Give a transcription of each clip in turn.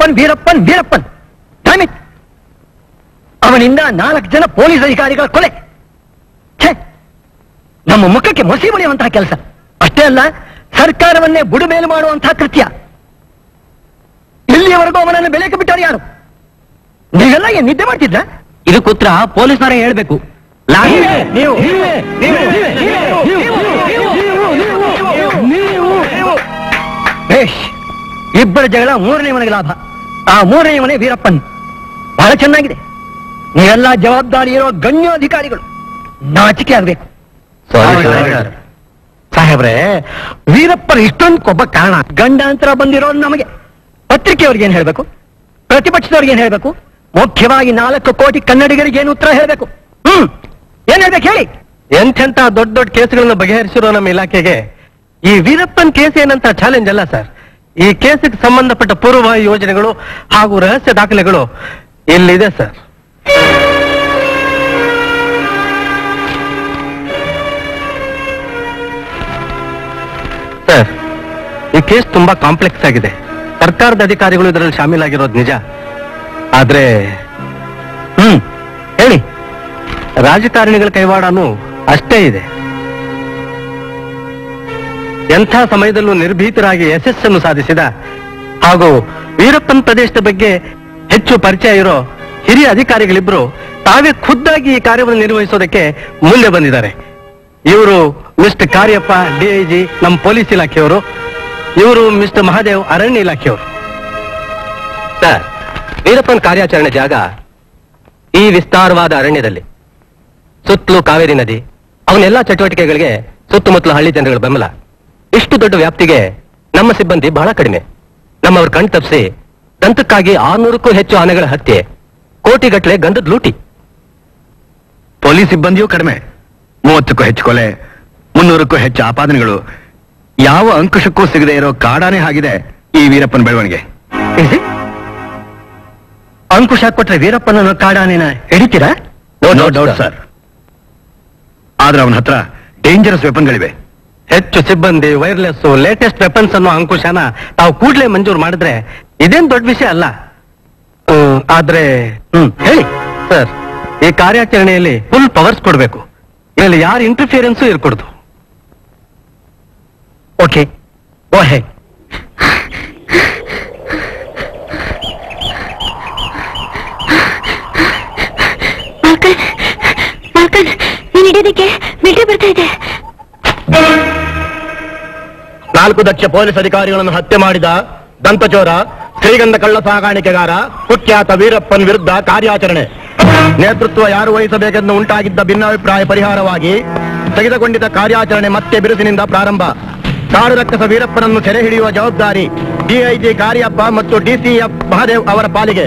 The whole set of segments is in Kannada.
Veerappan Veerappan Veerappan Damn it! ಅವನಿಂದ ನಾಲ್ಕು ಜನ ಪೊಲೀಸ್ ಅಧಿಕಾರಿಗಳ ಕೊಲೆ ಛೇ ನಮ್ಮ ಮುಖಕ್ಕೆ ಮಸಿ ಬಳಿಯುವಂತಹ ಕೆಲಸ ಅಷ್ಟೇ ಅಲ್ಲ ಸರ್ಕಾರವನ್ನೇ ಬುಡುಮೇಲು ಮಾಡುವಂತಹ ಕೃತ್ಯ ಇಲ್ಲಿಯವರೆಗೂ ಅವನನ್ನು ಬೆಳೆಗೆ ಬಿಟ್ಟರು ಯಾರು ನೀವೆಲ್ಲ ಏನ್ ನಿದ್ದೆ ಮಾಡ್ತಿದ್ರ ಇದು ಕುತ್ರ ಪೊಲೀಸ್ನವರೇ ಹೇಳ್ಬೇಕು ನೀವು ಬೇಷ್ ಇಬ್ಬರ ಜಗಳ ಮೂರನೇ ಮನೆಗೆ ಲಾಭ ಆ ಮೂರನೇ ಮನೆ ವೀರಪ್ಪನ್ ಬಹಳ ಚೆನ್ನಾಗಿದೆ ನೀವೆಲ್ಲ ಜವಾಬ್ದಾರಿ ಇರೋ ಗಣ್ಯಾಧಿಕಾರಿಗಳು ನಾಚಿಕೆ ಆಗ್ಬೇಕು ಸಾಹೇಬ್ರೆ ವೀರಪ್ಪನ ಇಷ್ಟೊಂದು ಕೊಬ್ಬ ಕಾರಣ ಗಂಡಾಂತರ ಬಂದಿರೋದು ನಮಗೆ ಪತ್ರಿಕೆಯವ್ರಿಗೆ ಏನ್ ಹೇಳ್ಬೇಕು ಪ್ರತಿಪಕ್ಷದವ್ರಿಗೆ ಏನ್ ಹೇಳ್ಬೇಕು ಮುಖ್ಯವಾಗಿ ನಾಲ್ಕು ಕೋಟಿ ಕನ್ನಡಿಗರಿಗೆ ಏನು ಉತ್ತರ ಹೇಳ್ಬೇಕು ಹ್ಮ್ ಏನ್ ಹೇಳ್ಬೇಕು ಹೇಳಿ ಎಂತೆಂತ ದೊಡ್ಡ ದೊಡ್ಡ ಕೇಸ್ಗಳನ್ನ ಬಗೆಹರಿಸಿರೋ ನಮ್ಮ ಇಲಾಖೆಗೆ ಈ ವೀರಪ್ಪನ್ ಕೇಸ್ ಏನಂತ ಚಾಲೆಂಜ್ ಅಲ್ಲ ಸರ್ ಈ ಕೇಸಿಗೆ ಸಂಬಂಧಪಟ್ಟ ಪೂರ್ವಭಾವಿ ಯೋಜನೆಗಳು ಹಾಗೂ ರಹಸ್ಯ ದಾಖಲೆಗಳು ಇಲ್ಲಿದೆ ಸರ್ ಸರ್ ಈ ಕೇಸ್ ತುಂಬಾ ಕಾಂಪ್ಲೆಕ್ಸ್ ಆಗಿದೆ ಸರ್ಕಾರದ ಅಧಿಕಾರಿಗಳು ಇದರಲ್ಲಿ ಶಾಮೀಲಾಗಿರೋದು ನಿಜ ಆದ್ರೆ ಹ್ಮ್ ಹೇಳಿ ರಾಜಕಾರಣಿಗಳ ಕೈವಾಡನೂ ಅಷ್ಟೇ ಇದೆ ಎಂಥ ಸಮಯದಲ್ಲೂ ನಿರ್ಭೀತರಾಗಿ ಯಶಸ್ಸನ್ನು ಸಾಧಿಸಿದ ಹಾಗೂ ವೀರಪ್ಪನ್ ಪ್ರದೇಶದ ಬಗ್ಗೆ ಹೆಚ್ಚು ಪರಿಚಯ ಇರೋ ಹಿರಿಯ ಅಧಿಕಾರಿಗಳಿಬ್ರು ತಾವೇ ಖುದ್ದಾಗಿ ಈ ಕಾರ್ಯವನ್ನು ನಿರ್ವಹಿಸೋದಕ್ಕೆ ಮುಂದೆ ಬಂದಿದ್ದಾರೆ ಇವರು ಮಿಸ್ಟರ್ ಕಾರ್ಯಪ್ಪ ಡಿಐಜಿ ನಮ್ಮ ಪೊಲೀಸ್ ಇಲಾಖೆಯವರು ಇವರು ಮಿಸ್ಟರ್ ಮಹಾದೇವ್ ಅರಣ್ಯ ಇಲಾಖೆಯವರು ಸರ್ ವೀರಪ್ಪನ್ ಕಾರ್ಯಾಚರಣೆ ಜಾಗ ಈ ವಿಸ್ತಾರವಾದ ಅರಣ್ಯದಲ್ಲಿ ಸುತ್ತಲೂ ಕಾವೇರಿ ನದಿ ಅವನ್ನೆಲ್ಲ ಚಟುವಟಿಕೆಗಳಿಗೆ ಸುತ್ತಮುತ್ತಲ ಹಳ್ಳಿ ಜನಗಳ ಬೆಂಬಲ ಇಷ್ಟು ದೊಡ್ಡ ವ್ಯಾಪ್ತಿಗೆ ನಮ್ಮ ಸಿಬ್ಬಂದಿ ಬಹಳ ಕಡಿಮೆ ನಮ್ಮವ್ರ ಕಣ್ ತಪ್ಪಿಸಿ ದಂತಕ್ಕಾಗಿ ಆರ್ನೂರಕ್ಕೂ ಹೆಚ್ಚು ಆನೆಗಳ ಹತ್ಯೆ ಕೋಟಿಗಟ್ಟಲೆ ಗಂಧದ ಲೂಟಿ ಪೊಲೀಸ್ ಸಿಬ್ಬಂದಿಯೂ ಕಡಿಮೆ ಮೂವತ್ತಕ್ಕೂ ಹೆಚ್ಚು ಕೊಲೆ ಮುನ್ನೂರಕ್ಕೂ ಹೆಚ್ಚು ಆಪಾದನೆಗಳು ಯಾವ ಅಂಕುಶಕ್ಕೂ ಸಿಗದೆ ಇರೋ ಕಾಡಾನೆ ಆಗಿದೆ ಈ ವೀರಪ್ಪನ ಬೆಳವಣಿಗೆ Is it? ಅಂಕುಶ ಕೊಟ್ರೆ ವೀರಪ್ಪನನ್ನು ಕಾಡಾನೇನ ಹಿಡಿತೀರಾ ನೋ ಡೌಟ್ ಸರ್ ಆದ್ರೆ ಅವನ ಹತ್ರ ಡೇಂಜರಸ್ ವೆಪನ್ಗಳಿವೆ ಹೆಚ್ಚು ಸಿಬ್ಬಂದಿ ವೈರ್ಲೆಸ್ ಲೇಟೆಸ್ಟ್ ವೆಪನ್ಸ್ ಅನ್ನೋ ಅಂಕುಶನ ತಾವು ಕೂಡ್ಲೇ ಮಂಜೂರು ಮಾಡಿದ್ರೆ ಇದೇನ್ ದೊಡ್ಡ ವಿಷಯ ಅಲ್ಲ ಹ್ಮ್, ಆದ್ರೆ ಹ್ಮ್ ಹೇಳಿ ಸರ್ ಈ ಕಾರ್ಯಾಚರಣೆಯಲ್ಲಿ ಫುಲ್ ಪವರ್ಸ್ ಕೊಡಬೇಕು ಇದರಲ್ಲಿ ಯಾರ ಇಂಟರ್ಫಿಯರೆನ್ಸು ಇರ್ಕೊಡ್ದು ಓಕೆ ಗೋ ಹೆಡ್ ಮಾಲ್ಕನ್ ಮಾಲ್ಕನ್ ನೀನ್ ಹಿಡಿಯೋದಕ್ಕೆ ಮಿಲ್ಟ್ರಿ ಬರ್ತಾ ಇದೆ ನಾಲ್ಕು ದಕ್ಷ ಪೊಲೀಸ್ ಅಧಿಕಾರಿಗಳನ್ನು ಹತ್ಯೆ ಮಾಡಿದ ದಂತಚೋರ ಶ್ರೀಗಂಧ ಕಳ್ಳ ಸಾಗಾಣಿಕೆಗಾರ ಕುಖ್ಯಾತ ವೀರಪ್ಪನ್ ವಿರುದ್ಧ ಕಾರ್ಯಾಚರಣೆ ನೇತೃತ್ವ ಯಾರು ವಹಿಸಬೇಕೆಂದು ಉಂಟಾಗಿದ್ದ ಭಿನ್ನಾಭಿಪ್ರಾಯ ಪರಿಹಾರವಾಗಿ ತೆಗೆದುಕೊಂಡಿದ್ದ ಕಾರ್ಯಾಚರಣೆ ಮತ್ತೆ ಬಿರುಸಿನಿಂದ ಪ್ರಾರಂಭ ಕಾಡು ರಕ್ಕಸ ವೀರಪ್ಪನನ್ನು ಸೆರೆ ಹಿಡಿಯುವ ಜವಾಬ್ದಾರಿ ಡಿಐಜಿ ಕಾರ್ಯಪ್ಪ ಮತ್ತು ಡಿಸಿಎಫ್ ಮಹಾದೇವ್ ಅವರ ಪಾಲಿಗೆ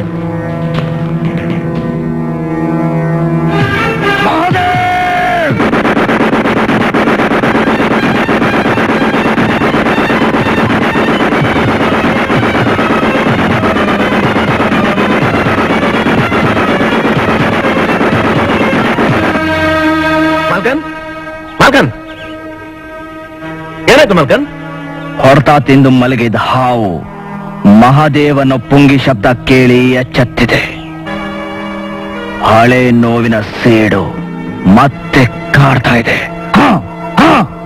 ಮಲ್ಕನ್ ಮಲ್ಕನ್ ಏನಾಯ್ತು ಮಲ್ಕನ್ ಹೊರತಾ ತಿಂದು ಮಲಗಿದ ಹಾವು ಮಹಾದೇವನ ಪುಂಗಿ ಶಬ್ದ ಕೇಳಿ ಎಚ್ಚೆತ್ತಿದೆ ಹಳೆ ನೋವಿನ ಸೇಡು ಮತ್ತೆ ಕಾಡ್ತಾ ಇದೆ ಹ, ಹ.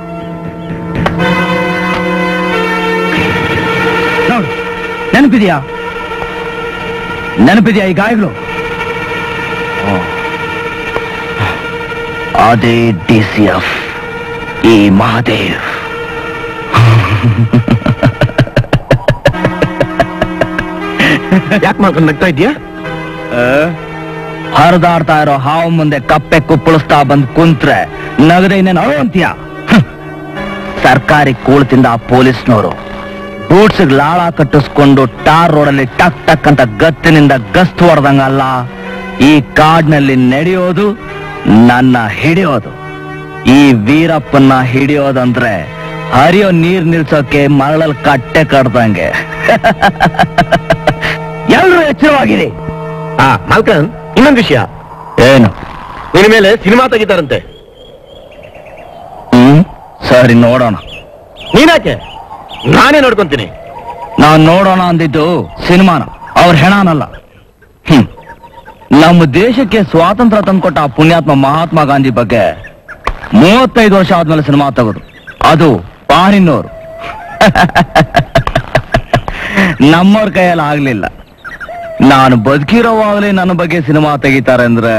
ನೋಡು ನೆನಪಿದ್ಯಾ ನೆನಪಿದ್ಯಾ ಈ ಗಾಯಗಳು ಹ. ಅದೇ ಡಿ ಸಿ ಎಫ್ ಈ ಮಹಾದೇವ್ ಯಾಕೆ ಮಲ್ಕನ್ ನಗ್ತಾ ಇದೆಯಾ ಹರಿದಾಡ್ತಾ ಇರೋ ಹಾವು ಮುಂದೆ ಕಪ್ಪೆ ಕುಪ್ಪಳಿಸ್ತಾ ಬಂದ್ ಕುಂತ್ರೆ ನಗದೆ ಇನ್ನೇನು ಅಳು ಅಂತೀಯ ಹ್ಮ್. ಸರ್ಕಾರಿ ಕೂಳ್ತಿಂದ ಆ ಪೊಲೀಸ್ನವರು ಬೂಟ್ಸ್ ಲಾಳ ಕಟ್ಟಿಸ್ಕೊಂಡು ಟಾರ್ ರೋಡಲ್ಲಿ ಟಕ್ ಟಕ್ ಅಂತ ಗತ್ತಿನಿಂದ ಗಸ್ತು ಹೊಡೆದಂಗಲ್ಲ ಈ ಕಾಡ್ನಲ್ಲಿ ನಡೆಯೋದು ನನ್ನ ಹಿಡಿಯೋದು ಈ ವೀರಪ್ಪನ್ನ ಹಿಡಿಯೋದಂದ್ರೆ ಹರಿಯೋ ನೀರ್ ನಿಲ್ಸೋಕೆ ಮರಳಲ್ಲಿ ಕಟ್ಟೆ ಕಡ್ದಂಗೆ ಎಲ್ರೂ ಎಚ್ಚರವಾಗಿರಿ ಆ ಮಲ್ಕನ್ ಇನ್ನೊಂದು ವಿಷಯ ಏನು ನಿನ್ನ ಮೇಲೆ ಸಿನಿಮಾ ತೆಗಿತಾರಂತೆ ಹ್ಮ್ ಸರಿ ನೋಡೋಣ ನೀನಾಕೆ ನಾನೇ ನೋಡ್ಕೊಂತೀನಿ ನಾನ್ ನೋಡೋಣ ಅಂದಿದ್ದು ಸಿನಿಮಾನ ಅವ್ರ ಹೆಣನಲ್ಲ ಹ್ಮ್ ನಮ್ಮ ದೇಶಕ್ಕೆ ಸ್ವಾತಂತ್ರ್ಯ ತಂದ್ಕೊಟ್ಟ ಆ ಪುಣ್ಯಾತ್ಮ ಮಹಾತ್ಮ ಗಾಂಧಿ ಬಗ್ಗೆ ಮೂವತ್ತೈದು ವರ್ಷ ಆದ್ಮೇಲೆ ಸಿನಿಮಾ ತೆಗೆದು ಅದು ಪಾರಿನೋರು ನಮ್ಮವ್ರ ಕೈಯಲ್ಲಿ ಆಗ್ಲಿಲ್ಲ ನಾನು ಬದುಕಿರೋವಾಗಲೇ ನನ್ನ ಬಗ್ಗೆ ಸಿನಿಮಾ ತೆಗಿತಾರೆ ಅಂದ್ರೆ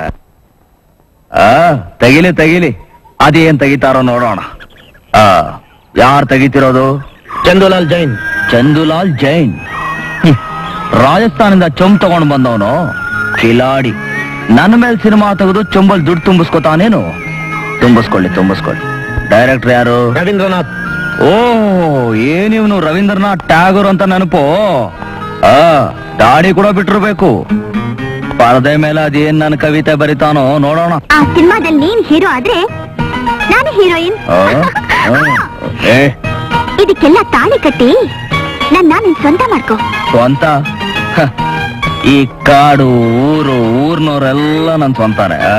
ಆ ತೆಗಿಲಿ ತೆಗಿಲಿ ಅದೇನ್ ತೆಗಿತಾರೋ ನೋಡೋಣ ಆ ಯಾರು ತೆಗಿತಿರೋದು ಚಂದುಲಾಲ್ ಜೈನ್ ಚಂದುಲಾಲ್ ಜೈನ್ ಹ್ಮ್. ರಾಜಸ್ಥಾನದಿಂದ ಚೊಂಬ್ ತಗೊಂಡು ಬಂದವನು ಕಿಲಾಡಿ ನನ್ನ ಮೇಲೆ ಸಿನಿಮಾ ತೆಗೆದು ಚೊಂಬಲ್ ದುಡ್ಡು ತುಂಬಿಸ್ಕೊತಾನೇನು ತುಂಬಿಸ್ಕೊಳ್ಳಿ ತುಂಬಿಸ್ಕೊಳ್ಳಿ ಡೈರೆಕ್ಟರ್ ಯಾರು ರವೀಂದ್ರನಾಥ್ ಓ ಏನಿವ್ನು ರವೀಂದ್ರನಾಥ್ ಟ್ಯಾಗೋರ್ ಅಂತ ನೆನಪು ಆ ದಾಡಿ ಕೂಡ ಬಿಟ್ಟಿರ್ಬೇಕು ಪರದೆ ಮೇಲೆ ಅದೇನ್ ನನ್ನ ಕವಿತೆ ಬರಿತಾನೋ ನೋಡೋಣ ಆ ಸಿನಿಮಾದಲ್ಲಿ ನೀನ್ ಹೀರೋ ಆದ್ರೆ ನಾನು ಹೀರೋಯಿನ್ ಆ, ಆ, ಏ ಇದಕ್ಕೆಲ್ಲ ತಾಳಿ ಕಟ್ಟಿ ನನ್ನ ನಿನ್ ಸ್ವಂತ ಮಾಡ್ಕೋ ಸ್ವಂತ ಹ, ಈ ಕಾಡು ಊರು ಊರ್ನವ್ರೆಲ್ಲ ನನ್ ಸ್ವಂತಾನೆ ಆ.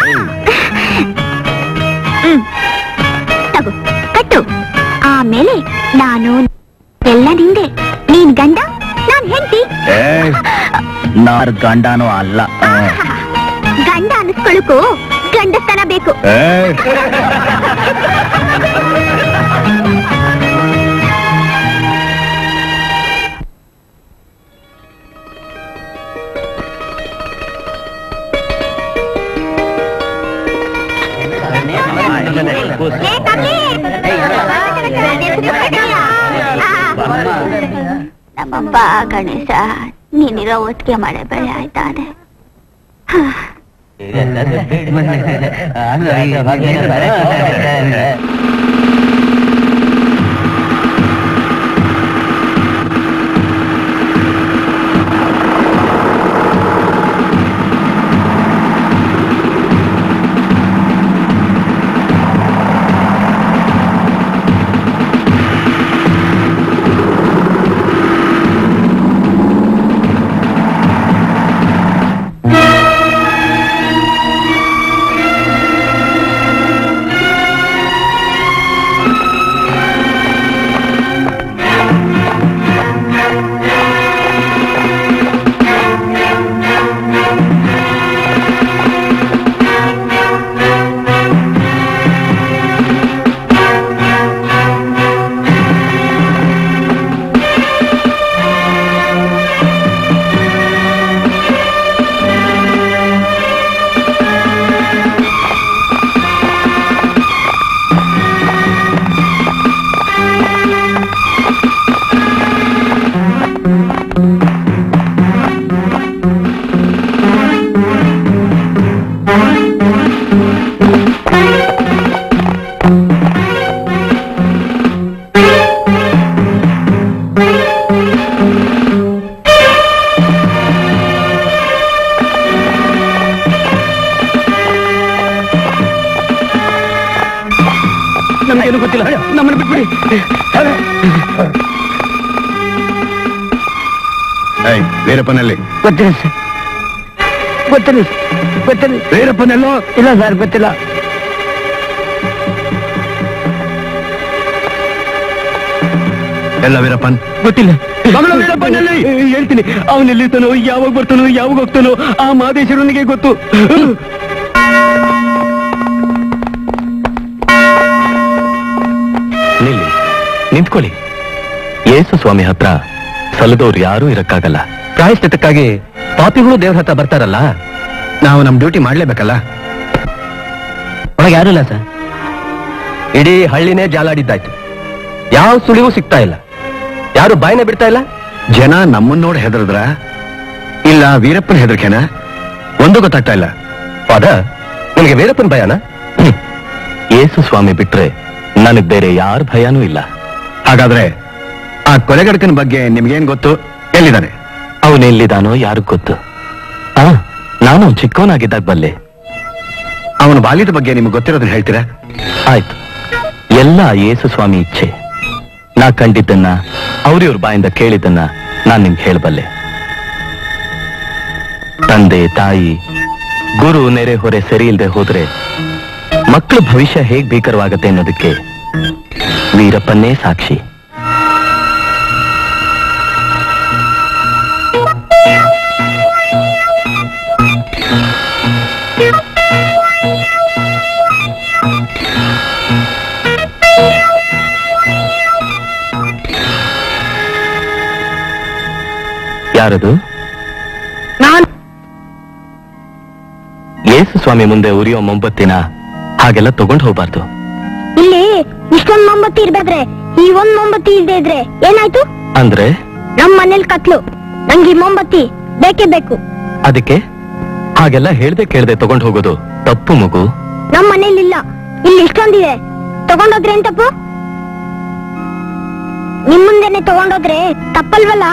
ಹ್ಮ್ ತಗೋ ಕಟ್ಟು ಆಮೇಲೆ ನಾನು ಎಲ್ಲ ನಿಂದೆ ನೀನ್ ಗಂಡ ನಾನ್ ಹೆಂಡತಿ ಏ ನಾರ್ ಗಂಡನೂ ಅಲ್ಲ ಆ. ಗಂಡ ಅನಿಸ್ಕೊಳಕು ಗಂಡಸ್ತನ ಬೇಕು ಏ ಏ, ಕಮಲಿ! ನಮ್ಮಪ್ಪ ಗಣೇಶ ನೀನಿರೋ ಒಟ್ಟಿಗೆ ಮಳೆ ಬೆಳೆ ಆಯ್ತಾನೆ ನಮಗೇನು ಗೊತ್ತಿಲ್ಲ ನಮ್ಮನ್ನು ಬಿಟ್ಬಿಡಿ ಏಯ್ ವೀರಪ್ಪನಲ್ಲಿ ಗೊತ್ತಿಲ್ಲ ಸರ್ ಗೊತ್ತಿಲ್ಲ ಗೊತ್ತಿಲ್ಲ ವೀರಪ್ಪನೆಲ್ಲೋ ಇಲ್ಲ ಸರ್ ಗೊತ್ತಿಲ್ಲ ಎಲ್ಲ ವೀರಪ್ಪನ್ ಗೊತ್ತಿಲ್ಲ ಕಮಲ ವೀರಪ್ಪನಲ್ಲಿ ಹೇಳ್ತೀನಿ ಅವನೆಲ್ಲಿರ್ತಾನೋ ಯಾವಾಗ ಬರ್ತಾನೋ ಯಾವಾಗ ಹೋಗ್ತಾನೋ ಆ ಮಾದೇಶ್ವರನಿಗೆ ಗೊತ್ತು ನಿಲ್ಲಿ ನಿಂತ್ಕೊಳ್ಳಿ ಯೇಸು ಸ್ವಾಮಿ ಹತ್ರ ಸಲ್ಲದವ್ರು ಯಾರೂ ಇರಕ್ಕಾಗಲ್ಲ ಪ್ರಾಯಶ್ಚಿತ್ತಕ್ಕಾಗಿ ಪಾಪಿಗಳು ದೇವ್ರ ಹತ್ರ ಬರ್ತಾರಲ್ಲ ನಾವು ನಮ್ ಡ್ಯೂಟಿ ಮಾಡ್ಲೇಬೇಕಲ್ಲ ಒಳಗೆ ಯಾರು ಇಲ್ಲ ಸರ್ ಇಡೀ ಹಳ್ಳಿನೇ ಜಾಲಾಡಿದ್ದಾಯ್ತು ಯಾವ ಸುಳಿವು ಸಿಗ್ತಾ ಇಲ್ಲ ಯಾರು ಬಾಯಿನೇ ಬಿಡ್ತಾ ಇಲ್ಲ ಜನ ನಮ್ಮನ್ನ ನೋಡಿ ಹೆದರ್ದ್ರ ಇಲ್ಲ ವೀರಪ್ಪನ ಹೆದರ್ಕೆನ ಒಂದು ಗೊತ್ತಾಗ್ತಾ ಇಲ್ಲ ಪಾದ ನಿಮಗೆ ವೀರಪ್ಪನ ಭಯನ ಯೇಸು ಸ್ವಾಮಿ ಬಿಟ್ರೆ ನನಗ್ ಬೇರೆ ಯಾರ ಭಯನೂ ಇಲ್ಲ ಹಾಗಾದ್ರೆ ಆ ಕೊಲೆಗಡಕನ ಬಗ್ಗೆ ನಿಮ್ಗೇನ್ ಗೊತ್ತು ಎಲ್ಲಿದ್ದಾನೆ ಅವನೆಲ್ಲಿದ್ದಾನೋ ಯಾರಿಗ್ ಗೊತ್ತು ಆ ನಾನು ಚಿಕ್ಕವನಾಗಿದ್ದಾಗ ಬಲ್ಲೆ ಅವನ ಬಾಲ್ಯದ ಬಗ್ಗೆ ನಿಮ್ಗೆ ಗೊತ್ತಿರೋದನ್ನ ಹೇಳ್ತೀರಾ ಆಯ್ತು ಎಲ್ಲ ಯೇಸು ಸ್ವಾಮಿ ಇಚ್ಛೆ ನಾ ಕಂಡಿದ್ದನ್ನ ಅವ್ರಿವ್ರ ಬಾಯಿಂದ ಕೇಳಿದ್ದನ್ನ ನಾನ್ ನಿಮ್ಗೆ ಹೇಳಬಲ್ಲೆ ತಂದೆ ತಾಯಿ ಗುರು ನೆರೆ ಹೊರೆ ಸರಿ ಇಲ್ಲದೆ ಹೋದ್ರೆ ಮಕ್ಕಳ ಭವಿಷ್ಯ ಹೇಗ್ ಭೀಕರವಾಗತ್ತೆ ಅನ್ನೋದಕ್ಕೆ ವೀರಪ್ಪನ್ನೇ ಸಾಕ್ಷಿ ಯಾರದು ನಾನ್ ಯೇಸು ಸ್ವಾಮಿ ಮುಂದೆ ಉರಿಯೋ ಮೊಂಬತ್ತಿನ ಹಾಗೆಲ್ಲ ತಗೊಂಡು ಹೋಗ್ಬಾರ್ದು ಇಲ್ಲಿ ಇಷ್ಟೊಂದ್ ಮೊಂಬತ್ತಿ ಇರ್ಬೇಕ್ರೆ ಈ ಒಂದ್ ಮೊಂಬತ್ತಿ ಇಲ್ದೇ ಇದ್ರೆ ಏನಾಯ್ತು ಅಂದ್ರೆ ನಮ್ ಮನೇಲಿ ಕತ್ಲು ನಂಗೆ ಈ ಮೊಂಬತ್ತಿ ಬೇಕೇ ಬೇಕು ಅದಕ್ಕೆ ಹಾಗೆಲ್ಲ ಹೇಳ್ದೆ ಕೇಳ್ದೆ ತಗೊಂಡು ಹೋಗೋದು ತಪ್ಪು ಮಗು ನಮ್ ಮನೇಲಿ ಇಲ್ಲ ಇಲ್ಲಿ ಇಷ್ಟೊಂದಿದೆ ತಗೊಂಡೋದ್ರೆ ಏನ್ ತಪ್ಪು ನಿಮ್ ಮುಂದೆನೆ ತಗೊಂಡೋದ್ರೆ ತಪ್ಪಲ್ವಲ್ಲ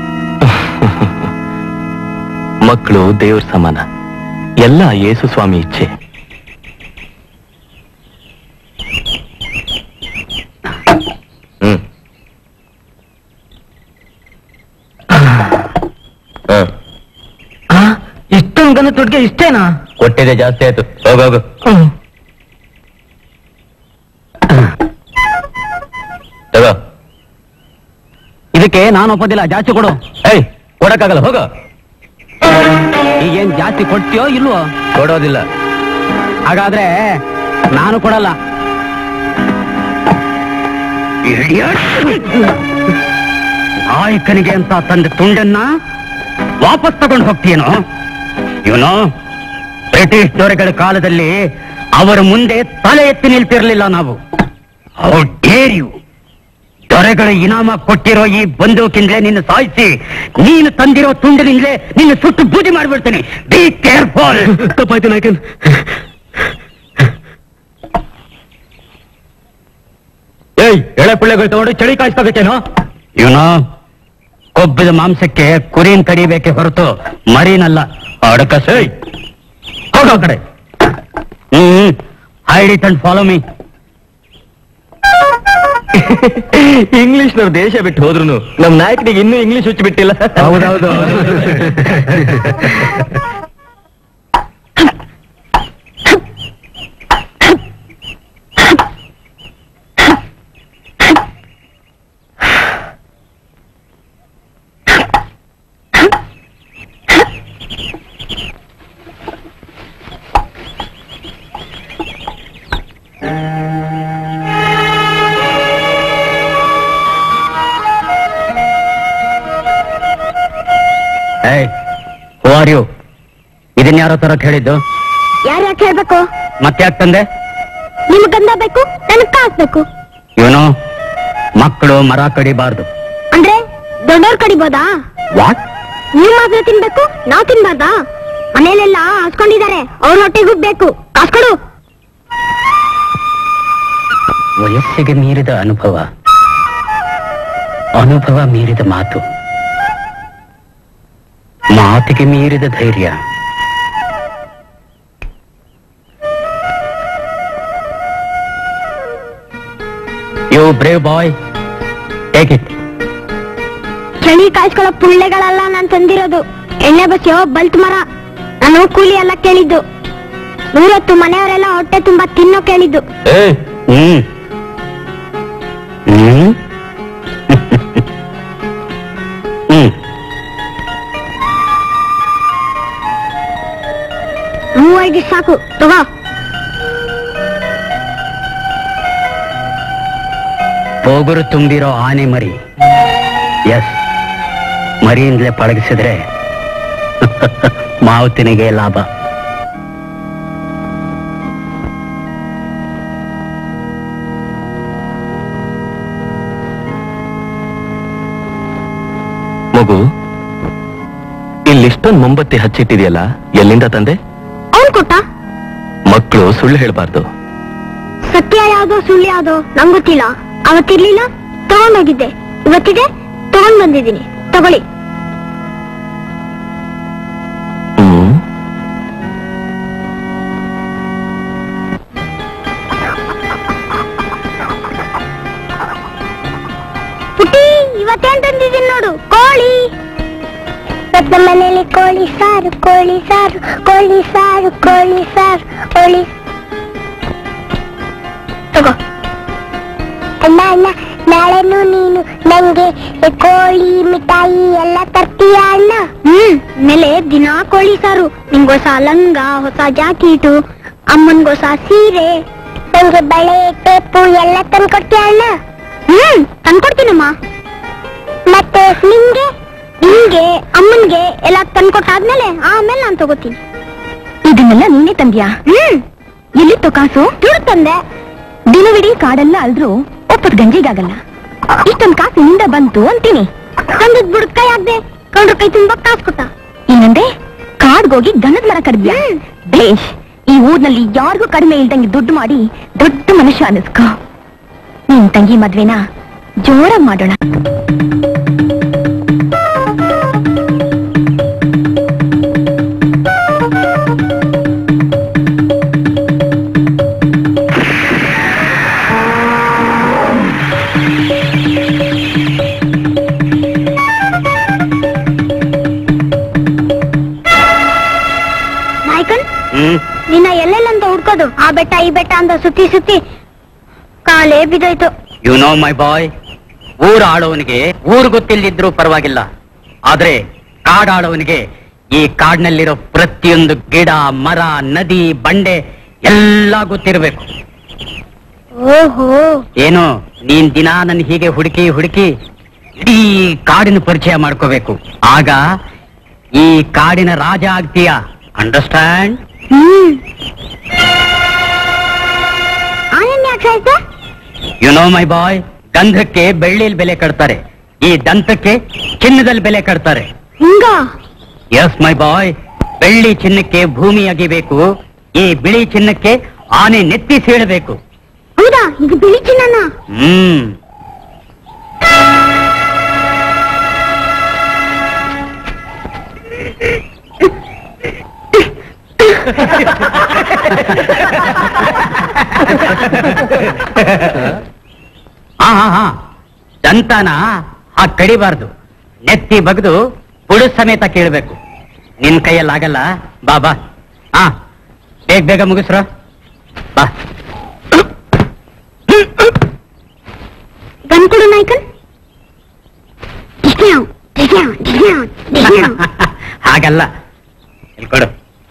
ಮಕ್ಕಳು ದೇವ್ರ ಸಮಾನ ಎಲ್ಲ ಯೇಸು ಸ್ವಾಮಿ ಇಚ್ಛೆ ಹ್ಮ್ ಹ. ಇಷ್ಟೊಂದು ಗನ ದುಡ್ಗೆ ಇಷ್ಟೇನಾ ಕೊಟ್ಟಿದೆ ಜಾಸ್ತಿ ಆಯ್ತು ಹೋಗೋಗು ತಗೋ ಇದಕ್ಕೆ ನಾನು ಒಪ್ಪೋದಿಲ್ಲ ಜಾಸ್ತಿ ಕೊಡು ಏಯ್ ಕೊಡಕ್ಕಾಗಲ್ಲ ಹೋಗೋ ಈಗೇನ್ ಜಾಸ್ತಿ ಕೊಡ್ತೀಯೋ ಇಲ್ವೋ ಕೊಡೋದಿಲ್ಲ ಹಾಗಾದ್ರೆ ನಾನು ಕೊಡಲ್ಲ ನಾಯಕನಿಗೆ ಅಂತ ತಂದ ತುಂಡನ್ನ ವಾಪಸ್ ತಗೊಂಡು ಹೋಗ್ತೀಯೇನೋ ಇವನು ಬ್ರಿಟಿಷ್ ದೊರೆಗಳ ಕಾಲದಲ್ಲಿ ಅವರ ಮುಂದೆ ತಲೆ ಎತ್ತಿ ನಿಲ್ತಿರ್ಲಿಲ್ಲ ನಾವು ಅವ್ರು ಡೇರ್ ಯು ದೊರೆಗಳ ಇನಾಮ ಕೊಟ್ಟಿರೋ ಈ ಬಂದೂಕಿಂದಲೇ ನಿನ್ನ ಸಾಯಿಸಿ ನೀನು ತಂದಿರೋ ತುಂಡಿನಿಂದಲೇ ನಿನ್ನ ಸುಟ್ಟು ಬೂದಿ ಮಾಡ್ಬಿಡ್ತೀನಿ ಬಿ ಕೇರ್ಫುಲ್ ತಪ್ಪಾಯ್ತು ನಾಯಕನ್ ಏಯ್ ಎಳೆ ಪಿಳ್ಳೆಗಳು ತಗೊಂಡು ಚಳಿ ಕಾಯಿಸ್ಕೋಬೇಕೇನೋ ಇವನು ಕೊಬ್ಬಿದ ಮಾಂಸಕ್ಕೆ ಕುರಿನ್ ಕಡಿಬೇಕೆ ಹೊರತು ಮರಿನಲ್ಲ ಅಡಕ ಸೈ ಹೋಗೋ ಕಡೆ hmm hide it and follow me ಇಂಗ್ಲಿಷ್ನವ್ರು ದೇಶ ಬಿಟ್ಟು ಹೋದ್ರು ನಮ್ ನಾಯಕನಿಗೆ ಇನ್ನೂ ಇಂಗ್ಲಿಷ್ ಹುಚ್ಚಿ ಬಿಟ್ಟಿಲ್ಲ ಹೌದೌದು ಏಯ್ ಹೂ ಆರ್ ಯು ಇದನ್ನ ಯಾರೋ ತರಕ್ ಹೇಳಿದ್ದು ಯಾರು ಯಾಕೆ ಹೇಳ್ಬೇಕು ಮತ್ತೆ ಯಾಕೆ ತಂದೆ ನಿಮ್ ಗಂಧ ಬೇಕು ನನಗ್ ಕಾಸ್ ಬೇಕು ಇವನು ಮಕ್ಕಳು ಮರ ಕಡಿಬಾರ್ದು ಅಂದ್ರೆ ದೊಡ್ಡವ್ರ ಕಡಿಬೋದಾ ವಾಟ್ ನೀವ್ ಮಾತ್ರ ತಿನ್ಬೇಕು ನಾವ್ ತಿನ್ಬಾರ್ದಾ ಮನೇಲೆಲ್ಲ ಹಾಸ್ಕೊಂಡಿದ್ದಾರೆ ಅವ್ರ ಹೊಟ್ಟೆಗೂ ಬೇಕು ಕಾಸ್ಕೊಡು ವಯಸ್ಸಿಗೆ ಮೀರಿದ ಅನುಭವ ಅನುಭವ ಮೀರಿದ ಮಾತು ಮಾತಿಗೆ ಮೀರಿದ ಧೈರ್ಯ you brave boy take it ಚಳಿ ಕಾಯಿಸ್ಕೊಳ್ಳೋ ಪುಳ್ಳೆಗಳಲ್ಲ ನಾನ್ ತಂದಿರೋದು ಎಣ್ಣೆ ಬಸ್ಯೋ ಬಲ್ತ್ ಮರ ನಾನು ಕೂಲಿ ಎಲ್ಲ ಕೇಳಿದ್ದು ನೂರತ್ತು ಮನೆಯವರೆಲ್ಲ ಹೊಟ್ಟೆ ತುಂಬಾ ತಿನ್ನೋ ಕೇಳಿದ್ದು ಏಯ್ ಹ್ಮ್ ಹ್ಮ್ ಹ್ಮ್ ಮೂವೈದು ಸಾಕು ತಗೋ ಹೋಗುರು ತುಂಬಿರೋ ಆನೆ ಮರಿ ಎಸ್ ಮರಿಯಿಂದಲೇ ಪಳಗಿಸಿದ್ರೆ ಮಾವುತಿನಿಗೆ ಲಾಭ ಮಗು ಇಲ್ಲಿಷ್ಟೊಂದು ಮೊಂಬತ್ತಿ ಹಚ್ಚಿಟ್ಟಿದೆಯಲ್ಲ ಎಲ್ಲಿಂದ ತಂದೆ ಅವ್ನ್ ಕೊಟ್ಟ ಮಕ್ಕಳು ಸುಳ್ಳು ಹೇಳ್ಬಾರ್ದು ಸತ್ಯ ಯಾವ್ದೋ ಸುಳ್ಳು ಯಾವ್ದೋ ನಂಗ್ ಗೊತ್ತಿಲ್ಲ ಅವತ್ತಿರ್ಲಿಲ್ಲ ತಗೊಂಡೋಗಿದ್ದೆ ಇವತ್ತಿದೆ ತಗೊಂಡ್ ಬಂದಿದ್ದೀನಿ ತಗೊಳ್ಳಿ ಹ್ಮ್ ಪುಟ್ಟಿ ಇವತ್ತೇನ್ ತಂದಿದ್ದೀನಿ ನೋಡು ಕೋಳಿ ನಮ್ಮ ಮನೇಲಿ ಕೋಳಿ ಸಾರು ಕೋಳಿ ಸಾರು ಕೋಳಿ ಸಾರು ಕೋಳಿ ಸಾರು ಕೋಳಿ ತಗೋ ಅಣ್ಣ ಅಣ್ಣ ನಾಳೆನು ನೀನು ನಂಗೆ ಕೋಳಿ ಮಿಠಾಯಿ ಎಲ್ಲ ತರ್ತೀಯ ಅಣ್ಣ ಹ್ಮ್ ಮೇಲೆ ದಿನ ಕೋಳಿ ಸಾರು ನಿಂಗೊಸ ಲಂಗ ಹೊಸ ಜಾಕೀಟು ಅಮ್ಮನ್ಗೊಸ ಸೀರೆ ನಂಗೆ ಬಳೆ ಟೇಪು ಎಲ್ಲ ತಂದ್ಕೊಡ್ತೀಯ ಅಣ್ಣ ಹ್ಮ್ ತಂದ್ಕೊಡ್ತೀನಮ್ಮ ಮತ್ತೆ ನಿಂಗೆ ನಿಂಗೆ ಅಮ್ಮನ್ಗೆ ಎಲ್ಲ ತಂದ್ಕೊಟ್ಟಾದ್ಮೇಲೆ ಆಮೇಲೆ ನಾನು ತಗೋತೀನಿ ಇದನ್ನೆಲ್ಲ ನೀನೇ ತಂದ್ಯಾ ಹ್ಮ್ ಎಲ್ಲಿತ್ತು ಕಾಸು ದುಡ್ಡು ತಂದೆ ದಿನವಿಡೀ ಕಾಡೆಲ್ಲ ಅಲ್ದ್ರೂ ಒಪ್ಪತ್ ಗಂಜಿಗಾಗಲ್ಲ ಇಷ್ಟೊಂದ್ ಕಾಸು ನಿಂದ ಬಂತು ಅಂತೀನಿ ತಂದದ್ ಬುಡ್ಕ ಯಾಕ್ದೆ ಕಂಡ್ರ ಕೈ ತುಂಬಾ ಕಾಸು ಕೊಟ್ಟ ಏನಂದ್ರೆ ಕಾಡ್ಗೋಗಿ ಗನದ ಮರ ಕಡ್ದ್ಯಾ ಹ್ಮ್. ಬೇಷ್ ಈ ಊರ್ನಲ್ಲಿ ಯಾರಿಗೂ ಕಡಿಮೆ ಇಲ್ದಂಗೆ ದುಡ್ಡು ಮಾಡಿ ದೊಡ್ಡ ಮನುಷ್ಯ ಅನ್ನಿಸ್ಕೋ ನಿನ್ ತಂಗಿ ಮದ್ವೆನ ಜೋರಾಗಿ ಮಾಡೋಣ ನಾಯ್ಕನ್ ಹ್ಮ್ ನಿನ್ನ ಎಲ್ಲೆಲ್ಲಂತ ಹುಡ್ಕೋದು ಆ ಬೆಟ್ಟ ಈ ಬೆಟ್ಟ ಅಂತ ಸುತ್ತಿ ಸುತ್ತಿ ಕಾಲೇ ಬಿದ್ದೋಯ್ತು ಯು ನೋ ಮೈ ಬಾಯ್ ಊರ್ ಆಳೋವನಿಗೆ ಊರು ಗೊತ್ತಿಲ್ಲದಿದ್ರೂ ಪರವಾಗಿಲ್ಲ ಆದ್ರೆ ಕಾಡಾಳೋವನಿಗೆ ಈ ಕಾಡಿನಲ್ಲಿರೋ ಪ್ರತಿಯೊಂದು ಗಿಡ ಮರ ನದಿ ಬಂಡೆ ಎಲ್ಲ ಗೊತ್ತಿರಬೇಕು ಓಹೋ ಏನು ನೀನ್ ದಿನ ನನ್ನ ಹೀಗೆ ಹುಡುಕಿ ಹುಡುಕಿ ಇಡೀ ಕಾಡಿನ ಪರಿಚಯ ಮಾಡ್ಕೋಬೇಕು ಆಗ ಈ ಕಾಡಿನ ರಾಜ ಆಗ್ತೀಯ ಅಂಡರ್ಸ್ಟ್ಯಾಂಡ್ ಹ್ಮ್ ಆನಂದ್ ಯಾಕೆ ಸಾಯ್ತೆ? ಯು ನೋ ಮೈ ಬಾಯ್ ಗಂಧಕ್ಕೆ ಬೆಳ್ಳಿಯಲ್ಲಿ ಬೆಲೆ ಕಟ್ತಾರೆ ಈ ದಂತಕ್ಕೆ ಚಿನ್ನದಲ್ಲಿ ಬೆಲೆ ಕಟ್ತಾರೆ ಹಿಂಗ ಎಸ್ ಮೈ ಬಾಯ್ ಬೆಳ್ಳಿ ಚಿನ್ನಕ್ಕೆ ಭೂಮಿ ಅಗಿಬೇಕು ಈ ಬಿಳಿ ಚಿನ್ನಕ್ಕೆ ಆನೆ ನೆತ್ತಿ ಸೀಳಬೇಕು ಹೌದಾ ಇದು ಬಿಳಿ ಚಿನ್ನನ ಹ್ಮ್ ಹಾ ಹಾ ಹಾ ದಂತನ ಆ ಕಡಿಬಾರ್ದು ನೆತ್ತಿ ಬಗ್ದು ಪುಡು ಸಮೇತ ಕೇಳಬೇಕು ನಿನ್ ಕೈಯಲ್ಲಿ ಆಗಲ್ಲ ಬಾ ಬಾ ಹಾ ಬೇಗ ಬೇಗ ಮುಗಿಸ್ರ ಬಾ ಗನ್ ಕೊಡು ನಾಯ್ಕನ್ ಡಿಸ್ನ್ಯಾವ್, ಡಿಸ್ನ್ಯಾವ್, ಡಿಸ್ನ್ಯಾವ್, ಡಿಸ್ನ್ಯಾವ್. ಹಾಗಲ್ಲ ಇಲ್ಲಿ ಕೊಡು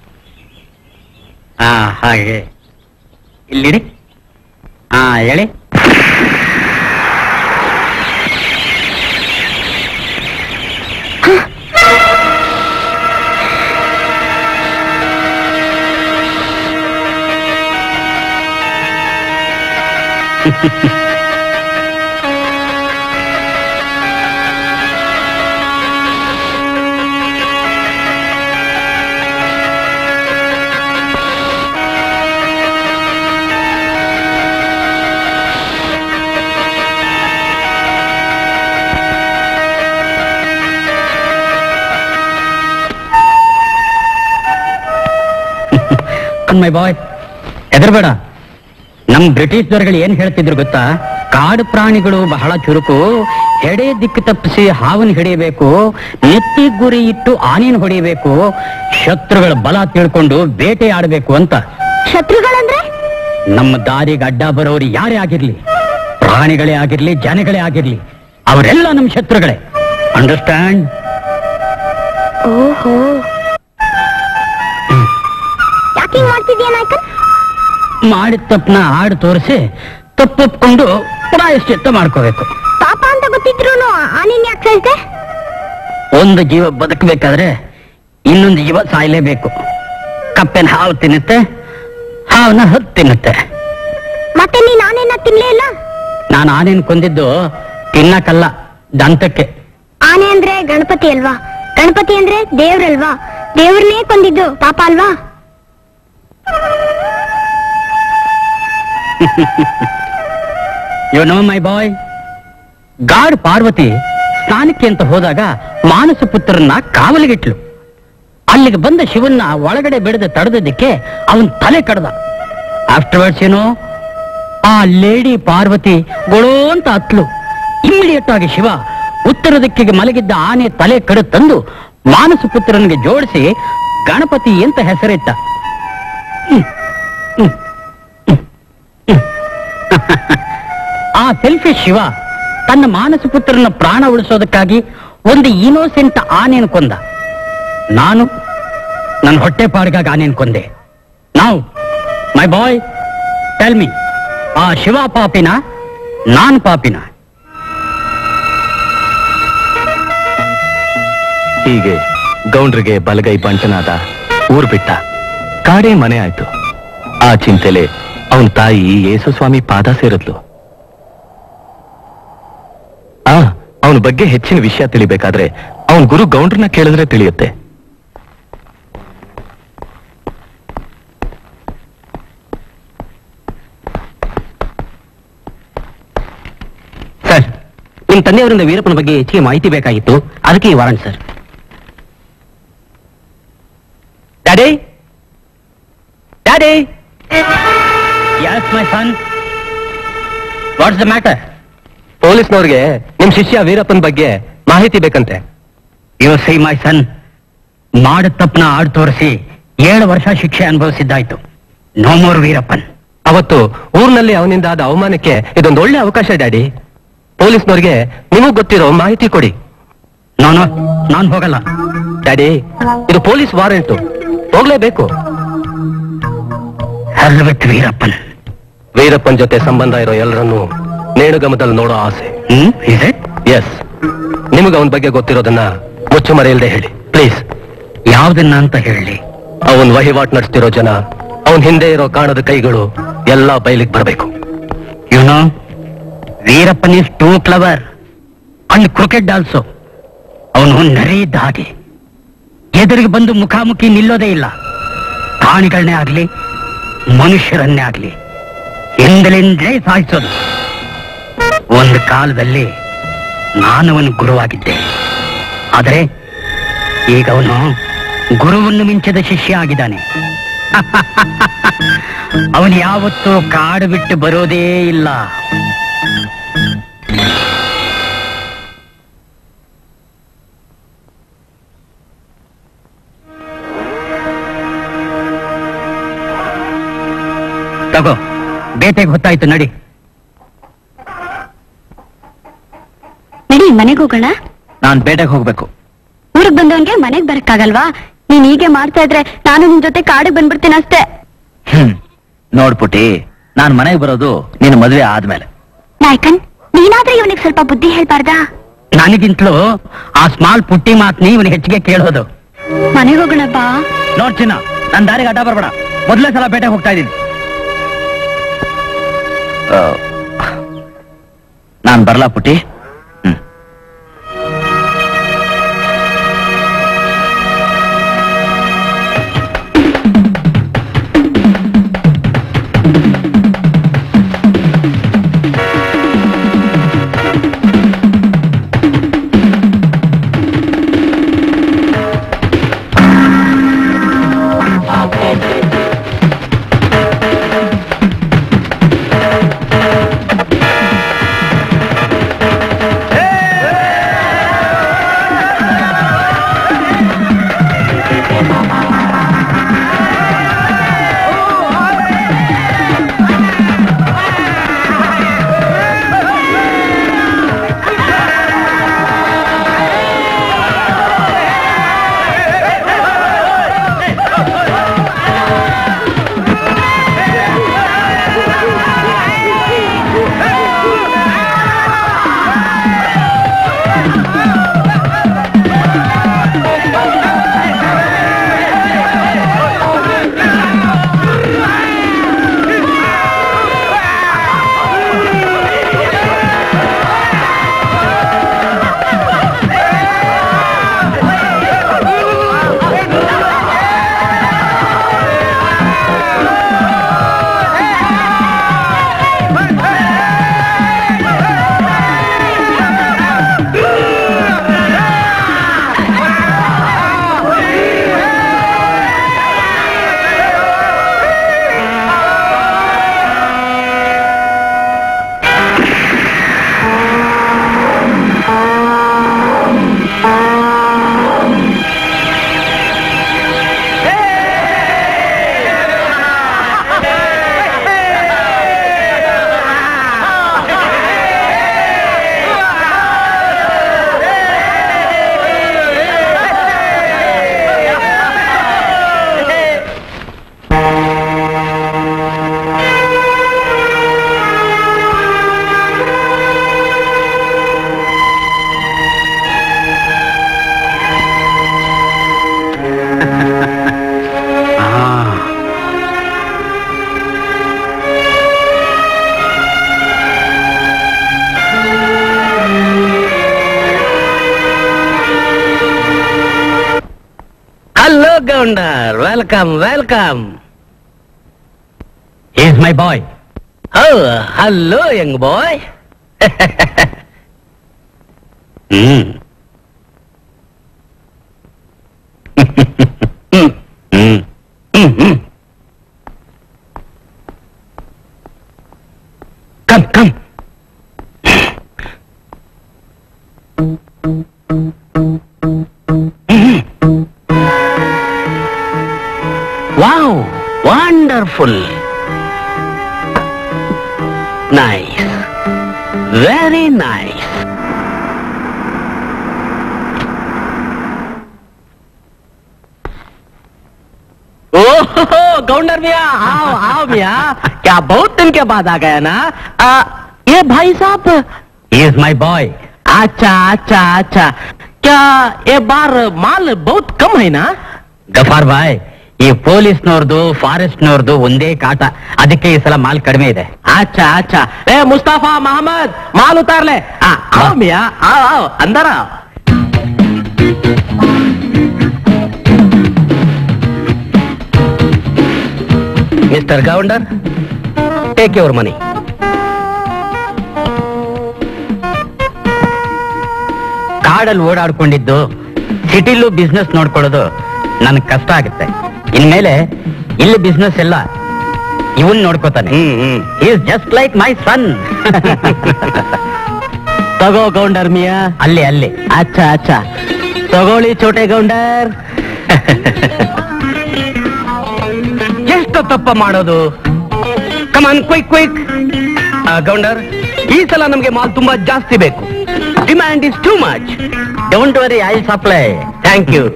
ಹಾ ಹಾಗೆ ಇಲ್ಲಿಡಿ ಹಾ ಹೇಳಿ ಮೈ ಬಾಯ್ ಹೆದರ್ಬೇಡ ನಮ್ ಬ್ರಿಟಿಷ್ ದೊರೆಗಳು ಏನ್ ಹೇಳ್ತಿದ್ರು ಗೊತ್ತಾ ಕಾಡು ಪ್ರಾಣಿಗಳು ಬಹಳ ಚುರುಕು ಹೆಡೆ ದಿಕ್ಕು ತಪ್ಪಿಸಿ ಹಾವನ್ ಹಿಡಿಯಬೇಕು ನೆತ್ತಿ ಗುರಿ ಇಟ್ಟು ಆನೆನ್ ಹೊಡಿಬೇಕು ಶತ್ರುಗಳ ಬಲ ತಿಳ್ಕೊಂಡು ಬೇಟೆ ಆಡಬೇಕು ಅಂತ ಶತ್ರುಗಳಂದ್ರೆ ನಮ್ಮ ದಾರಿಗೆ ಅಡ್ಡ ಬರೋರು ಯಾರೇ ಆಗಿರ್ಲಿ ಪ್ರಾಣಿಗಳೇ ಆಗಿರ್ಲಿ ಜನಗಳೇ ಆಗಿರ್ಲಿ ಅವರೆಲ್ಲ ನಮ್ಮ ಶತ್ರುಗಳೇ ಅಂಡರ್ಸ್ಟ್ಯಾಂಡ್ ಓಹೋ ಯಾಕೆ ಹಿಂಗ್ ಮಾಡ್ತಿದ್ಯಾ ನಾಯ್ಕನ್ ಮಾಡಿದ ತಪ್ಪನ ಹಾಡು ತೋರಿಸಿ ತಪ್ಪೊಪ್ಕೊಂಡು ಪ್ರಾಯಶ್ಚಿತ್ತ ಮಾಡ್ಕೋಬೇಕು ಪಾಪ ಅಂತ ಗೊತ್ತಿದ್ರು ಆನಿನ್ ಯಾಕೆ ಸಾಯ್ತೆ ಒಂದು ಜೀವ ಬದುಕಬೇಕಾದ್ರೆ ಇನ್ನೊಂದು ಜೀವ ಸಾಯ್ಲೇಬೇಕು ಕಪ್ಪೆನ ಹಾವು ತಿನ್ನುತ್ತೆ ಹಾವನ್ನ ಹತ್ತು ತಿನ್ನುತ್ತೆ ಮತ್ತೆ ನೀನ್ ಆನೆನ ತಿನ್ಲೇ ಇಲ್ಲ ನಾನು ಆನೇನ್ ಕೊಂದಿದ್ದು ತಿನ್ನಕ್ಕಲ್ಲ ದಂತಕ್ಕೆ ಆನೆ ಅಂದ್ರೆ ಗಣಪತಿ ಅಲ್ವಾ ಗಣಪತಿ ಅಂದ್ರೆ ದೇವ್ರಲ್ವಾ ದೇವ್ರನ್ನೇ ಕೊಂದಿದ್ದು ಪಾಪ ಅಲ್ವಾ you know my boy God Parvati ಸ್ನಾನಕ್ಕೆ ಅಂತ ಹೋದಾಗ ಮಾನಸ ಪುತ್ರನ್ನ ಕಾವಲಿಗಿಟ್ಲು ಅಲ್ಲಿಗೆ ಬಂದ ಶಿವನ್ನ ಒಳಗಡೆ ಬೆಳೆದ ತಡೆದಕ್ಕೆ ಅವನ್ ತಲೆ ಕಡ್ದ ಆಫ್ಟರ್ವರ್ಡ್ಸ್ ಏನೋ ಆ ಲೇಡಿ ಪಾರ್ವತಿ ಗೊಳೋ ಅಂತ ಹತ್ಲು ಇಮಿಡಿಯೇಟ್ ಆಗಿ ಶಿವ ಉತ್ತರ ದಿಕ್ಕಿಗೆ ಮಲಗಿದ್ದ ಆನೆ ತಲೆ ಕಡು ತಂದು ಮಾನಸ ಪುತ್ರನಿಗೆ ಜೋಡಿಸಿ ಗಣಪತಿ ಅಂತ ಹೆಸರಿಟ್ಟ ಹ್ಮ್. ಹ್ಮ್. ಹ್ಮ್. ಹ್ಮ್. ಆ ಸೆಲ್ಫಿ ಶಿವ ತನ್ನ ಮಾನಸ ಪುತ್ರನ ಪ್ರಾಣ ಉಳಿಸೋದಕ್ಕಾಗಿ ಒಂದು ಇನೋಸೆಂಟ್ ಆನೆಯನ್ನು ಕೊಂದ ನಾನು ನನ್ನ ಹೊಟ್ಟೆ ಪಾಡಿಗಾಗಿ ಆನೆಯನ್ನು ಕೊಂದೆ ನಾವು ಮೈ ಬಾಯ್ ಟೆಲ್ ಮಿ ಆ ಶಿವ ಪಾಪಿನ ನಾನ್ ಪಾಪಿನ ಹೀಗೆ ಗೌಂಡ್ರಿಗೆ ಬಲಗೈ ಬಂಟನಾದ ಊರ್ ಬಿಟ್ಟ ಕಾಡೇ ಮನೆ ಆಯ್ತು ಆ ಚಿಂತೆಲೆ ಅವನ ತಾಯಿ ಯೇಸುಸ್ವಾಮಿ ಪಾದ ಸೇರಿದ್ಲು ಆ ಅವನ ಬಗ್ಗೆ ಹೆಚ್ಚಿನ ವಿಷಯ ತಿಳಿಬೇಕಾದ್ರೆ ಅವನ್ ಗುರು ಗೌಂಡ್ರನ್ನ ಕೇಳಿದ್ರೆ ತಿಳಿಯುತ್ತೆ ಸರ್ ನಿಮ್ ತಂದೆಯವರಿಂದ ವೀರಪ್ಪನ ಬಗ್ಗೆ ಹೆಚ್ಚಿಗೆ ಮಾಹಿತಿ ಬೇಕಾಗಿತ್ತು ಅದಕ್ಕೆ ಈ warrant sir daddy daddy yes my son what's the matter ಪೊಲೀಸ್ನವ್ರಿಗೆ ನಿಮ್ ಶಿಷ್ಯ ವೀರಪ್ಪನ ಬಗ್ಗೆ ಮಾಹಿತಿ ಬೇಕಂತೆ ಯು ಸಿ ಮೈ ಸನ್ ಮಾಡಿದ ತಪ್ಪನ ಆಡ್ ತೋರಿಸಿ ಏಳು ವರ್ಷ ಶಿಕ್ಷೆ ಅನುಭವಿಸಿದ್ದಾಯ್ತು ನೋ ಮೋರ್ ವೀರಪ್ಪನ್ ಅವತ್ತು ಊರ್ನಲ್ಲಿ ಅವನಿಂದ ಆದ ಅವಮಾನಕ್ಕೆ ಇದೊಂದು ಒಳ್ಳೆ ಅವಕಾಶ ಡ್ಯಾಡಿ ಪೊಲೀಸ್ನವ್ರಿಗೆ ನಿಮಗ್ ಗೊತ್ತಿರೋ ಮಾಹಿತಿ ಕೊಡಿ ನಾನು ನಾನು ಹೋಗಲ್ಲ ಡ್ಯಾಡಿ ಇದು ಪೊಲೀಸ್ ವಾರೆಂಟು ಹೋಗ್ಲೇಬೇಕು ಹೆಲ್ವೆಟ್ ವೀರಪ್ಪನ್ ವೀರಪ್ಪನ್ ಜೊತೆ ಸಂಬಂಧ ಇರೋ ಎಲ್ಲರನ್ನು ನೇಣುಗಮದಲ್ಲಿ ನೋಡೋ ಆಸೆ ಹ್ಮ್ is it? ಎಸ್ ನಿಮಗೆ ಅವನ ಬಗ್ಗೆ ಗೊತ್ತಿರೋದನ್ನ ಮುಚ್ಚುಮರೆಯಲ್ದೆ ಹೇಳಿ ಪ್ಲೀಸ್ ಯಾವ್ದನ್ನ ಅಂತ ಹೇಳಿ ಅವನ್ ವಹಿವಾಟ್ ನಡೆಸ್ತಿರೋ ಜನ ಅವನ್ ಹಿಂದೆ ಇರೋ ಕಾಣದ ಕೈಗಳು ಎಲ್ಲಾ ಬಯಲಿಗೆ ಬರಬೇಕು you know Veerappan is too clever and cricket also ಅವನು ನರಿ ಇದ್ದ ಹಾಗೆ ಎದುರಿಗೆ ಬಂದು ಮುಖಾಮುಖಿ ನಿಲ್ಲೋದೇ ಇಲ್ಲ ಪ್ರಾಣಿಗಳನ್ನೇ ಆಗ್ಲಿ ಮನುಷ್ಯರನ್ನೇ ಆಗ್ಲಿ ಹಿಂದಲಿಂದಲೇ ಸಾಯಿಸೋದು ಒಂದು ಕಾಲದಲ್ಲಿ ನಾನವನು ಗುರುವಾಗಿದ್ದೆ ಆದರೆ ಈಗ ಅವನು ಗುರುವನ್ನು ಮಿಂಚಿದ ಶಿಷ್ಯ ಆಗಿದ್ದಾನೆ ಅವನು ಯಾವತ್ತೂ ಕಾಡು ಬಿಟ್ಟು ಬರೋದೇ ಇಲ್ಲ ತಗೋ ಬೇಟೆಗೆ ಹೊತ್ತಾಯ್ತು ನಡಿ ನಡಿ ಮನೆಗೆ ಹೋಗೋಣ ನಾನ್ ಬೇಟೆಗೆ ಹೋಗ್ಬೇಕು ಊರಿಗೆ ಬಂದವನ್ಗೆ ಮನೆಗ್ ಬರಕ್ಕಾಗಲ್ವಾ ನೀನ್ ಹೀಗೆ ಮಾಡ್ತಾ ಇದ್ರೆ ನಾನು ನಿನ್ ಜೊತೆ ಕಾಡಿಗೆ ಬಂದ್ಬಿಡ್ತೀನಿ ಅಷ್ಟೇ ಹ್ಮ್ ನೋಡ್ಪುಟಿ ನಾನ್ ಮನೆಗೆ ಬರೋದು ನಿನ್ ಮದ್ವೆ ಆದ್ಮೇಲೆ ನಾಯ್ಕನ್ ನೀನಾದ್ರೂ ಇವನಿಗೆ ಸ್ವಲ್ಪ ಬುದ್ಧಿ ಹೇಳ್ಬಾರ್ದಾ ನನಗಿಂತಲೂ ಆ ಸ್ಮಾಲ್ ಪುಟ್ಟಿ ಮಾತ್ನಿ ಇವನು ಹೆಚ್ಚಿಗೆ ಕೇಳೋದು ಮನೆಗೆ ಹೋಗೋಣ ಬಾ ನೋಡ್ ಚಿನ್ನ ನನ್ ದಾರಿಗೆ ಅಡ್ಡ ಬರ್ಬೇಡ ಮೊದಲೇ ಸಲ ಬೇಟೆಗೆ ಹೋಗ್ತಾ ಇದ್ದೀನಿ ನಾನ್ ಬರ್ಲಾ ಪುಟಿ hmm welcome welcome is my boy oh hello young boy hmm hmm hmm hmm come come wow wonderful nice very nice oh Gounder मिया आओ आओ मिया क्या बहुत दिन के बाद आ गया ना आ, ये भाई साहब इज माई बॉय अच्छा अच्छा अच्छा क्या ये बार माल बहुत कम है ना ಗಫಾರ್ ಬಾಯ್ ಈ ಪೊಲೀಸ್ನವ್ರದ್ದು ಫಾರೆಸ್ಟ್ನವ್ರದ್ದು ಒಂದೇ ಕಾಟ ಅದಕ್ಕೆ ಈ ಸಲ ಮಾಲ್ ಕಡಿಮೆ ಇದೆ ಅಚ್ಚಾ ಅಚ್ಚಾ ಏ ಮುಸ್ತಫಾ ಮಹಮ್ಮದ್ ಮಾಲ್ ಉತಾರ್ಲೆ ಆ, आओ मिया आओ आओ अंदर आओ mister Gounder take your money ಕಾಡಲ್ಲಿ ಓಡಾಡ್ಕೊಂಡಿದ್ದು ಸಿಟಿಲೂ ಬಿಸ್ನೆಸ್ ನೋಡ್ಕೊಳ್ಳೋದು ನನಗೆ ಕಷ್ಟ ಆಗುತ್ತೆ ಇನ್ಮೇಲೆ ಇಲ್ಲಿ ಬಿಸ್ನೆಸ್ ಎಲ್ಲ ಇವನ್ ನೋಡ್ಕೋತಾನೆ is just like my son ತಗೋ ಗೌಂಡರ್ ಮಿಯಾ ಅಲ್ಲಿ ಅಲ್ಲಿ ಅಚ್ಚಾ ಅಚ್ಚಾ ತಗೊಳ್ಳಿ ಚೋಟೆ ಗೌಂಡರ್ ಎಷ್ಟು ತಪ್ಪ ಮಾಡೋದು ಕಮಾನ್ ಕ್ವಿಕ್ ಕ್ವಿಕ್ ಗೌಂಡರ್ ಈ ಸಲ ನಮಗೆ ಮಾಲ್ ತುಂಬಾ ಜಾಸ್ತಿ ಬೇಕು demand is too much don't worry I supply thank you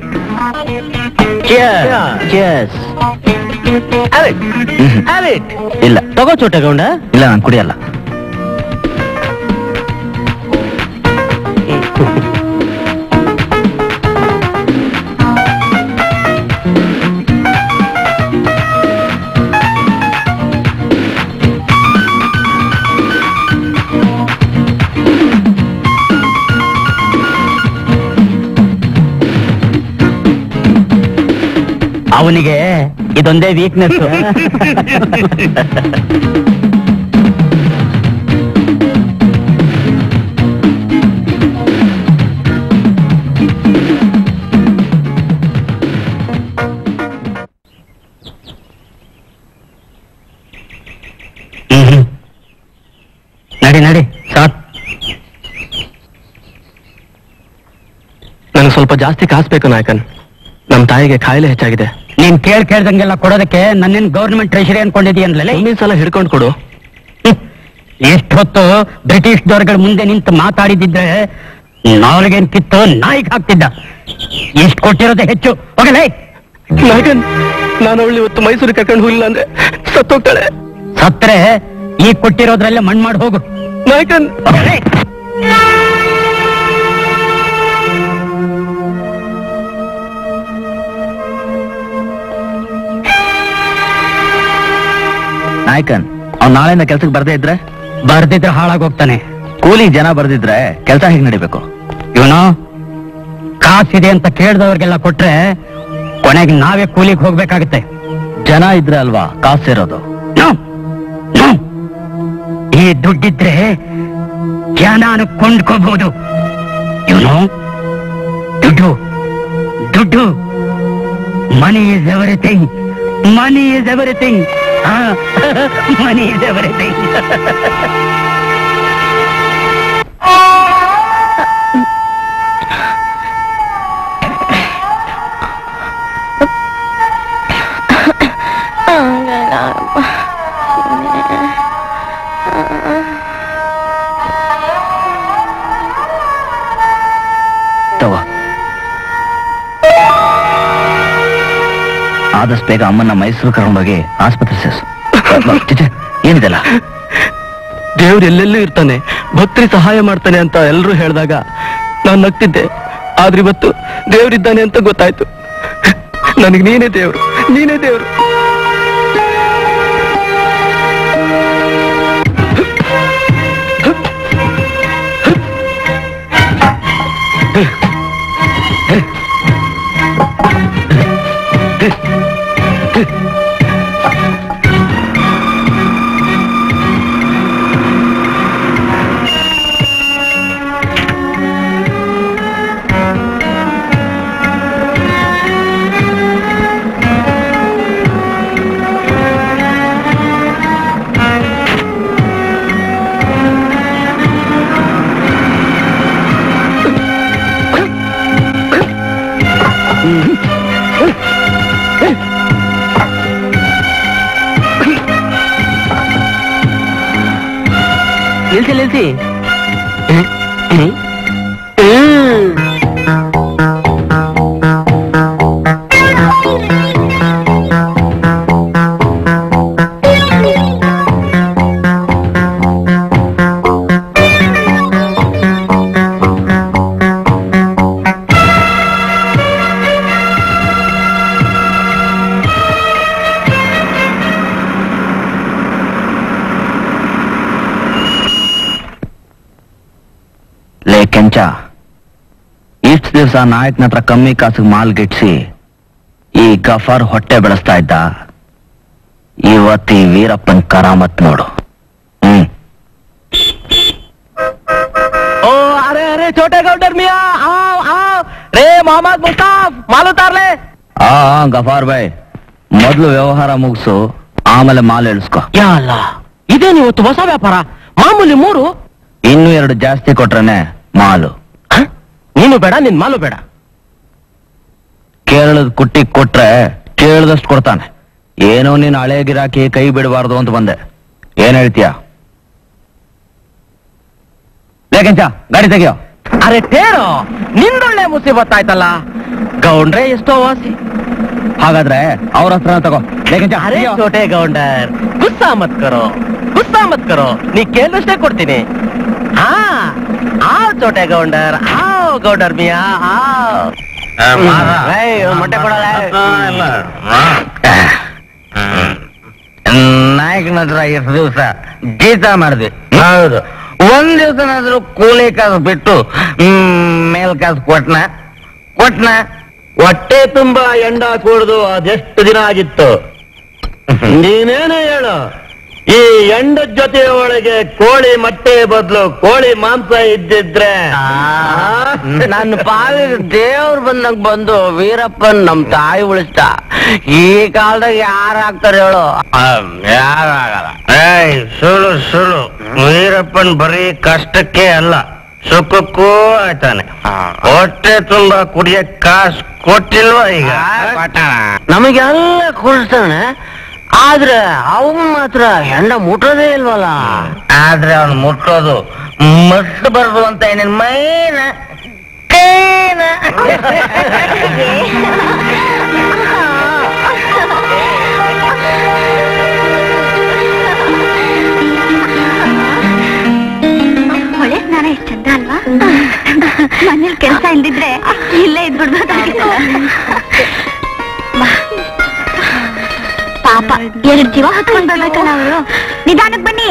ಇಲ್ಲ ತಗೋ ಚೋಟ ಗೌಂಡ ಇಲ್ಲ ನಾನು ಕುಡಿಯಲ್ಲ ಅವನಿಗೆ ಇದೊಂದೇ ವೀಕ್ನೆಸ್ ನಡಿ ನಡಿ ಸಾತ್ ನನಗೆ ಸ್ವಲ್ಪ ಜಾಸ್ತಿ ಕಾಸು ಬೇಕು ನಾಯಕನ್ ನಮ್ಮ ತಾಯಿಗೆ ಕಾಯಿಲೆ ಹೆಚ್ಚಾಗಿದೆ ನೀನ್ ಕೇಳ್ ಕೇಳ್ದಂಗೆಲ್ಲ ಕೊಡೋದಕ್ಕೆ ನನ್ನೇನ್ ಗೌರ್ಮೆಂಟ್ ಟ್ರೆಷರಿ ಅನ್ಕೊಂಡಿದೀಯನ್ಲೇ ಮುಂದಿನ ಸಲ ಹಿಡ್ಕೊಂಡು ಕೊಡು ಎಷ್ಟೊತ್ತು ಬ್ರಿಟಿಷ್ ದೊರೆಗಳ ಮುಂದೆ ನಿಂತು ಮಾತಾಡಿದಿದ್ರೆ ನಾಲ್ಗೇನ್ ಕಿತ್ತು ನಾಯಿಗೆ ಹಾಕ್ತಿದ್ದ ಎಷ್ಟು ಕೊಟ್ಟಿರೋದೇ ಹೆಚ್ಚು ಹೋಗಲೇ ನಾಯಕನ್ ನಾನು ಅವಳು ಇವತ್ತು ಮೈಸೂರಿಗೆ ಕರ್ಕೊಂಡು ಹೋಗಿಲ್ಲ ಅಂದ್ರೆ ಸತ್ತೋಗ್ತಾಳೆ ಸತ್ರೆ ಈ ಕೊಟ್ಟಿರೋದ್ರಲ್ಲೇ ಮಣ್ ಮಾಡಿ ಹೋಗು ನಾಯಕನ್ ಹೋಗಲೇ. ನಾಯಕನ್ ಅವ್ನು ನಾಳೆಯಿಂದ ಕೆಲ್ಸಕ್ಕೆ ಬರ್ದೇ ಇದ್ರೆ ಬರ್ದಿದ್ರೆ ಹಾಳಾಗೋಗ್ತಾನೆ ಕೂಲಿ ಜನ ಬರ್ದಿದ್ರೆ ಕೆಲಸ ಹೇಗೆ ನಡಿಬೇಕು ಇವನು ಕಾಸಿದೆ ಅಂತ ಕೇಳ್ದವ್ರಿಗೆಲ್ಲ ಕೊಟ್ರೆ ಕೊನೆಗೆ ನಾವೇ ಕೂಲಿಗೆ ಹೋಗ್ಬೇಕಾಗತ್ತೆ ಜನ ಇದ್ರೆ ಅಲ್ವಾ ಕಾಸು ಇರೋದು ನೋ, ನೋ. ಈ ದುಡ್ಡಿದ್ರೆ ಜನಾನು ಕೊಂಡ್ಕೋಬಹುದು ಇವನು ದುಡ್ಡು ದುಡ್ಡು money is everything money is everything money is everything ತಗೋ ಆದಷ್ಟು ಬೇಗ ಅಮ್ಮನ್ನ ಮೈಸೂರು ಕರ್ಕೊಂಡೋಗಿ ಆಸ್ಪತ್ರೆ ಸೇರಿಸು ಚಿಚೆ, ಏನಿದೆಲ್ಲ ದೇವ್ರು ಎಲ್ಲೆಲ್ಲೂ ಇರ್ತಾನೆ ಭಕ್ತರಿ ಸಹಾಯ ಮಾಡ್ತಾನೆ ಅಂತ ಎಲ್ಲರೂ ಹೇಳಿದಾಗ ನಾನು ನಗ್ತಿದ್ದೆ ಆದ್ರೆ ಇವತ್ತು ದೇವ್ರಿದ್ದಾನೆ ಅಂತ ಗೊತ್ತಾಯ್ತು ನನಗೆ ನೀನೇ ದೇವ್ರು ನೀನೇ ದೇವ್ರು ನಿಲ್ಸಿ ನಿಲ್ಸಿ ಲೇ ಕೆಂಚ ಇಷ್ಟು ದಿವಸ ನಾಯಕನ ಹತ್ರ ಕಮ್ಮಿ ಕಾಸಿಗೆ ಮಾಲ್ ಗಿಟ್ಸಿ ಈ ಗಫಾರ್ ಹೊಟ್ಟೆ ಬೆಳೆಸ್ತಾ ಇದ್ದ ಇವತ್ತು ಈ ವೀರಪ್ಪನ್ ಕರಾಮತ್ ನೋಡು ಹ್ಮ್ ओ अरे अरे छोटे गौडर मिया आओ आओ रे मोहम्मद मुस्ताफ माल उतार ले ಆ ಆ, ಗಫಾರ್ ಬಾಯ್ ಮೊದ್ಲು ವ್ಯವಹಾರ ಮುಗಿಸು ಆಮೇಲೆ ಮಾಲ್ ಇಳಿಸ್ಕೊ ಯಾ ಅಲ್ಲ ಇದೇನು ಇವತ್ತು ಹೊಸ ವ್ಯಾಪಾರ ಮಾಮೂಲಿ ಮೂರು ಇನ್ನು ಎರಡು ಜಾಸ್ತಿ ಕೊಟ್ರೇನೆ ಮಾಲು ಹ? ನೀನು ಬೇಡ ನಿನ್ ಮಾಲು ಬೇಡ ಕೇರಳದ ಕುಟ್ಟಿ ಕೊಟ್ರೆ ಕೇಳ್ದಷ್ಟು ಕೊಡ್ತಾನೆ ಏನೋ ನೀನು ಹಳೆ ಗಿರಾಕಿ ಕೈ ಬಿಡಬಾರ್ದು ಅಂತ ಬಂದೆ ಏನ್ ಹೇಳ್ತೀಯ ಲೇಕೆಂಚ ಗಾಡಿ ತೆಗಿಯೋ ಅರೆ ಟೇರೋ ನಿಂದೊಳ್ಳೆ ಮುಸೀಬತ್ ಆಯ್ತಲ್ಲ ಗೌಂಡ್ರೆ ಎಷ್ಟೋ ವಾಸಿ ಹಾಗಾದ್ರೆ ಅವ್ರ ಹತ್ರ ತಗೋ ಲೇಕೆಂಚ ಅರೆ छोटे ಗೌಂಡರ್ ಗುಸ್ಸಾ ಮತ್ ಕರೋ ಗುಸ್ಸಾ ಮತ್ ಕರೋ ನೀ ಕೇಳಿದಷ್ಟೇ ಕೊಡ್ತೀನಿ ಹಾ ಆವ್ ಚೋಟೆ ಗೌಂಡರ್ ಆವ್ ಗೌಂಡರ್ ಮಿಯಾ ಆವ್ ಏಯ್, ಒಂದ್ ಮೊಟ್ಟೆ ಕೊಡಲ್ಲ ನಾಯಕನ ಹತ್ರ ಎಷ್ಟು ದಿವಸ ಜೀತ ಮಾಡಿದ್ವಿ ಹೌದು ಒಂದ್ ದಿವಸನಾದ್ರೂ ಕೂಲಿ ಕಾಸು ಬಿಟ್ಟು ಹ್ಮ್, ಮೇಲ್ ಕಾಸು ಕೊಟ್ನ ಕೊಟ್ನ ಹೊಟ್ಟೆ ತುಂಬಾ ಎಂಡ ಕೂಡ್ದು ಅದೆಷ್ಟು ದಿನ ಆಗಿತ್ತು ನೀನೇನು ಹೇಳು ಈ ಎಂಡದ ಜೊತೆ ಒಳಗೆ ಕೋಳಿ ಮೊಟ್ಟೆ ಬದಲು ಕೋಳಿ ಮಾಂಸ ಇದ್ದಿದ್ರೆ ನನ್ನ ಪಾಲಿಗೆ ದೇವ್ರು ಬಂದಂಗ್ ಬಂದು ವೀರಪ್ಪನ್ ನಮ್ ತಾಯಿ ಉಳಿಸ್ತ ಈ ಕಾಲದಾಗ ಯಾರು ಆಗ್ತಾರೆ ಹೇಳು ಯಾರು ಆಗಲ್ಲ ಏಯ್ ಸುಳ್ಳು ಸುಳ್ಳು ವೀರಪ್ಪನ್ ಬರೀ ಕಷ್ಟಕ್ಕೆ ಅಲ್ಲ ಸುಖಕ್ಕೂ ಆಯ್ತಾನೆ ಹೊಟ್ಟೆ ತುಂಬಾ ಕುಡಿಯ ಕಾಸು ಕೊಟ್ಟಿಲ್ವಾ ಈಗ ನಮಗೆಲ್ಲ ಕೊಡ್ತಾನೆ ಆದ್ರೆ ಅವನ್ ಮಾತ್ರ ಹೆಂಡ ಮುಟ್ಟೋದೇ ಇಲ್ವಲ್ಲ ಆದ್ರೆ ಅವ್ನು ಮುಟ್ಟೋದು ಮಸ್ತ್ ಬರ್ದು ಅಂತ ಏನೇನ್ ಮೈನ ಕೈನ ಹೊಳೆ ಸ್ನಾನ ಎಷ್ಟು ಚಂದ ಅಲ್ವಾ ಮನೇಲಿ ಕೆಲಸ ಇಲ್ದಿದ್ರೆ ಇಲ್ಲೇ ಇದ್ಬಿಡ್ಬೋದಾಗಿತ್ತು ಪಾಪ ಎರಡು ಜೀವ ಹೊತ್ಕೊಂಡ್ ಬರ್ಬೇಕಲ್ಲ ಅವರು ನಿಧಾನಕ್ ಬನ್ನಿ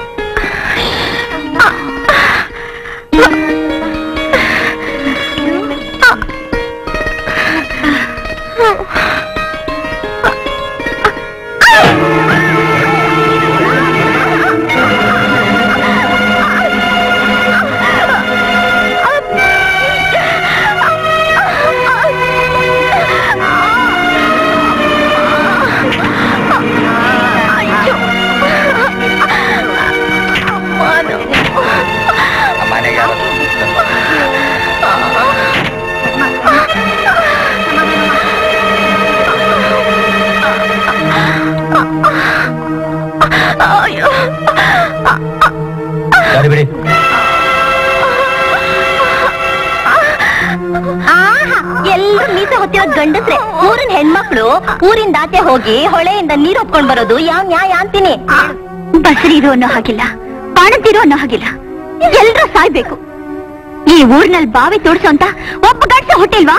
ಸರಿ ಬಿಡಿ ಎಲ್ಲರೂ ಮೀಸೆ ಹೊತ್ತಿರೋ ಗಂಡಸ್ರೆ ಊರಿನ ಹೆಣ್ಮಕ್ಳು ಊರಿಂದ ಆಚೆ ಹೋಗಿ ಹೊಳೆಯಿಂದ ನೀರ್ ಹೊತ್ಕೊಂಡ್ ಬರೋದು ಯಾವ ನ್ಯಾಯ ಅಂತೀನಿ ಬಸರಿರು ಅನ್ನೋ ಹಾಗಿಲ್ಲ ಬಾಣತಿರು ಅನ್ನೋ ಹಾಗಿಲ್ಲ ಎಲ್ರೂ ಸಾಯ್ಬೇಕು ಈ ಊರ್ನಲ್ಲಿ ಬಾವಿ ತೋಡ್ಸೋ ಅಂತ ಒಬ್ಬ ಗಂಡಸ ಹುಟ್ಟಿಲ್ವಾ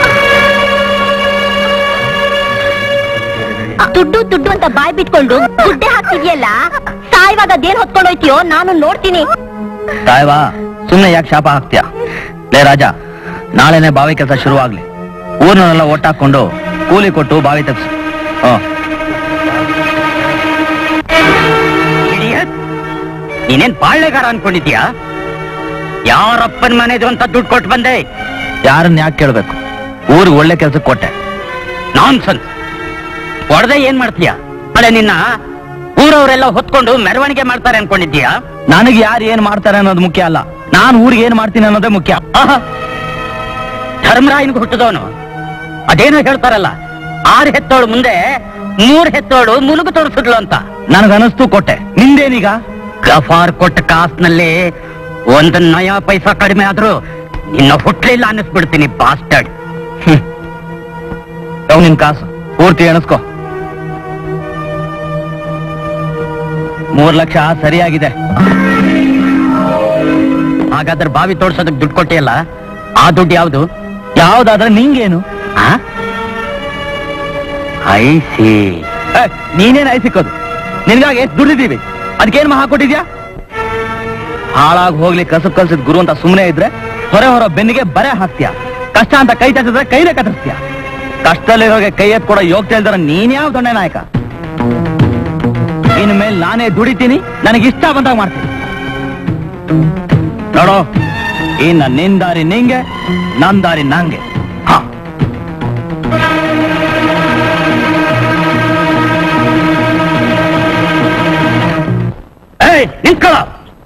ತುಡ್ಡು ತುಡ್ಡು ಅಂತ ಬಾಯ್ ಬಿಟ್ಕೊಂಡು ಗುಡ್ಡೆ ಹಾಕ್ತಿದ್ಯಲ್ಲ ಸಾಯುವಾಗ ಅದೇನ್ ಹೊತ್ಕೊಂಡು ಹೋಯ್ತೀಯೋ ನಾನು ನೋಡ್ತೀನಿ ಸಾಯ್ವಾ ಸುಮ್ನೆ ಯಾಕೆ ಶಾಪ ಹಾಕ್ತೀಯ ಲೇ ರಾಜ ನಾಳೆನೆ ಬಾವಿ ಕೆಲಸ ಶುರುವಾಗ್ಲಿ ಊರ್ನನ್ನೆಲ್ಲ ಒಟ್ಟಾಕೊಂಡು ಕೂಲಿ ಕೊಟ್ಟು ಬಾವಿ ತೆಗ್ಸು ಹ್ಮ್ ನೀನೇನ್ ಬಾಳ್ಳೆಗಾರ ಅನ್ಕೊಂಡಿದ್ಯಾ ಯಾರಪ್ಪನ್ ಮನೆದು ಅಂತ ದುಡ್ಡು ಕೊಟ್ಟು ಬಂದೆ ಯಾರನ್ನ ಯಾಕೆ ಕೇಳ್ಬೇಕು ಊರಿಗೆ ಒಳ್ಳೆ ಕೆಲ್ಸಕ್ಕೆ ಕೊಟ್ಟೆ ನಾನ್ ಸನ್ಸ್ ಹೊಡೆದೆ ಏನ್ ಮಾಡ್ತೀಯ ಅಲ್ಲ ನಿನ್ನ ಊರವರೆಲ್ಲ ಹೊತ್ಕೊಂಡು ಮೆರವಣಿಗೆ ಮಾಡ್ತಾರೆ ಅನ್ಕೊಂಡಿದ್ಯಾ ನನಗೆ ಯಾರು ಏನ್ ಮಾಡ್ತಾರೆ ಅನ್ನೋದು ಮುಖ್ಯ ಅಲ್ಲ ನಾನು ಊರಿಗೆ ಏನ್ ಮಾಡ್ತೀನಿ ಅನ್ನೋದೇ ಮುಖ್ಯ ಆಹಾ ಧರ್ಮರಾಯನ್ಗೆ ಹುಟ್ಟಿದವನು ಅದೇನೋ ಹೇಳ್ತಾರಲ್ಲ ಆರು ಹೆತ್ತೋಳು ಮುಂದೆ ಮೂರ್ ಹೆತ್ತೋಳು ಮುಲುಗು ತೋರಿಸಿದ್ಲು ಅಂತ ನನಗನಸ್ತು ಕೊಟ್ಟೆ ನಿಂದೇನೀಗ ಗಫಾರ್ ಕೊಟ್ಟ ಕಾಸ್ನಲ್ಲಿ ಒಂದು ನಯ ಪೈಸಾ ಕಡಿಮೆ ಆದ್ರೂ ನಿನ್ನ ಹುಟ್ಲಿಲ್ಲ ಅನ್ನಿಸ್ಬಿಡ್ತೀನಿ ಬಾಸ್ಟರ್ಡ್ ತಗೋ ನಿನ್ ಕಾಸು ಪೂರ್ತಿ ಎಣಿಸ್ಕೋ ಮೂರ್ ಲಕ್ಷ ಸರಿಯಾಗಿದೆ ಹಾಗಾದ್ರೆ ಬಾವಿ ತೋಡ್ಸೋದಕ್ಕೆ ದುಡ್ಡು ಕೊಟ್ಟಿಯಲ್ಲ ಆ ದುಡ್ಡು ಯಾವುದು ಯಾವ್ದಾದ್ರೆ ನಿಂಗೇನು ಐ ಸಿ ಏ, ನೀನೇನ್ ಐ ಸಿಕ್ಕೋದು ನಿನ್ಗಾಗಿ ಎಷ್ಟು ದುಡ್ದಿದ್ದೀವಿ ಅದಕ್ಕೇನ್ ಮಹಾ ಕೊಟ್ಟಿದ್ಯಾ ಹಾಳಾಗ್ ಹೋಗ್ಲಿ ಕಸಬ್ ಕಲ್ಸಿದ್ ಗುರು ಅಂತ ಸುಮ್ಮನೆ ಇದ್ರೆ ಹೊರ ಹೊರ ಬೆನ್ನಿಗೆ ಬರೆ ಹಾಕ್ತೀಯ ಕಷ್ಟ ಅಂತ ಕೈ ತಟ್ಟಿದ್ರೆ ಕೈನೇ ಕತ್ತರಿಸ್ತೀಯ ಕಷ್ಟದಲ್ಲಿರೋಗೆ ಕೈ ಎತ್ ಕೊಡೋ ಯೋಗ್ಯ ಇಲ್ದಾರ ನೀನ್ ಯಾವ ದೊಣ್ಣೆ ನಾಯಕ ಇನ್ ಮೇಲೆ ನಾನೇ ದುಡಿತೀನಿ ನನಗೆ ಇಷ್ಟ ಬಂದಾಗ ಮಾಡ್ತೀನಿ ನೋಡೋ ಇನ್ನ ನಿನ್ ದಾರಿ ನಿಂಗೆ ನನ್ ದಾರಿ ನಂಗೆ ಹಾ ಏಯ್ ನಿಂತ್ಕೊಳ್ಳ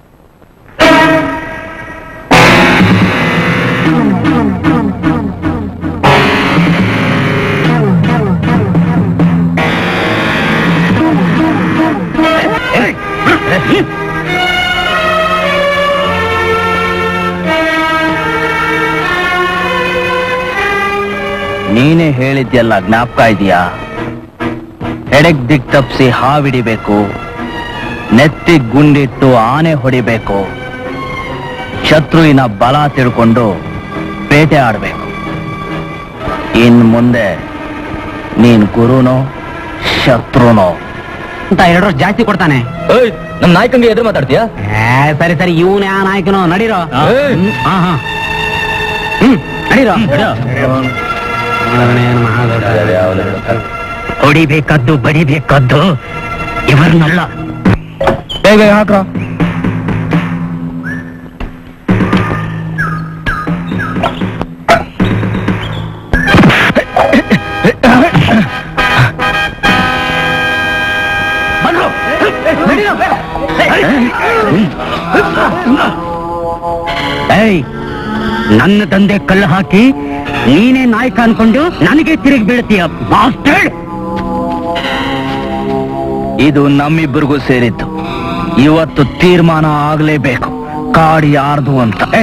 ನೀನೇ ಹೇಳಿದ್ಯಲ್ಲ ಜ್ಞಾಪಕ ಇದೆಯಾ ಎಡೆಗ್ ದಿಕ್ ತಪ್ಸಿ ಹಾವಿಡಿಬೇಕು ನೆತ್ತಿ ಗುಂಡಿಟ್ಟು ಆನೆ ಹೊಡಿಬೇಕು ಶತ್ರುವಿನ ಬಲ ತಿಳ್ಕೊಂಡು ಬೇಟೆ ಆಡ್ಬೇಕು ಇನ್ ಮುಂದೆ ನೀನ್ ಗುರುನೋ ಶತ್ರುನೋ ಅಂತ ಎರಡು ಜಾಸ್ತಿ ಕೊಡ್ತಾನೆ ನಮ್ ನಾಯಕಂಗೆ ಎದುರು ಮಾತಾಡ್ತೀಯಾ ಏ, ಸರಿ ಸರಿ ಇವನೇ ಆ ನಾಯಕನು ನಡೀರೋ ಏಯ್. ಹ್ಮ್, ಹಾ ಹಾ ಹ್ಮ್ ನಡೀರೋ ಹೊಡಿಬೇಕಾದ್ದು ಬಡಿಬೇಕಾದ್ದು ಇವರನ್ನಲ್ಲ ಬೇಗ ಹಾಕ್ರ ಏಯ್ ನನ್ನ ತಂದೆ ಕಲ್ಲು ಹಾಕಿ ನೀನೇ ನಾಯಕ ಅನ್ಕೊಂಡು ನನಗೆ ತಿರುಗಿ ಬೀಳ್ತೀಯ ಮಾಸ್ಟರ್ ಇದು ನಮ್ಮಿಬ್ಬರಿಗೂ ಸೇರಿತ್ತು ಇವತ್ತು ತೀರ್ಮಾನ ಆಗ್ಲೇಬೇಕು ಕಾಡು ಯಾರ್ದು ಅಂತ ಏ,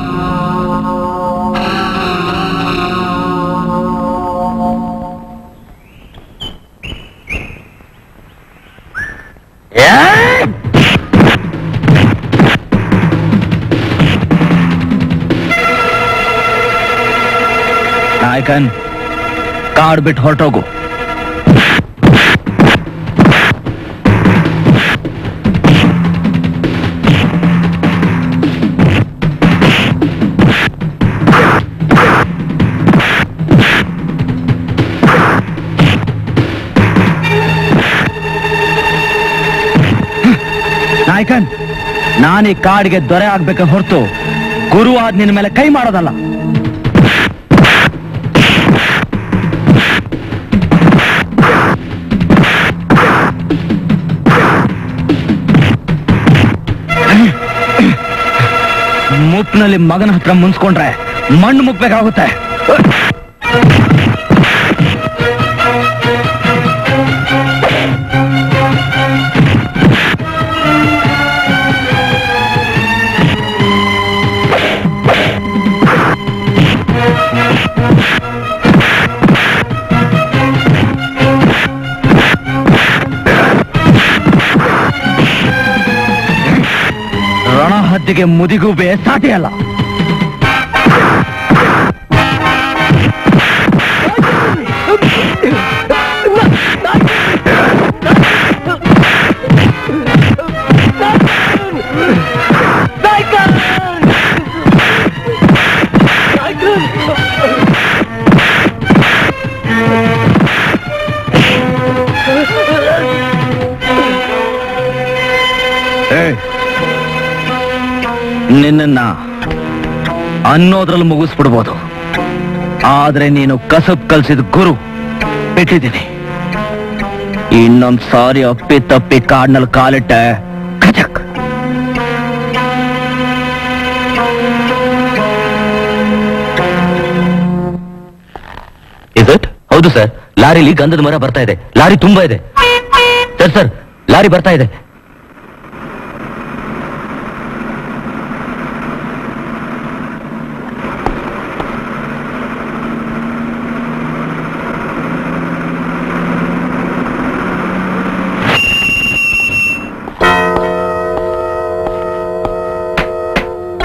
ನಾಯಕನ್ ಕಾಡ್ ಬಿಟ್ಟು ಹೊರಟೋಗು ನಾಯಕನ್ ನಾನು ಈ ಕಾಡಿಗೆ ದೊರೆ ಆಗ್ಬೇಕ ಹೊರತು ಗುರು ಆದ್ ನಿನ್ನ ಮೇಲೆ ಕೈ ಮಾಡೋದಲ್ಲ ಮುಪ್ಪಿನಲ್ಲಿ ಮಗನ ಹತ್ರ ಮುನ್ಸ್ಕೊಂಡ್ರೆ ಮಣ್ಣು ಮುಪ್ಬೇಕಾಗುತ್ತೆ ರಣಹದ್ದಿಗೆ ಮುದಿಗೂಬೆ ಸಾಟಿಯಲ್ಲ ನಿನ್ನ ಅನ್ನೋದ್ರಲ್ಲಿ ಮುಗಿಸ್ಬಿಡ್ಬೋದು ಆದ್ರೆ ನೀನು ಕಸಬ್ ಕಲ್ಸಿದ ಗುರು ಬಿಟ್ಟಿದ್ದೀನಿ ಇನ್ನೊಂದ್ ಸಾರಿ ಅಪ್ಪಿ ತಪ್ಪಿ ಕಾಡ್ನಲ್ಲಿ ಕಾಲಿಟ್ಟೆ ಖಚಕ್ ಇಸ್ ಇಟ್ ಹೌದು ಸರ್ ಲಾರಿಲಿ ಗಂಧದ ಮರ ಬರ್ತಾ ಇದೆ ಲಾರಿ ತುಂಬಾ ಇದೆ ಸರ್ ಸರ್ ಲಾರಿ ಬರ್ತಾ ಇದೆ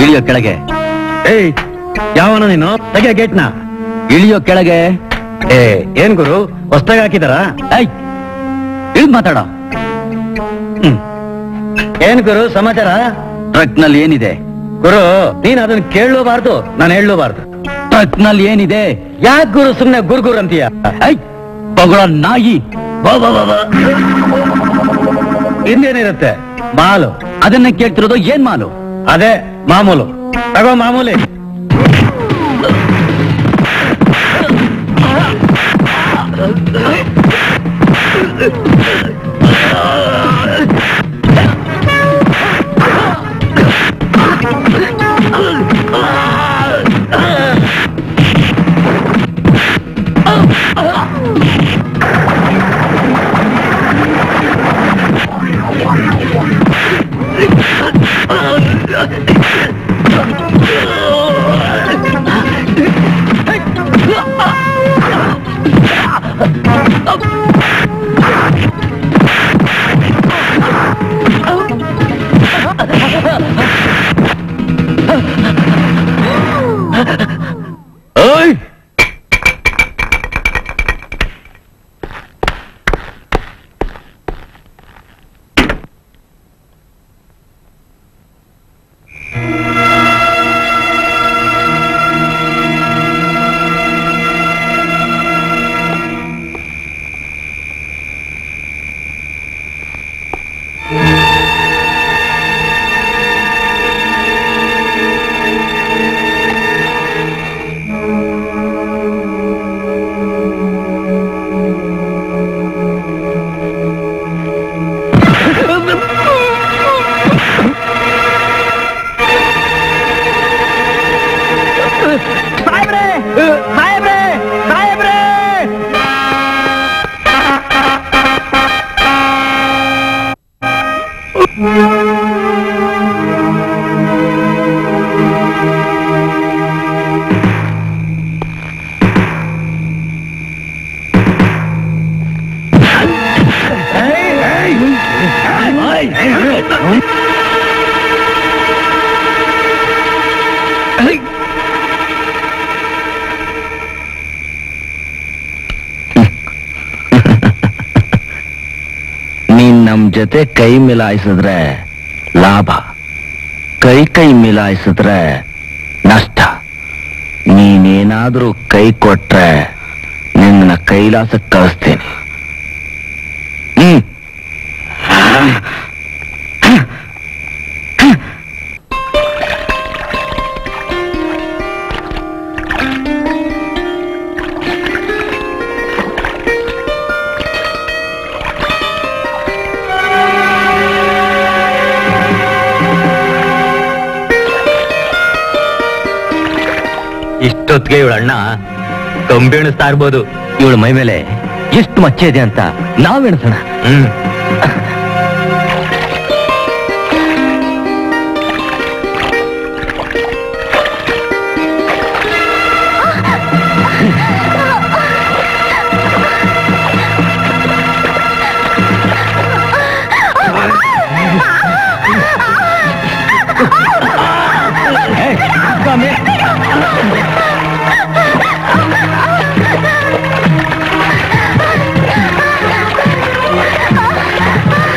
ಇಳಿಯೋ ಕೆಳಗೆ ಏಯ್ ಯಾವನು ನೀನು ತೆಗೆ ಗೇಟ್ನ ಇಳಿಯೋ ಕೆಳಗೆ ಏ ಏನ್ ಗುರು ಹೊಸ್ದಾಗಿ ಹಾಕಿದಾರ ಐ ಇಳಿದ್ ಮಾತಾಡ ಏನ್ ಗುರು ಸಮಾಚಾರ ಟ್ರಕ್ ನಲ್ಲಿ ಏನಿದೆ ಗುರು ನೀನ್ ಅದನ್ನ ಕೇಳಲೂಬಾರ್ದು ನಾನು ಹೇಳಲೂಬಾರ್ದು ಟ್ರಕ್ ನಲ್ಲಿ ಏನಿದೆ ಯಾಕೆ ಗುರು ಸುಮ್ನೆ ಗುರ್ಗುರ್ ಅಂತೀಯ ಐ ಬಗಳ ನಾಯಿ ಬಾ, ಬಾ, ಬಾ, ಬಾ. ಇನ್ನೇನಿರುತ್ತೆ ಮಾಲು ಅದನ್ನ ಕೇಳ್ತಿರೋದು ಏನ್ ಮಾಲು ಅದೇ ಮಾಮೂಲು ತಗೋ ಮಾಮೂಲಿ ಓಯ್ ನೀನ್ ನಮ್ ಜೊತೆ ಕೈ ಮಿಲಾಯಿಸಿದ್ರೆ ಲಾಭ ಕೈ ಕೈ ಮಿಲಾಯಿಸಿದ್ರೆ ನಷ್ಟ ನೀನೇನಾದ್ರೂ ಕೈ ಕೊಟ್ರೆ ನಿನ್ನ ಕೈಲಾಸಕ್ಕೆ ಕಳಿಸ್ತೀನಿ ಹ್ಮ್ ಇಷ್ಟೊತ್ತಿಗೆ ಇವಳ ಅಣ್ಣ ಕಂಬಿ ಎಣಿಸ್ತಾ ಇರ್ಬೋದು ಇವಳ ಮೈ ಮೇಲೆ ಎಷ್ಟು ಮಚ್ಚೆ ಇದೆ ಅಂತ ನಾವೆಣಸೋಣ ಹ್ಮ್ ಆ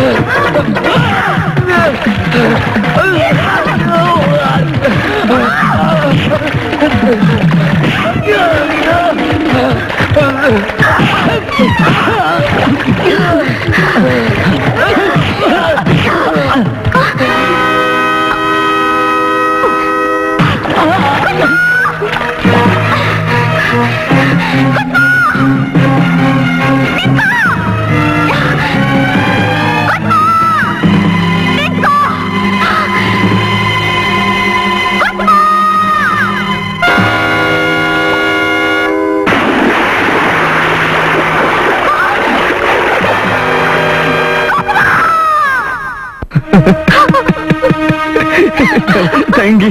ತಂಗಿ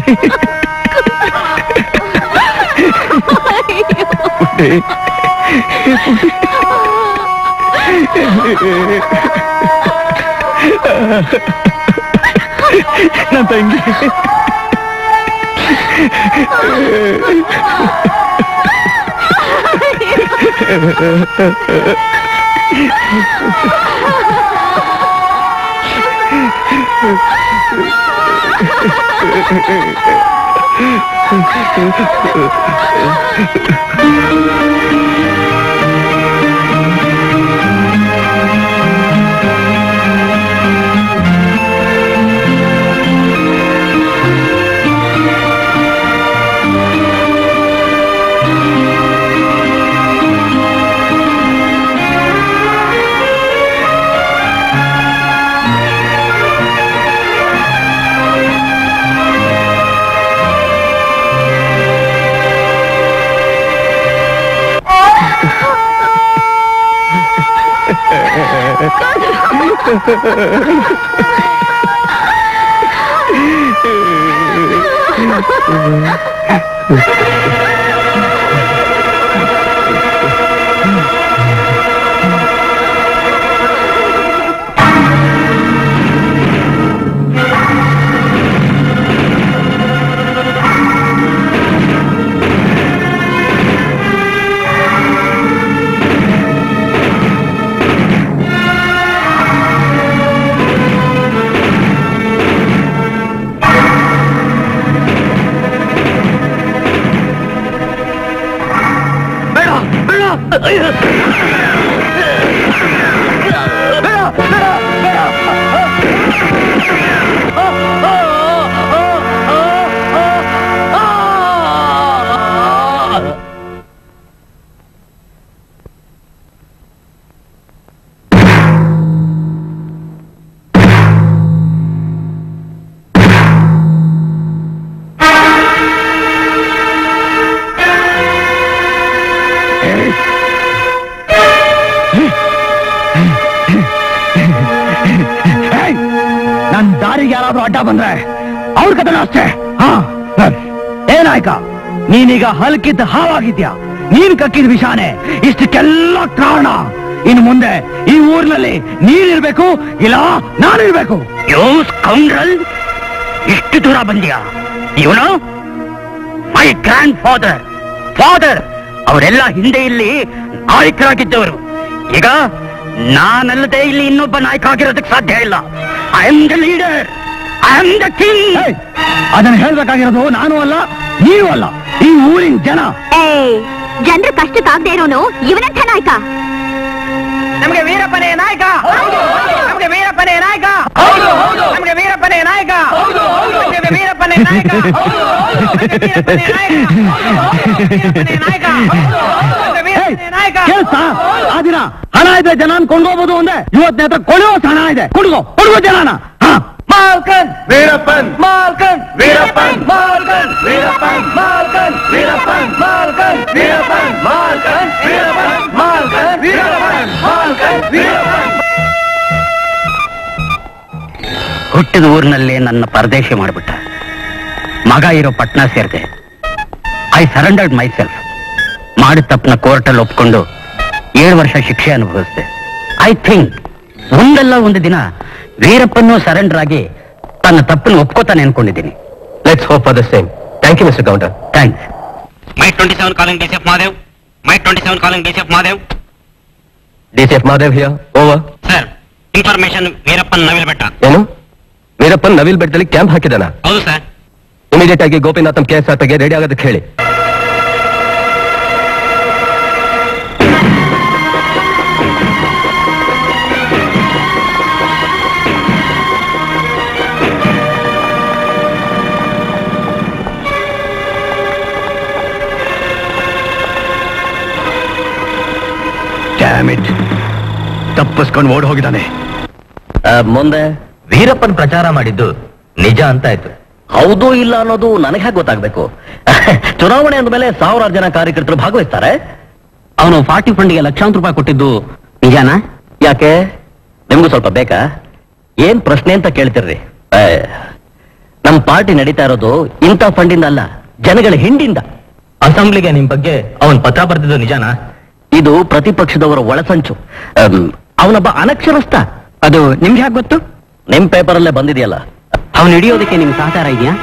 ಪುಟ್ಟಿ ನನ್ನ ತಂಗಿ ನನ್ ದಾರಿಗೆ ಯಾರಾದ್ರೂ ಅಡ್ಡ ಬಂದ್ರೆ ಅವ್ರ ಕಥೆನೂ ಅಷ್ಟೇ ಹಾ ಏನಾಯ್ಕ ನೀನೀಗ ಹಲ್ಕಿದ್ದ ಹಾವಾಗಿದ್ಯಾ ನೀನ್ ಕಕ್ಕಿದ ವಿಷಾನೆ ಇಷ್ಟಕ್ಕೆಲ್ಲ ಕಾರಣ ಇನ್ನು ಮುಂದೆ ಈ ಊರಿನಲ್ಲಿ ನೀನಿರ್ಬೇಕು ಇಲ್ಲ ನಾನಿರ್ಬೇಕು ಯೋ ಸ್ಕೌಂಡ್ರಲ್ ಇಷ್ಟು ದೂರ ಬಂದ್ಯಾ ಇವನು ಮೈ ಗ್ರ್ಯಾಂಡ್ ಫಾದರ್ ಫಾದರ್ ಅವರೆಲ್ಲ ಹಿಂದೆ ಇಲ್ಲಿ ನಾಯಕರಾಗಿದ್ದವರು ಈಗ ನಾನಲ್ಲದೆ ಇಲ್ಲಿ ಇನ್ನೊಬ್ಬ ನಾಯಕ ಆಗಿರೋದಕ್ಕೆ ಸಾಧ್ಯ ಇಲ್ಲ I am the leader I am the king ಅದನ್ನ ಹೇಳ್ಬೇಕಾಗಿರೋದು ನಾನು ಅಲ್ಲ ನೀವು ಅಲ್ಲ ಈ ಊರಿನ ಜನ ಜನರ ಕಷ್ಟಕ್ಕಾಗದೆ ಇರೋನು ಇವನಂಥ ನಾಯಕ ನಮಗೆ ವೀರಪ್ಪನೇ ನಾಯಕ ನಮಗೆ ವೀರಪ್ಪನೇ ನಾಯಕ ನಮಗೆ ವೀರಪ್ಪನೇ ನಾಯಕ ನಮಗೆ ವೀರಪ್ಪನೇ ನಾಯಕ ನಮಗೆ ವೀರಪ್ಪನೇ ನಾಯಕ ನಮಗೆ ವೀರಪ್ಪನೇ ನಾಯಕ ಕೇಳ್ತಾ ಆ ದಿನ ಹಣ ಇದೆ ಜನ ಕೊಂಡ್ಕೋಬಹುದು ಅಂದೆ ಇವತ್ತಿನ ಹತ್ರ ಕೊಡುವ ಹಣ ಇದೆ ಕೊಡುಗೋ ಕೊಡುವ ಜನನ ಹಾ ಮಾಲ್ಕನ್ ವೀರಪ್ಪನ್ ಮಾಲ್ಕನ್ ವೀರಪ್ಪನ್ ಮಾಲ್ಕನ್ ವೀರಪ್ಪನ್ ಮಾಲ್ಕನ್ ವೀರಪ್ಪನ್ ಮಾಲ್ಕನ್ ವೀರಪ್ಪನ್ ಮಾಲ್ಕನ್ ವೀರಪ್ಪನ್ ಮಾಲ್ಕನ್ ವೀರಪ್ಪನ್ ಮಾಲ್ಕನ್ ವೀರಪ್ಪನ್ ಹುಟ್ಟಿದ ಊರಿನಲ್ಲೇ ನನ್ನ ಪರದೇಶ ಮಾಡಿಬಿಟ್ಟ ಮಗ ಇರೋ ಪಟ್ನ ಸೇರಿದೆ ಐ ಸರೆಂಡರ್ಡ್ ಮೈ ಸೆಲ್ಫ್ ಮಾಡಿದ ತಪ್ಪನ ಕೋರ್ಟಲ್ಲಿ ಒಪ್ಕೊಂಡು ಏಳು ವರ್ಷ ಶಿಕ್ಷೆ ಅನುಭವಿಸಿದೆ ಐ ಥಿಂಕ್ ಒಂದಲ್ಲ ಒಂದು ದಿನ ವೀರಪ್ಪನ್ನು ಸರೆಂಡರ್ ಆಗಿ ತನ್ನ ತಪ್ಪನ್ನು ಒಪ್ಕೋತಾನೆ ಅನ್ಕೊಂಡಿದ್ದೀನಿ let's hope for the same thank you mister counter thanks Mike twenty seven calling D C F Madev Mike twenty seven calling D C F Madev D C F Madev here over sir information Veerappan ನವಿಲ್ ಬೆಟ್ಟ ಏನು ವೀರಪ್ಪನ್ ನವಿಲ್ ಬೆಟ್ಟದಲ್ಲಿ ಕ್ಯಾಂಪ್ ಹಾಕಿದಾನ ಹೌದು ಸರ್ ಇಮಿಡಿಯೇಟ್ ಆಗಿ ಗೋಪಿನಾಥಂ ಕೆ ಎಸ್ ಆರ್ ಪಿಗೆ ರೆಡಿ ಆಗೋದಕ್ಕೆ ಹೇಳಿ ಡ್ಯಾಮಿಟ್ ತಪ್ಪಿಸ್ಕೊಂಡು ಓಡ್ ಹೋಗಿದ್ದಾನೆ ಮುಂದೆ ವೀರಪ್ಪನ್ ಪ್ರಚಾರ ಮಾಡಿದ್ದು ನಿಜ ಅಂತ ಆಯ್ತು ಹೌದು ಇಲ್ಲ ಅನ್ನೋದು ನನಗೆ ಹೇಗೆ ಗೊತ್ತಾಗ್ಬೇಕು ಚುನಾವಣೆ ಅಂದಮೇಲೆ ಸಾವಿರಾರು ಜನ ಕಾರ್ಯಕರ್ತರು ಭಾಗವಹಿಸ್ತಾರೆ ಅವನು ಪಾರ್ಟಿ ಫಂಡ್ಗೆ ಲಕ್ಷಾಂತರ ರೂಪಾಯಿ ಕೊಟ್ಟಿದ್ದು ನಿಜಾನಾ ಯಾಕೆ ನಿಮ್ಗೂ ಸ್ವಲ್ಪ ಬೇಕಾ ಏನ್ ಪ್ರಶ್ನೆ ಅಂತ ಕೇಳ್ತಿರ್ರಿ ಏ, ನಮ್ ಪಾರ್ಟಿ ನಡೀತಾ ಇರೋದು ಇಂಥ ಫಂಡಿಂದ ಅಲ್ಲ ಜನಗಳ ಹಿಂಡಿಂದ ಅಸೆಂಬ್ಲಿಗೆ ನಿಮ್ ಬಗ್ಗೆ ಅವನ್ ಪತ್ರ ಬರ್ತಿದ್ದು ನಿಜಾನಾ ಇದು ಪ್ರತಿಪಕ್ಷದವರ ಒಳಸಂಚು ಅಮ್, ಅವನೊಬ್ಬ ಅನಕ್ಷರಸ್ಥ ಅದು ನಿಮ್ಗೆ ಹೇಗೆ ಗೊತ್ತು ನಿಮ್ ಪೇಪರಲ್ಲೇ ಬಂದಿದೆಯಲ್ಲ ಅವನು ಹಿಡಿಯೋದಕ್ಕೆ ನಿಮ್ ಸಹಕಾರ ಇದೆಯಾ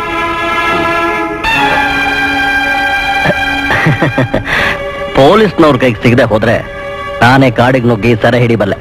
ಪೊಲೀಸ್ನವ್ರ ಕೈಗೆ ಸಿಗದೆ ಹೋದ್ರೆ ನಾನೇ ಕಾಡಿಗೆ ನುಗ್ಗಿ ಸೆರೆ ಹಿಡಿಬಲ್ಲೆ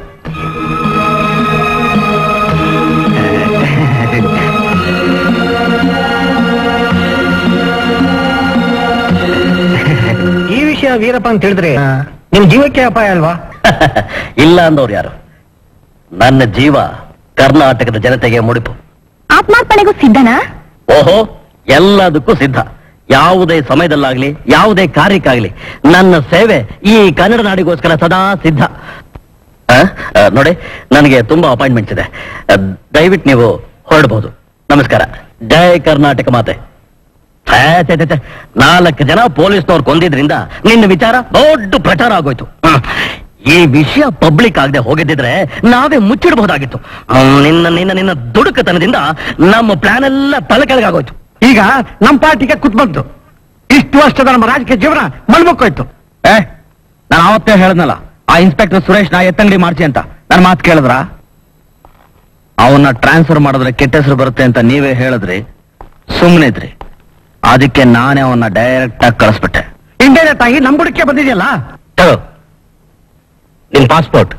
ಈ ವಿಷಯ ವೀರಪ್ಪ ಅಂತ ಹೇಳಿದ್ರೆ ನಿಮ್ ಜೀವಕ್ಕೆ ಅಪಾಯ ಅಲ್ವಾ ಇಲ್ಲ ಅಂದವ್ರು ಯಾರು ನನ್ನ ಜೀವ ಕರ್ನಾಟಕದ ಜನತೆಗೆ ಮುಡಿಪು ಆತ್ಮಾರ್ಪಣೆಗೂ ಸಿದ್ಧನಾ ಓಹೋ ಎಲ್ಲದಕ್ಕೂ ಸಿದ್ಧ ಯಾವುದೇ ಸಮಯದಲ್ಲಾಗ್ಲಿ ಯಾವುದೇ ಕಾರ್ಯಕ್ಕಾಗ್ಲಿ ನನ್ನ ಸೇವೆ ಈ ಕನ್ನಡ ನಾಡಿಗೋಸ್ಕರ ಸದಾ ಸಿದ್ಧ ಆ, ಆ, ನೋಡಿ ನನಗೆ ತುಂಬಾ ಅಪಾಯಿಂಟ್ಮೆಂಟ್ಸ್ ಇದೆ ಆ, ದಯವಿಟ್ಟು ನೀವು ಹೊರಡಬಹುದು ನಮಸ್ಕಾರ ಜೈ ಕರ್ನಾಟಕ ಮಾತೆ ಛೇ, ಛೇ, ಛೇ, ಛೇ. ನಾಲ್ಕು ಜನ ಪೊಲೀಸ್ನವ್ರು ಕೊಂದಿದ್ರಿಂದ ನಿನ್ನ ವಿಚಾರ ದೊಡ್ಡ ಪ್ರಚಾರ ಆಗೋಯ್ತು ಹ್ಮ್. ಈ ವಿಷಯ ಪಬ್ಲಿಕ್ ಆಗದೆ ಹೋಗಿದ್ದಿದ್ರೆ ನಾವೇ ಮುಚ್ಚಿಡಬಹುದಾಗಿತ್ತು ಹ್ಮ್, ನಿನ್ನ ನಿನ್ನ ನಿನ್ನ ದುಡುಕತನದಿಂದ ನಮ್ಮ ಪ್ಲಾನ್ ಎಲ್ಲ ತಲೆ ಕೆಳಗಾಗೋಯ್ತು ಈಗ ನಮ್ ಪಾರ್ಟಿಗೆ ಕುತ್ಬಂತು ಇಷ್ಟು ವರ್ಷದ ನಮ್ಮ ರಾಜಕೀಯ ಜೀವನ ಮಲ್ಮಕ್ಕೋಯ್ತು ಏ ನಾನು ಅವತ್ತೇ ಹೇಳದ್ನಲ್ಲ ಆ ಇನ್ಸ್ಪೆಕ್ಟರ್ ಸುರೇಶ್ ನಾ ಎತ್ತಂಗಡಿ ಮಾಡ್ಸಿ ಅಂತ ನನ್ನ ಮಾತು ಕೇಳಿದ್ರ ಅವನ್ನ ಟ್ರಾನ್ಸ್ಫರ್ ಮಾಡಿದ್ರೆ ಕೆಟ್ಟ ಹೆಸರು ಬರುತ್ತೆ ಅಂತ ನೀವೇ ಹೇಳಿದ್ರಿ ಸುಮ್ಮನಿದ್ರಿ ಅದಕ್ಕೆ ನಾನೇ ಅವನ್ನ ಡೈರೆಕ್ಟ್ ಆಗಿ ಕಳಿಸ್ಬಿಟ್ಟೆ ಇಂಡೈರೆಕ್ಟ್ ಆಗಿ ನಮ್ ಬುಡಕ್ಕೆ ಬಂದಿದೆಯಲ್ಲ ತಗೋ ನಿನ್ ಪಾಸ್ಪೋರ್ಟ್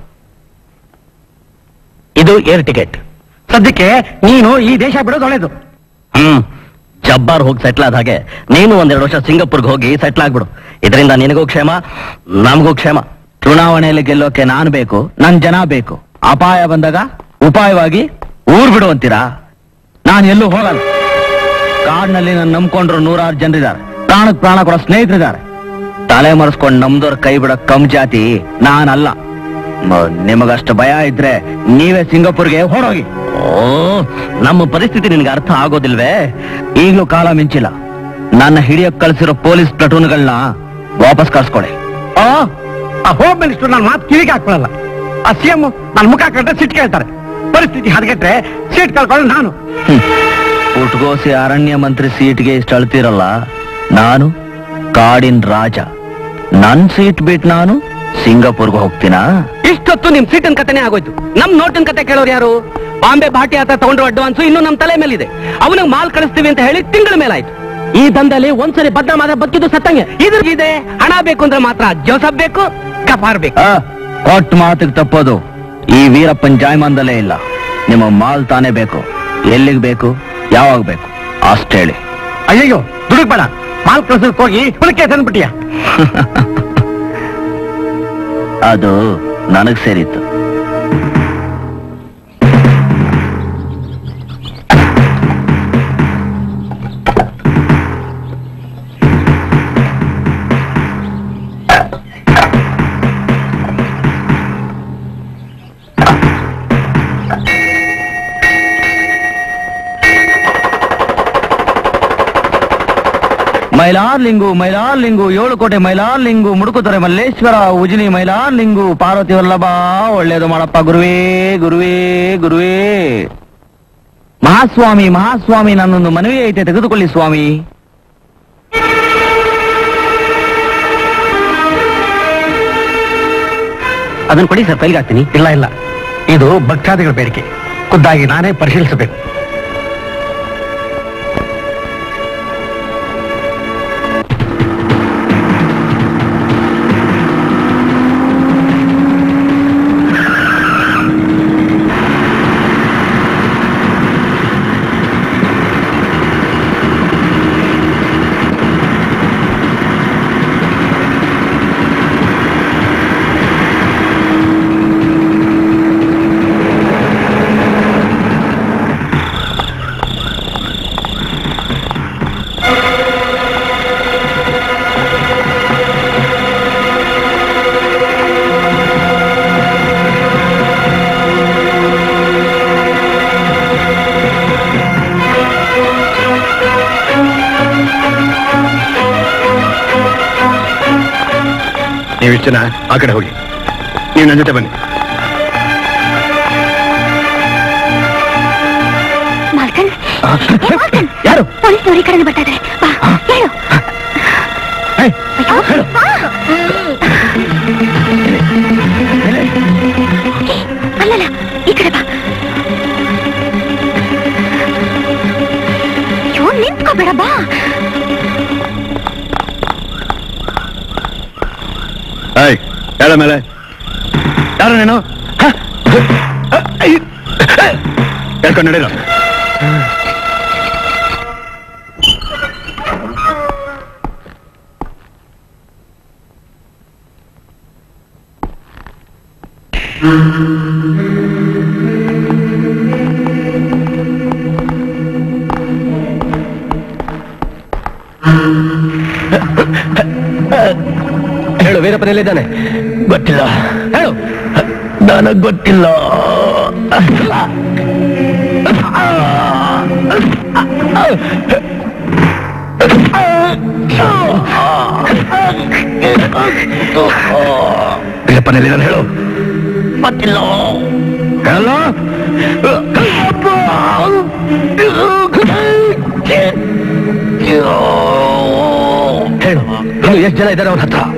ಇದು ಏರ್ ಟಿಕೆಟ್ ಸದ್ಯಕ್ಕೆ ನೀನು ಈ ದೇಶ ಬಿಡೋದು ಒಳ್ಳೇದು ಹ್ಮ್ ಜಬ್ಬಾರ್ ಹೋಗಿ ಸೆಟ್ಲ್ ಆದ ಹಾಗೆ ನೀನು ಒಂದೆರಡು ವರ್ಷ ಸಿಂಗಾಪುರ್ಗೆ ಹೋಗಿ ಸೆಟ್ಲ್ ಆಗ್ಬಿಡು ಇದರಿಂದ ನಿನಗೂ ಕ್ಷೇಮ ನಮಗೂ ಕ್ಷೇಮ ಚುನಾವಣೆಯಲ್ಲಿ ಗೆಲ್ಲೋಕೆ ನಾನು ಬೇಕು ನನ್ ಜನ ಬೇಕು ಅಪಾಯ ಬಂದಾಗ ಉಪಾಯವಾಗಿ ಊರ್ ಬಿಡು ಅಂತೀರಾ ನಾನು ಎಲ್ಲೂ ಹೋಗಲ್ಲ ಕಾಡ್ನಲ್ಲಿ ನನ್ನ ನಂಬ್ಕೊಂಡ್ರು ನೂರಾರು ಜನರಿದ್ದಾರೆ ಪ್ರಾಣಕ್ ಪ್ರಾಣ ಕೊಡೋ ಸ್ನೇಹಿತರಿದ್ದಾರೆ ತಲೆ ಮರೆಸ್ಕೊಂಡು ನಮ್ದವ್ರ ಕೈ ಬಿಡೋ ಕಮ್ ಜಾತಿ ನಾನಲ್ಲ ಮ- ನಿಮಗಷ್ಟು ಭಯ ಇದ್ರೆ ನೀವೇ ಸಿಂಗಾಪುರ್ಗೆ ಹೊರೋಗಿ ಓ ನಮ್ಮ ಪರಿಸ್ಥಿತಿ ನಿನ್ಗೆ ಅರ್ಥ ಆಗೋದಿಲ್ವೇ ಈಗಲೂ ಕಾಲ ಮಿಂಚಿಲ್ಲ ನನ್ನ ಹಿಡಿಯಕ್ ಕಳ್ಸಿರೋ ಪೊಲೀಸ್ ಪ್ಲಟೂನ್ಗಳನ್ನ ವಾಪಸ್ ಕಳ್ಸ್ಕೊಡಿ ಆ ಆ ಹೋಮ್ ಮಿನಿಸ್ಟರ್ ನನ್ನ ಮಾತು ಕಿವಿಗೆ ಹಾಕೊಳ್ಳಲ್ಲ ಆ ಸಿಎಂ ನನ್ನ ಮುಖ ಕಂಡ್ರೆ ಸಿಟ್ ಕೇಳ್ತಾರೆ ಪರಿಸ್ಥಿತಿ ಹದಗೆಟ್ರೆ ಸೀಟ್ ಕಳ್ಕೊಳ್ಳೋ ನಾನು ಹ್ಮ್. ಪುಟ್ಗೋಸಿ ಅರಣ್ಯ ಮಂತ್ರಿ ಸೀಟ್ಗೆ ಇಷ್ಟು ಅಳ್ತಿರಲ್ಲ ನಾನು ಕಾಡಿನ ರಾಜ ನನ್ ಸೀಟ್ ಬಿಟ್ಟು ನಾನು ಸಿಂಗಾಪುರ್ಗೆ ಹೋಗ್ತೀನಾ ಇಷ್ಟೊತ್ತು ನಿಮ್ ಸೀಟನ್ ಕತೆನೇ ಆಗೋಯ್ತು ನಮ್ ನೋಟಿನ ಕತೆ ಕೇಳೋರು ಯಾರು ಬಾಂಬೆ ಭಾಟಿ ಹತ್ರ ತಗೊಂಡ್ರು ಅಡ್ವಾನ್ಸ್ ಇನ್ನು ನಮ್ ತಲೆ ಮೇಲಿದೆ ಅವನಿಗೆ ಮಾಲ್ ಕಳಿಸ್ತೀವಿ ಅಂತ ಹೇಳಿ ತಿಂಗಳ ಮೇಲಾಯ್ತು ಈ ದಂಧಲ್ಲಿ ಒಂದ್ಸರಿ ಬದ್ನಾಮಾದ ಬದುಕಿದ್ದು ಸತ್ತಂಗೆ ಇದ್ರಿಗಿದೆ ಹಣ ಬೇಕು ಅಂದ್ರೆ ಮಾತ್ರ ಜೋಸಫ್ ಬೇಕು ಕಫಾರ್ ಬೇಕು ಆ, ಕೊಟ್ಟ ಮಾತಿಗೆ ತಪ್ಪೋದು ಈ ವೀರಪ್ಪನ್ ಜಾಯಮಾನದಲ್ಲೇ ಇಲ್ಲ ನಿಮ್ಮ ಮಾಲ್ ತಾನೇ ಬೇಕು ಎಲ್ಲಿಗೆ ಬೇಕು ಯಾವಾಗ ಬೇಕು ಅಷ್ಟೇಳಿ ಹೇಳಿ ಅಯ್ಯಯ್ಯೋ ದುಡುಕ್ ಬೇಡ ಮಾಲ್ ಕಳ್ಸಕ್ ಹೋಗಿ ಉಳಿಕೆ ತಂದ್ಬಿಟ್ಟಿಯ ಅದು ನನಗ್ ಸೇರಿತ್ತು ಮೈಲಾರ್ಲಿಂಗು ಮೈಲಾರ್ಲಿಂಗು ಏಳು ಕೋಟೆ ಮೈಲಾರ್ಲಿಂಗು ಮುಡುಕುತೊರೆ ಮಲ್ಲೇಶ್ವರ ಉಜಿನಿ ಮೈಲಾರ್ಲಿಂಗು ಪಾರ್ವತಿ ವಲ್ಲಭ ಒಳ್ಳೇದು ಮಾಡಪ್ಪ ಗುರುವೇ ಗುರುವೇ ಗುರುವೇ ಮಹಾಸ್ವಾಮಿ ಮಹಾಸ್ವಾಮಿ ನನ್ನೊಂದು ಮನವಿ ಐತೆ ತೆಗೆದುಕೊಳ್ಳಿ ಸ್ವಾಮಿ ಅದನ್ನ ಕೊಡಿ ಸರ್ ಫೈಲ್ಗೆ ಹಾಕ್ತೀನಿ ಇಲ್ಲ ಇಲ್ಲ ಇದು ಭಕ್ತಾದಿಗಳ ಬೇಡಿಕೆ ಖುದ್ದಾಗಿ ನಾನೇ ಪರಿಶೀಲಿಸಬೇಕು ನೀವು ಇಷ್ಟು ಜನ ಆ ಕಡೆ ಹೋಗಿ ನೀವು ನನ್ನ ಜೊತೆ ಬನ್ನಿ ಮಾಲ್ಕನ್ ಏ ಮಾಲ್ಕನ್ ಯಾರು ಪೊಲೀಸ್ನವ್ರು ಈ ಕಡೆನೇ ಬರ್ತಾ ಇದ್ದಾರೆ ಬಾ ಹೇಳು ಏಯ್, ಅಯ್ಯೋ, ಬಾ. ಏ, ಅಲ್ಲಲ್ಲ ಈ ಕಡೆ ಬಾ ಅಯ್ಯೋ ನಿಂತ್ಕೋಬೇಡ ಬಾ ಏಯ್ ಹೇಳ ಮೇಲೆ ಯಾರು ನೀನು ಹೇಳ್ಕೊಂಡು ನಡೀರ ಹೇಳು ವೀರಪ್ಪನ ಎಲ್ಲಿದ್ದಾನೆ ಗೊತ್ತಿಲ್ಲ ಹೇಳು ನನಗ್ ಗೊತ್ತಿಲ್ಲ ವೀರಪ್ಪನಲ್ಲಿ ನಾನು ಹೇಳು ಗೊತ್ತಿಲ್ಲ ಹೇಳಲ್ಲ ಹೇಳು ಇನ್ನು ಎಷ್ಟು ಜನ ಇದ್ದಾರೆ ಅವನ ಹತ್ರ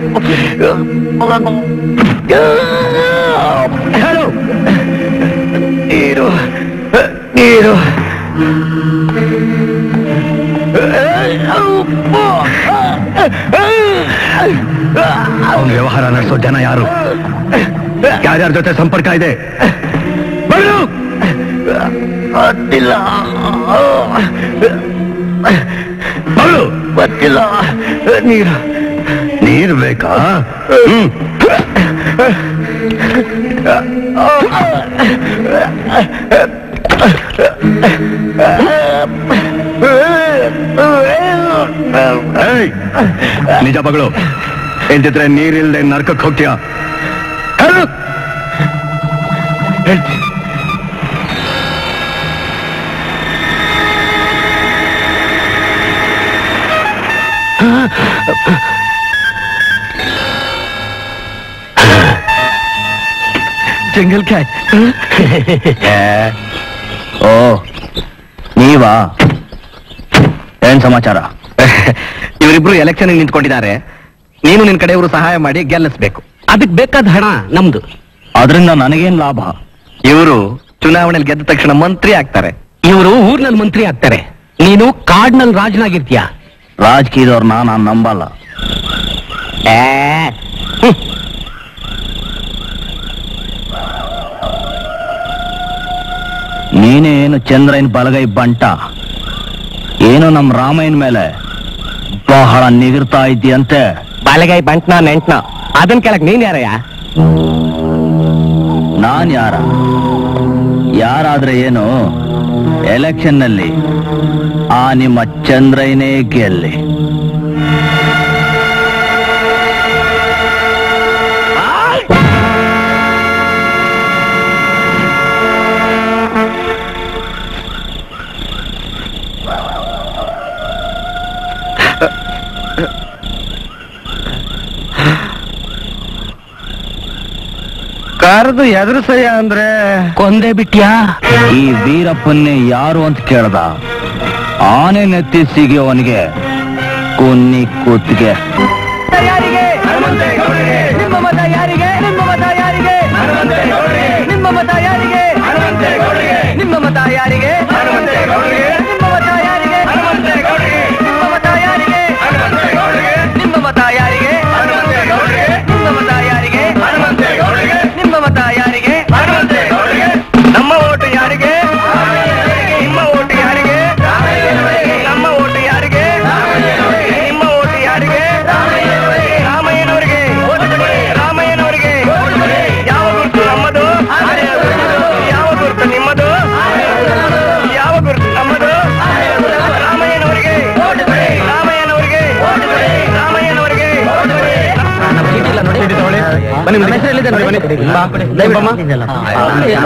ಹೇಳು ನೀರು ನೀರು ಅವನ ವ್ಯವಹಾರ ನಡೆಸೋ ಜನ ಯಾರು ಯಾರ್ಯಾರ ಜೊತೆ ಸಂಪರ್ಕ ಇದೆ ಬಗಳು ಗೊತ್ತಿಲ್ಲ ಬಗಳು ಗೊತ್ತಿಲ್ಲ ನೀರು ನೀರು ಬೇಕಾ ಹ್ಮ್ ಏಯ್, ನಿಜ ಬಗಳು ಇಲ್ದಿದ್ರೆ ನೀರಿಲ್ದೆ ನರ್ಕಕ್ಕೆ ಹೋಗ್ತೀಯ ಹೇಳು. ಜಂಗಲ್ ಕ್ಯಾಟ್ ಓ ನೀವಾ ಏನ್ ಸಮಾಚಾರ ಇವರಿಬ್ರು ಎಲೆಕ್ಷನ್ ನಿಂತ್ಕೊಂಡಿದ್ದಾರೆ ನೀನು ನಿನ್ ಕಡೆಯವರು ಸಹಾಯ ಮಾಡಿ ಗೆಲ್ಲಿಸ್ಬೇಕು ಅದಕ್ಕೆ ಬೇಕಾದ ಹಣ ನಮ್ದು ಅದರಿಂದ ನನಗೇನ್ ಲಾಭ ಇವರು ಚುನಾವಣೆಯಲ್ಲಿ ಗೆದ್ದ ತಕ್ಷಣ ಮಂತ್ರಿ ಆಗ್ತಾರೆ ಇವರು ಊರ್ನಲ್ಲಿ ಮಂತ್ರಿ ಆಗ್ತಾರೆ ನೀನು ಕಾಡ್ನಲ್ಲಿ ರಾಜನಾಗಿರ್ತೀಯ ರಾಜಕೀಯದವ್ರನ್ನ ನಾನು ನಂಬಲ್ಲ ನೀನೇ ಏನು ಚಂದ್ರನ್ ಬಲಗೈ ಬಂಟ ಏನು ನಮ್ ರಾಮಯ್ಯನ ಮೇಲೆ ಬಹಳ ನಿಗಿರ್ತಾ ಇದ್ದೀಯಂತೆ ಬಾಲೆಗಾಯಿ ಬಂಟ್ನ ನೆಂಟ್ನ ಅದನ್ ಕೆಳಕ್ ನೀನ್ ಯಾರಯ್ಯ ನಾನ್ ಯಾರ ಯಾರಾದ್ರೆ ಏನು ಎಲೆಕ್ಷನ್ ನಲ್ಲಿ ಆ ನಿಮ್ಮ ಚಂದ್ರಯ್ಯನೇ ಗೆಲ್ಲಿ ಕರೆದು ಎದುರಿಸಯ್ಯ ಅಂದ್ರೆ ಕೊಂದೆ ಬಿಟ್ಯಾ ಈ ವೀರಪ್ಪನ್ನೇ ಯಾರು ಅಂತ ಕೇಳ್ದ ಆನೆ ನೆತ್ತಿ ಸಿಗಿಯವನಿಗೆ ಕುನ್ನಿ ಕೂತ್ಗೆ ನಿಮ್ಮ ಮತ ಯಾರಿಗೆ ನಿಮ್ಮ ಮತ ಯಾರಿಗೆ ನಿಮ್ಮ ಮತ ಯಾರಿಗೆ ನಿಮ್ಮ ಮತ ಯಾರಿಗೆ ನಿಮ್ಮ ಮತ ಯಾರಿಗೆ ನಿಮ್ಮ ಮತ ಯಾರಿಗೆ ನಿಮ್ಮ ಮತ ಯಾರಿಗೆ ನಿಮ್ಮ ಮತ ಯಾರಿಗೆ ನಿಮ್ಮ ಮತ ಯಾರಿಗೆ ನಮ್ಮ ಓಟು ಯಾರಿಗೆ ನಿಮ್ಮ ಓಟು ಯಾರಿಗೆ ನಮ್ಮ ಓಟು ಯಾರಿಗೆ ನಿಮ್ಮ ಓಟು ಯಾರಿಗೆ ರಾಮಯ್ಯನವರಿಗೆ ರಾಮಯ್ಯನವರಿಗೆ ಯಾವ ಗುರುತು ನಮ್ಮದು ಯಾವ ಗುರುತು ನಿಮ್ಮದು ಯಾವ ಗುರುತು ನಮ್ಮದು ರಾಮಯ್ಯನವರಿಗೆ ರಾಮಯ್ಯನವರಿಗೆ ರಾಮಯ್ಯನವರಿಗೆ ಬನ್ನಿ ನಿಮ್ಮ ಹೆಸರು ಎಲ್ಲಿದೆ ನೋಡಿ ಬನ್ನಿ ಬಾ, ದಯವಿಟ್ಟು ಬಮ್ಮ.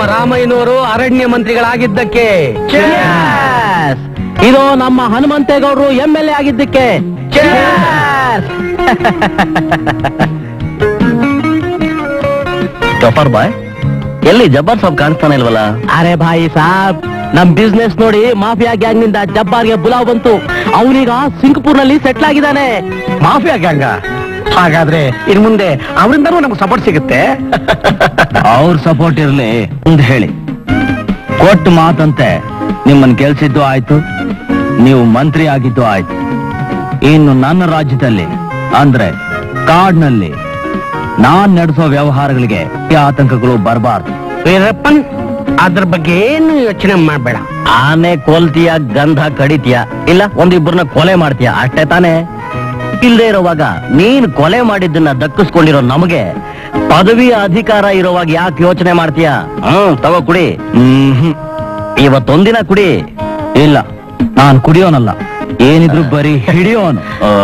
ರಾಮಯ್ಯನವರು ಅರಣ್ಯ ಮಂತ್ರಿಗಳಾಗಿದ್ದಕ್ಕೆ ಇದು ನಮ್ಮ ಹನುಮಂತೇಗೌಡರು ಎಂ ಎಲ್ ಎ ಆಗಿದ್ದಕ್ಕೆ ಗಫರ್ ಬಾಯ್ ಎಲ್ಲಿ ಜಬ್ಬರ್ ಸಾಬ್ ಕಾಣಿಸ್ತಾನೆ ಇಲ್ವಲ್ಲ ಅರೆ ಭಾಯಿ ಸಾಬ್ ನಮ್ ಬಿಸ್ನೆಸ್ ನೋಡಿ ಮಾಫಿಯಾ ಗ್ಯಾಂಗ್ ನಿಂದ ಜಬ್ಬಾರ್ಗೆ ಬುಲಾವ್ ಬಂತು ಅವನೀಗ ಸಿಂಗಪುರ್ ನಲ್ಲಿ ಸೆಟ್ಲ್ ಆಗಿದ್ದಾನೆ ಮಾಫಿಯಾ ಗ್ಯಾಂಗ ಹಾಗಾದ್ರೆ ಇನ್ ಮುಂದೆ ಅವರಿಂದನೂ ನಮ್ಗೆ ಸಪೋರ್ಟ್ ಸಿಗುತ್ತೆ ಅವ್ರ ಸಪೋರ್ಟ್ ಇರ್ಲಿ ಅಂತ ಹೇಳಿ ಕೊಟ್ಟು ಮಾತಂತೆ ನಿಮ್ಮನ್ ಕೆಲ್ಸಿದ್ದು ಆಯ್ತು ನೀವು ಮಂತ್ರಿ ಆಗಿದ್ದು ಆಯ್ತು ಇನ್ನು ನನ್ನ ರಾಜ್ಯದಲ್ಲಿ ಅಂದ್ರೆ ಕಾಡ್ನಲ್ಲಿ ನಾನ್ ನಡೆಸೋ ವ್ಯವಹಾರಗಳಿಗೆ ಈ ಆತಂಕಗಳು ಬರಬಾರ್ದು ವೀರಪ್ಪನ್ ಅದ್ರ ಬಗ್ಗೆ ಏನು ಯೋಚನೆ ಮಾಡ್ಬೇಡ ಆನೆ ಕೊಲ್ತೀಯ ಗಂಧ ಕಡಿತೀಯ ಇಲ್ಲ ಒಂದಿಬ್ಬರನ್ನ ಕೊಲೆ ಮಾಡ್ತೀಯ ಅಷ್ಟೇ ತಾನೇ ಇಲ್ದೇ ಇರುವಾಗ ನೀನ್ ಕೊಲೆ ಮಾಡಿದ್ದನ್ನ ದಕ್ಕಿಸ್ಕೊಂಡಿರೋ ನಮಗೆ ಪದವಿ ಅಧಿಕಾರ ಇರುವಾಗ ಯಾಕೆ ಯೋಚನೆ ಮಾಡ್ತೀಯ ಹ್ಮ್ ತಗೋ ಕುಡಿ ಹ್ಮ್ ಇವತ್ತೊಂದಿನ ಕುಡಿ ಇಲ್ಲ ನಾನ್ ಕುಡಿಯೋನಲ್ಲ ಏನಿದ್ರು ಬರೀ ಹಿಡಿಯೋನು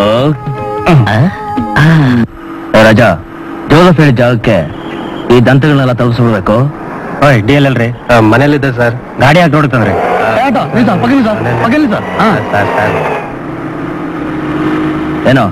ರಜಾ ಜೋಸಫ್ ಹೇಳಿದ ಜಾಗಕ್ಕೆ ಈ ದಂತಗಳನ್ನೆಲ್ಲ ತಲುಪಿಸ್ಬಿಡ್ಬೇಕು ಡಿ ಎಲ್ ಎಲ್ ರೀ ಮನೇಲಿದ್ದೆ ಸರ್ ಗಾಡಿ ಹಾಕಿ ನೋಡುತ್ತಂದ್ರೆ ಸರ್ ಸರ್ ಏನೋ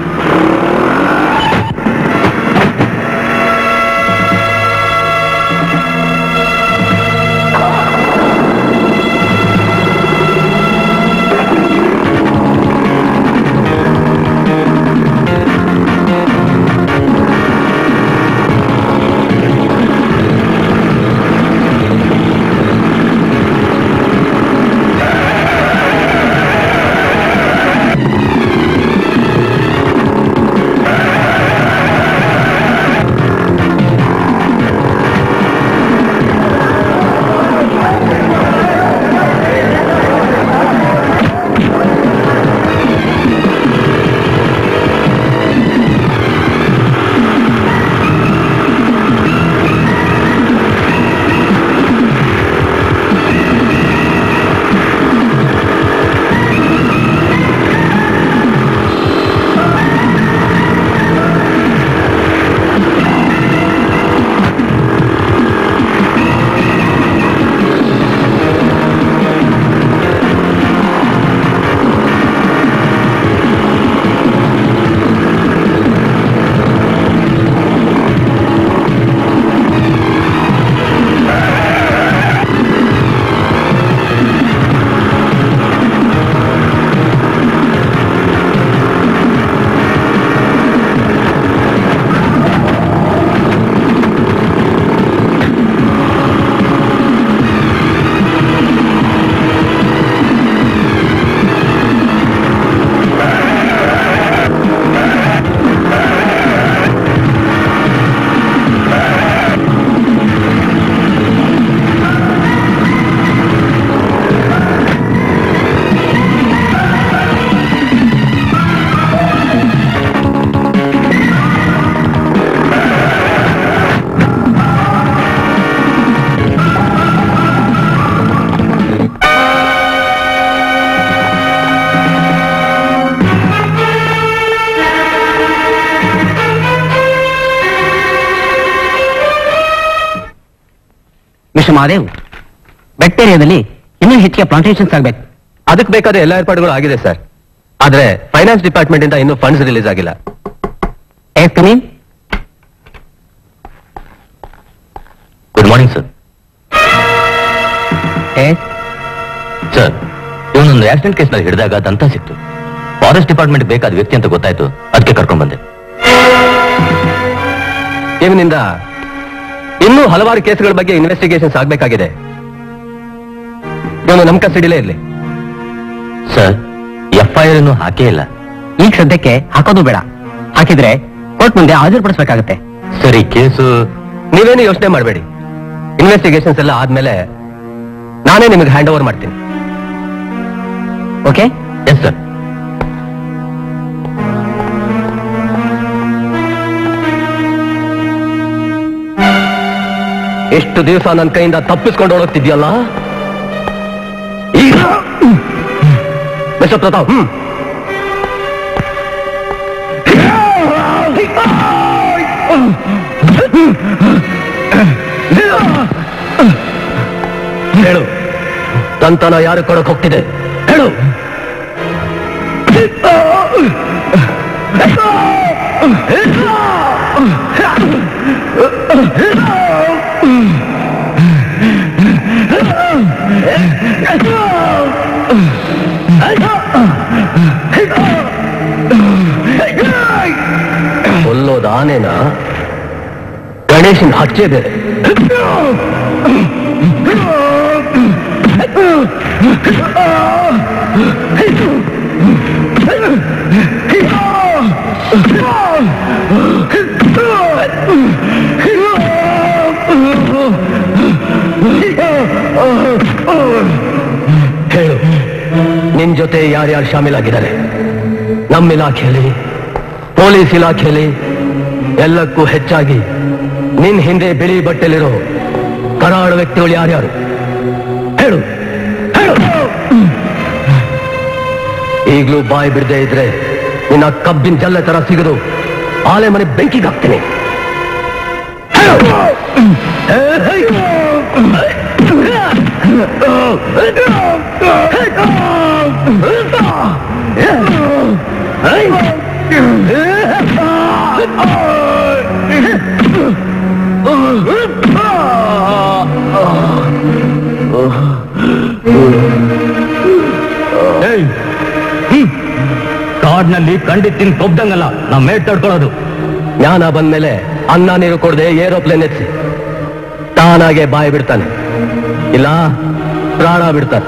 ಮಿಸ್ಟರ್ ಮಹಾದೇವ್ ಬ್ಯಾಕ್ಟೀರಿಯಾದಲ್ಲಿ ಇನ್ನೂ ಹೆಚ್ಚಿಗೆ ಪ್ಲಾಂಟೇಶನ್ಸ್ ಆಗ್ಬೇಕು ಅದಕ್ಕೆ ಬೇಕಾದ ಎಲ್ಲ ಏರ್ಪಾಡುಗಳು ಆಗಿದೆ ಸರ್ ಆದ್ರೆ ಫೈನಾನ್ಸ್ ಡಿಪಾರ್ಟ್ಮೆಂಟ್ ಇಂದ ಇನ್ನೂ ಫಂಡ್ಸ್ ರಿಲೀಸ್ ಆಗಿಲ್ಲ yes come in good morning sir yes sir ಇವನೊಂದು ಆಕ್ಸಿಡೆಂಟ್ ಕೇಸ್ನಲ್ಲಿ ಹಿಡಿದಾಗ ದಂತ ಸಿಕ್ತು ಫಾರೆಸ್ಟ್ ಡಿಪಾರ್ಟ್ಮೆಂಟ್ ಬೇಕಾದ ವ್ಯಕ್ತಿ ಅಂತ ಗೊತ್ತಾಯ್ತು ಅದಕ್ಕೆ ಕರ್ಕೊಂಡ್ ಬಂದೆ ಇವನಿಂದ ಇನ್ನೂ ಹಲವಾರು ಕೇಸ್ಗಳ ಬಗ್ಗೆ ಇನ್ವೆಸ್ಟಿಗೇಷನ್ಸ್ ಆಗ್ಬೇಕಾಗಿದೆ ಇವನು ನಮ್ಮ ಕಸ್ಟಡಿಲೇ ಇರಲಿ ಸರ್ ಎಫ್ ಐ ಆರ್ ಹಾಕೇ ಇಲ್ಲ ಈಗ ಸದ್ಯಕ್ಕೆ ಹಾಕೋದು ಬೇಡ ಹಾಕಿದ್ರೆ ಕೋರ್ಟ್ ಮುಂದೆ ಹಾಜರುಪಡಿಸಬೇಕಾಗತ್ತೆ ಸರಿ ಕೇಸು ನೀವೇನು ಯೋಚನೆ ಮಾಡಬೇಡಿ ಇನ್ವೆಸ್ಟಿಗೇಷನ್ಸ್ ಎಲ್ಲ ಆದ್ಮೇಲೆ ನಾನೇ ನಿಮಗೆ ಹ್ಯಾಂಡ್ ಓವರ್ ಮಾಡ್ತೀನಿ ಓಕೆ ಎಸ್ ಸರ್ ಎಷ್ಟು ದಿವಸ ನನ್ನ ಕೈಯಿಂದ ತಪ್ಪಿಸ್ಕೊಂಡು ಓಡೋಗ್ತಿದ್ಯಲ್ಲ ಈಗ ಮಿಸ್ಟರ್ ಪ್ರತಾಪ್ ಹ್ಮ್ ಹೇಳು ತಂತನ ಯಾರು ಕೊಡಕ್ ಹೋಗ್ತಿದೆ ಹೇಳು ಕೊಲ್ಲೋದು ಆನೆನ ಗಣೇಶನ್ ಹಚ್ಚೆ ಬೇರೆ ಹೇಳು ನಿನ್ ಜೊತೆ ಯಾರ್ಯಾರು ಶಾಮೀಲಾಗಿದ್ದಾರೆ ನಮ್ಮ ಇಲಾಖೆಯಲ್ಲಿ ಪೊಲೀಸ್ ಇಲಾಖೆಯಲ್ಲಿ ಎಲ್ಲಕ್ಕೂ ಹೆಚ್ಚಾಗಿ ನಿನ್ ಹಿಂದೆ ಬಿಳಿ ಬಟ್ಟೆಲಿರೋ ಕರಾಳ ವ್ಯಕ್ತಿಗಳು ಯಾರ್ಯಾರು ಹೇಳು ಹೇಳು ಈಗಲೂ ಬಾಯಿ ಬಿಡದೆ ಇದ್ರೆ ನಿನ್ನ ಕಬ್ಬಿನ ಜಲ್ಲೆ ತರ ಸಿಗದು ಆಲೆ ಮನೆ ಬೆಂಕಿಗೆ ಹಾಕ್ತೀನಿ ಕಾಡ್ನಲ್ಲಿ ಕಂಡಿತ್ತಿನ ಕೊಬ್ದಂಗಲ್ಲ ನಾವು ಮೇಟ್ ತಡ್ಕೊಳ್ಳೋದು ಜ್ಞಾನ ಬಂದ್ಮೇಲೆ ಅನ್ನ ನೀರು ಕೊಡದೆ ಏರೋಪ್ಲೇನ್ ಎತ್ಸಿ ತಾನಾಗೆ ಬಾಯಿ ಬಿಡ್ತಾನೆ ಇಲ್ಲ ಪ್ರಾಣ ಬಿಡ್ತಾನೆ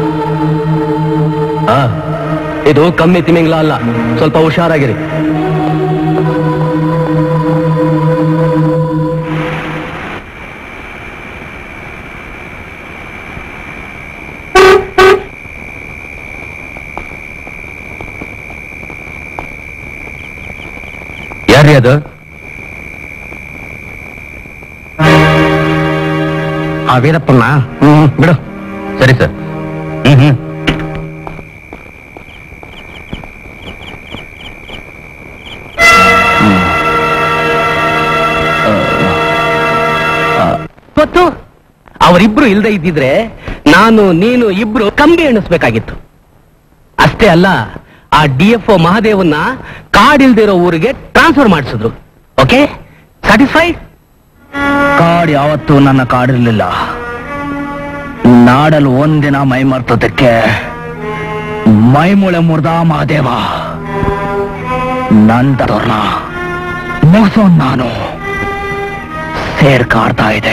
ಆ, ಇದು ಕಮ್ಮಿ ತಿಮಿಂಗ್ಲ ಅಲ್ಲ ಸ್ವಲ್ಪ ಹುಷಾರಾಗಿರಿ ಯಾರ್ರೀ ಅದು ಆ ವೀರಪ್ಪನ್ನ ಹ್ಮ್ ಬಿಡು ಸರಿ ಸರ್ ಹ್ಮ್ ಹ್ಮ್ ಗೊತ್ತು ಅವರಿಬ್ರು ಇಲ್ದೇ ಇದ್ದಿದ್ರೆ ನಾನು ನೀನು ಇಬ್ರು ಕಂಬಿ ಎಣಿಸ್ಬೇಕಾಗಿತ್ತು ಅಷ್ಟೇ ಅಲ್ಲ ಆ ಡಿ ಎಫ್ ಒ ಮಹಾದೇವನ್ನ ಕಾಡಿಲ್ದಿರೋ ಊರಿಗೆ ಟ್ರಾನ್ಸ್ಫರ್ ಮಾಡಿಸಿದ್ರು ಓಕೆ ಸ್ಯಾಟಿಸ್ಫೈಡ್ ಕಾಡ್ ಯಾವತ್ತೂ ನನ್ನ ಕಾಡಿರ್ಲಿಲ್ಲ ನಾಡಲ್ಲಿ ಒಂದಿನ ಮೈ ಮರ್ತದಕ್ಕೆ ಮೈ ಮುಳೆ ಮುರ್ದ ಮಹಾದೇವ ನಂದರ್ನ ಮುಗಿಸೋ ನಾನು ಸೇರ್ ಕಾಡ್ತಾ ಇದೆ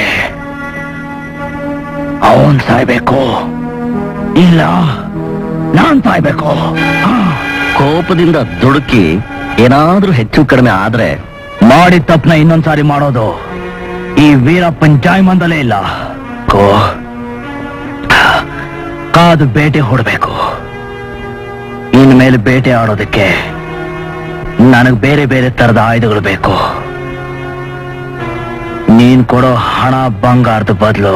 ಅವನ್ ಸಾಯ್ಬೇಕು ಇಲ್ಲ ನಾನ್ ಸಾಯ್ಬೇಕು ಕೋಪದಿಂದ ದುಡುಕಿ ಏನಾದ್ರೂ ಹೆಚ್ಚು ಕಡಿಮೆ ಆದ್ರೆ ಮಾಡಿದ ತಪ್ಪನ ಇನ್ನೊಂದ್ಸಾರಿ ಮಾಡೋದು ಈ ವೀರಪ್ಪನ್ ಜಾಯ್ಮಂದಲೇ ಇಲ್ಲ ಕೋ ಕಾದು ಬೇಟೆ ಹೊಡಬೇಕು ಇನ್ಮೇಲೆ ಬೇಟೆ ಆಡೋದಕ್ಕೆ ನನಗ್ ಬೇರೆ ಬೇರೆ ತರದ ಆಯುಧಗಳು ಬೇಕು ನೀನ್ ಕೊಡೋ ಹಣ ಬಂಗಾರದ ಬದಲು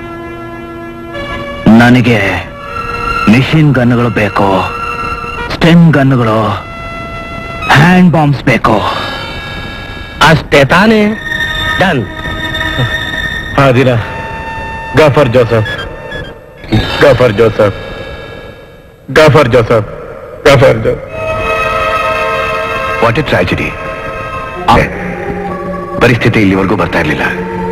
ನನಗೆ ಮಿಷಿನ್ ಗನ್ಗಳು ಬೇಕು ಸ್ಟೆಮ್ ಗನ್ಗಳು ಹ್ಯಾಂಡ್ ಬಾಂಬ್ಸ್ ಬೇಕು ಅಷ್ಟೇ ತಾನೇ ಡನ್ ಹಾದಿರ Gafar Joseph Gafar Joseph Gafar Joseph Gafar Joseph what a tragedy ಪರಿಸ್ಥಿತಿ ಇಲ್ಲಿವರೆಗೂ ಬರ್ತಾ ಇರ್ಲಿಲ್ಲ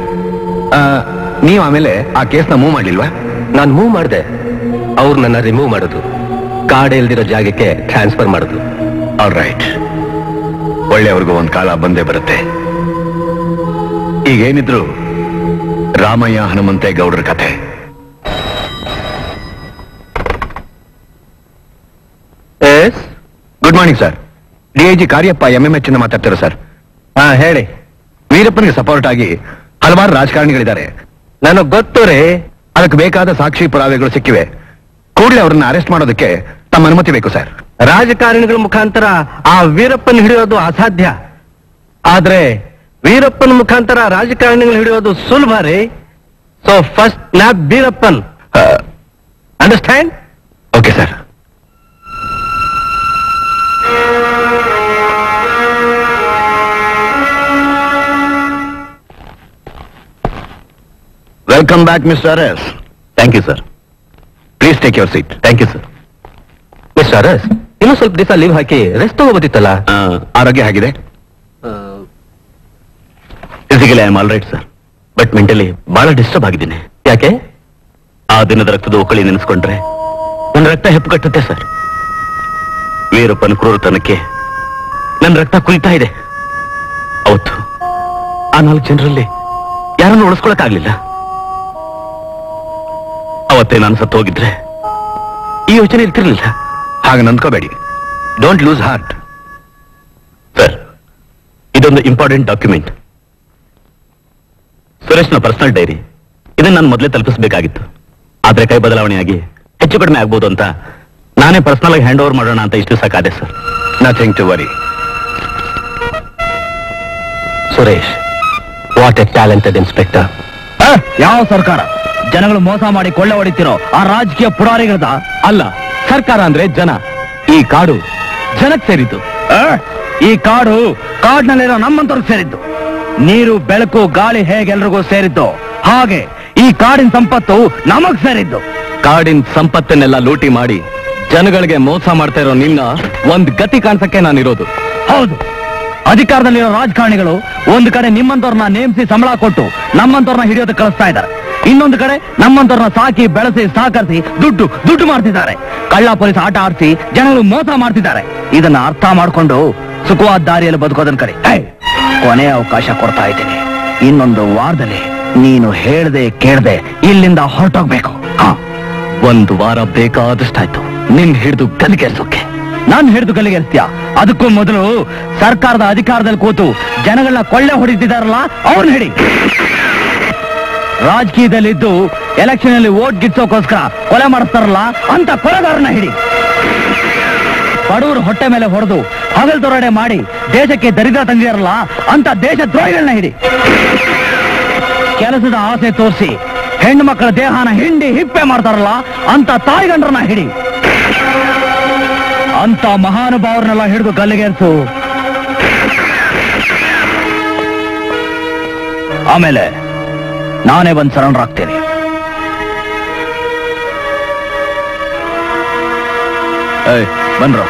ನೀವು ಆಮೇಲೆ ಆ ಕೇಸ್ನ ಮೂವ್ ಮಾಡ್ಲಿಲ್ವಾ ನಾನು ಮೂವ್ ಮಾಡಿದೆ ಅವ್ರು ನನ್ನ ರಿಮೂವ್ ಮಾಡೋದು ಕಾಡೆ ಇಲ್ದಿರೋ ಜಾಗಕ್ಕೆ ಟ್ರಾನ್ಸ್ಫರ್ ಮಾಡೋದು ಆಲ್ ರೈಟ್ ಒಳ್ಳೆಯವ್ರಿಗೂ ಒಂದ್ ಕಾಲ ಬಂದೇ ಬರುತ್ತೆ ಈಗೇನಿದ್ರು ರಾಮಯ್ಯ ಹನುಮಂತೆ ಗೌಡ್ರ ಕಥೆ good morning sir DIG Kariappa MMH ಇಂದ ಮಾತಾಡ್ತಾರೆ ಸರ್ ಹಾ ಹೇಳಿ ವೀರಪ್ಪನಿಗೆ ಸಪೋರ್ಟ್ ಆಗಿ ಹಲವಾರು ರಾಜಕಾರಣಿಗಳಿದ್ದಾರೆ ನನಗ್ ಗೊತ್ತು ರೀ ಅದಕ್ಕೆ ಬೇಕಾದ ಸಾಕ್ಷಿ ಪುರಾವೆಗಳು ಸಿಕ್ಕಿವೆ ಕೂಡಲೇ ಅವ್ರನ್ನ ಅರೆಸ್ಟ್ ಮಾಡೋದಕ್ಕೆ ತಮ್ಮ ಅನುಮತಿ ಬೇಕು ಸರ್ ರಾಜಕಾರಣಿಗಳ ಮುಖಾಂತರ ಆ ವೀರಪ್ಪನ್ ಹಿಡಿಯೋದು ಅಸಾಧ್ಯ ಆದ್ರೆ ವೀರಪ್ಪನ್ ಮುಖಾಂತರ ರಾಜಕಾರಣಿಗಳು ಹಿಡಿಯೋದು ಸುಲಭ ರೀ so first nab Veerappan understand okay sir welcome back mister yes thank you sir please take your seat thank you sir mister Aras ಇನ್ನೂ ಸ್ವಲ್ಪ ದಿವಸ ಲೀವ್ ಹಾಕಿ ರೆಸ್ಟ್ ತಗೋಬೋದಿತ್ತಲ್ಲ ಆರೋಗ್ಯ ಹೇಗಿದೆ physically I am all right sir but mentally ಬಹಳ ಡಿಸ್ಟರ್ಬ್ ಆಗಿದ್ದೀನಿ ಯಾಕೆ ಆ ದಿನದ ರಕ್ತದ ಒಕ್ಕಳಿ ನೆನೆಸ್ಕೊಂಡ್ರೆ ನನ್ನ ರಕ್ತ ಹೆಪ್ಪು ಕಟ್ಟುತ್ತೆ ಸರ್ ವೀರಪ್ಪನ ಕ್ರೂರತನಕ್ಕೆ ನನ್ನ ರಕ್ತ ಕುರಿತಾ ಇದೆ ಅವತ್ತು ಆ ನಾಲ್ಕು ಜನರಲ್ಲಿ ಯಾರನ್ನು ಉಳಿಸ್ಕೊಳಕ್ಕಾಗ್ಲಿಲ್ಲ ಅವತ್ತೇ ನಾನು ಸತ್ತು ಹೋಗಿದ್ರೆ ಈ ಯೋಚನೆ ಇರ್ತಿರ್ಲಿಲ್ಲ ಹಾಗೆ ನಂದ್ಕೋಬೇಡಿ ಡೋಂಟ್ ಲೂಸ್ ಹಾರ್ಟ್ ಸರ್ ಇದೊಂದು ಇಂಪಾರ್ಟೆಂಟ್ ಡಾಕ್ಯುಮೆಂಟ್ ಸುರೇಶ್ನ ಪರ್ಸನಲ್ ಡೈರಿ ಇದನ್ನ ನಾನು ಮೊದಲೇ ತಲುಪಿಸಬೇಕಾಗಿತ್ತು ಆದ್ರೆ ಕೈ ಬದಲಾವಣೆಯಾಗಿ ಹೆಚ್ಚು ಕಡಿಮೆ ಆಗ್ಬೋದು ಅಂತ ನಾನೇ ಪರ್ಸನಲ್ ಆಗಿ ಹ್ಯಾಂಡ್ ಓವರ್ ಮಾಡೋಣ ಅಂತ ಇಷ್ಟು ಸಾಕಾದೆ sir nothing to worry Suresh what a talented inspector ಯಾವ ಸರ್ಕಾರ ಜನಗಳು ಮೋಸ ಮಾಡಿ ಕೊಳ್ಳೆ ಹೊಡಿತಿರೋ ಆ ರಾಜಕೀಯ ಪುಡಾರಿಗಳದ ಅಲ್ಲ ಸರ್ಕಾರ ಅಂದ್ರೆ ಜನ ಈ ಕಾಡು ಜನಕ್ಕೆ ಸೇರಿದ್ದು ಆ, ಈ ಕಾಡು ಕಾಡಿನಲ್ಲಿರೋ ನಮ್ಮಂತವ್ರಿಗೆ ಸೇರಿದ್ದು ನೀರು ಬೆಳಕು ಗಾಳಿ ಹೇಗೆ ಎಲ್ರಿಗೂ ಸೇರಿದ್ದು ಹಾಗೆ ಈ ಕಾಡಿನ ಸಂಪತ್ತು ನಮಗ್ ಸೇರಿದ್ದು ಕಾಡಿನ ಸಂಪತ್ತನ್ನೆಲ್ಲ ಲೂಟಿ ಮಾಡಿ ಜನಗಳಿಗೆ ಮೋಸ ಮಾಡ್ತಾ ಇರೋ ನಿನ್ನ ಒಂದ್ ಗತಿ ಕಾಣಿಸಕ್ಕೆ ನಾನಿರೋದು ಹೌದು ಅಧಿಕಾರದಲ್ಲಿರೋ ರಾಜಕಾರಣಿಗಳು ಒಂದು ಕಡೆ ನಿಮ್ಮಂತವ್ರನ್ನ ನೇಮಿಸಿ ಸಂಬಳ ಕೊಟ್ಟು ನಮ್ಮಂತವ್ರನ್ನ ಹಿಡಿಯೋದಕ್ಕೆ ಕಳಿಸ್ತಾ ಇದ್ದಾರೆ ಇನ್ನೊಂದು ಕಡೆ ನಮ್ಮಂತವ್ರನ್ನ ಸಾಕಿ ಬೆಳೆಸಿ ಸಹಕರಿಸಿ ದುಡ್ಡು ದುಡ್ಡು ಮಾಡ್ತಿದ್ದಾರೆ ಕಳ್ಳ ಪೊಲೀಸ್ ಆಟ ಆಡಿಸಿ ಜನಗಳು ಮೋಸ ಮಾಡ್ತಿದ್ದಾರೆ ಇದನ್ನ ಅರ್ಥ ಮಾಡ್ಕೊಂಡು ಸುಖವಾದ ದಾರಿಯಲ್ಲಿ ಬದುಕೋದನ್ ಕಡೆ ಹೇ, ಕೊನೆ ಅವಕಾಶ ಕೊಡ್ತಾ ಇದ್ದೀನಿ ಇನ್ನೊಂದು ವಾರದಲ್ಲಿ ನೀನು ಹೇಳ್ದೆ ಕೇಳ್ದೆ ಇಲ್ಲಿಂದ ಹೊರಟೋಗ್ಬೇಕು ಹಾ ಒಂದು ವಾರ ಬೇಕಾದಷ್ಟಾಯ್ತು ನಿನ್ ಹಿಡಿದು ಗಲ್ಲಿಗೆರ್ಸೋಕೆ ನಾನ್ ಹಿಡಿದು ಗಲ್ಲಿಗೆರ್ಸ್ತೀಯ ಅದಕ್ಕೂ ಮೊದಲು ಸರ್ಕಾರದ ಅಧಿಕಾರದಲ್ಲಿ ಕೂತು ಜನಗಳನ್ನ ಕೊಳ್ಳೆ ಹೊಡಿತಿದಾರಲ್ಲ ಅವ್ರನ್ನ ಹಿಡಿ ರಾಜಕೀಯದಲ್ಲಿದ್ದು ಎಲೆಕ್ಷನ್ ಅಲ್ಲಿ ವೋಟ್ ಗಿಚ್ಚೋಕೋಸ್ಕರ ಕೊಲೆ ಮಾಡಿಸ್ತಾರಲ್ಲ ಅಂತ ಕೊಲೆಗಾರನ ಹಿಡಿ ಬಡವರು ಹೊಟ್ಟೆ ಮೇಲೆ ಹೊಡೆದು ಹಗಲ್ ತೊರಡೆ ಮಾಡಿ ದೇಶಕ್ಕೆ ದರಿದ್ರ ತಂದಿದಾರಲ್ಲ ಅಂತ ದೇಶ ದ್ರೋಹಿಗಳನ್ನ ಹಿಡಿ ಕೆಲಸದ ಆಸೆ ತೋರಿಸಿ ಹೆಣ್ಣು ಮಕ್ಕಳ ದೇಹನ ಹಿಂಡಿ ಹಿಪ್ಪೆ ಮಾಡ್ತಾರಲ್ಲ ಅಂತ ತಾಯಿಗಂಡ್ರನ್ನ ಹಿಡಿ ಅಂತ ಮಹಾನುಭಾವರನ್ನೆಲ್ಲ ಹಿಡಿದು ಗಲ್ಲಿಗೇರ್ಸು ಆಮೇಲೆ ನಾನೇ ಬಂದು ಸರೆಂಡರ್ ಆಗ್ತೇನೆ ಬನ್ರೋ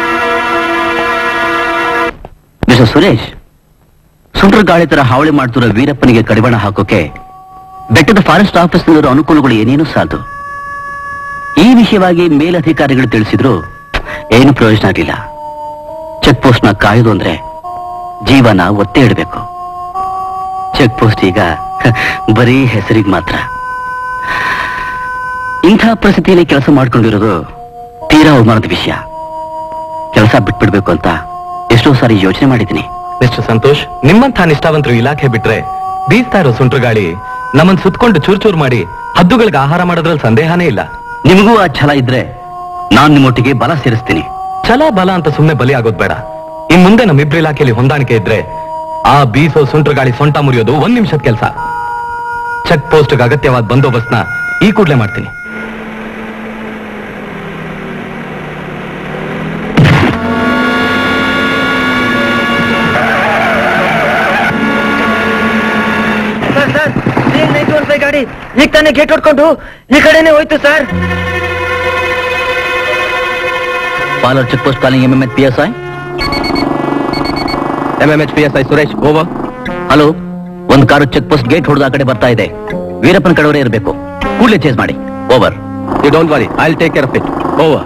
ಮಿಸ್ಟರ್ ಸುರೇಶ್ ಸುಂಟ್ರ ಗಾಳಿ ತರ ಹಾವಳಿ ಮಾಡ್ತಿರೋ ವೀರಪ್ಪನಿಗೆ ಕಡಿವಾಣ ಹಾಕೋಕೆ ಬೆಟ್ಟದ ಫಾರೆಸ್ಟ್ ಆಫೀಸ್ನಲ್ಲಿರೋ ಅನುಕೂಲಗಳು ಏನೇನು ಸಾಲದು ಈ ವಿಷಯವಾಗಿ ಮೇಲಧಿಕಾರಿಗಳು ತಿಳಿಸಿದ್ರು ಏನು ಪ್ರಯೋಜನ ಆಗಲಿಲ್ಲ ಚೆಕ್ ಪೋಸ್ಟ್ ನ ಕಾಯೋದು ಅಂದ್ರೆ ಜೀವನ ಒತ್ತೆ ಇಡಬೇಕು ಚೆಕ್ ಪೋಸ್ಟ್ ಈಗ ಬರೀ ಹೆಸರಿಗೆ ಮಾತ್ರ ಇಂಥ ಪರಿಸ್ಥಿತಿಯಲ್ಲಿ ಕೆಲಸ ಮಾಡ್ಕೊಂಡಿರೋದು ತೀರಾ ಅವಮಾನದ ವಿಷಯ ಕೆಲಸ ಬಿಟ್ಬಿಡ್ಬೇಕು ಅಂತ ಎಷ್ಟೋ ಸಾರಿ ಯೋಚನೆ ಮಾಡಿದ್ದೀನಿ ಮಿಸ್ಟರ್ ಸಂತೋಷ್ ನಿಮ್ಮಂಥ ನಿಷ್ಠಾವಂತರು ಇಲಾಖೆ ಬಿಟ್ರೆ ಬೀಸ್ತಾ ಇರೋ ಸುಂಟ್ರು ಗಾಳಿ ನಮ್ಮನ್ ಸುತ್ಕೊಂಡು ಚೂರ್ ಚೂರ್ ಮಾಡಿ ಹದ್ದುಗಳಿಗೆ ಆಹಾರ ಮಾಡೋದ್ರಲ್ಲಿ ಸಂದೇಹನೇ ಇಲ್ಲ ನಿಮಗೂ ಆ ಛಲ ಇದ್ರೆ ನಾನ್ ನಿಮ್ಮೊಟ್ಟಿಗೆ ಬಲ ಸೇರಿಸ್ತೀನಿ ಛಲ ಬಲ ಅಂತ ಸುಮ್ನೆ ಬಲಿ ಆಗೋದ್ ಬೇಡ ಇನ್ ಮುಂದೆ ನಮ್ಮಿಬ್ರ ಇಲಾಖೆಯಲ್ಲಿ ಹೊಂದಾಣಿಕೆ ಇದ್ರೆ ಆ ಬೀಸೋ ಸುಂಟ್ರು ಗಾಳಿ ಸೊಂಟ ಮುರಿಯೋದು ಒಂದ್ ನಿಮಿಷದ ಕೆಲಸ ಚೆಕ್ ಪೋಸ್ಟ್ ಅಗತ್ಯವಾದ ಬಂದೋಬಸ್ತ್ನ ಈ ಕೂಡ್ಲೆ ಮಾಡ್ತೀನಿ sir sir night one five ಗಾಡಿ ಈಗ ತಾನೇ ಗೇಟ್ ಹೊಡ್ಕೊಂಡು ಈ ಕಡೆನೆ ಹೋಯ್ತು sir Palar check post calling M M H P S I M M H P S I Suresh over hello ಒಂದು ಕಾರು ಚೆಕ್ ಪೋಸ್ಟ್ ಗೇಟ್ ಹೊಡೆದ ಆ ಕಡೆ ಬರ್ತಾ ಇದೆ ವೀರಪ್ಪನ ಕಡೆಯವರೇ ಇರಬೇಕು ಕೂಡಲೇ ಚೇಸ್ ಮಾಡಿ over you don't worry I take care of it over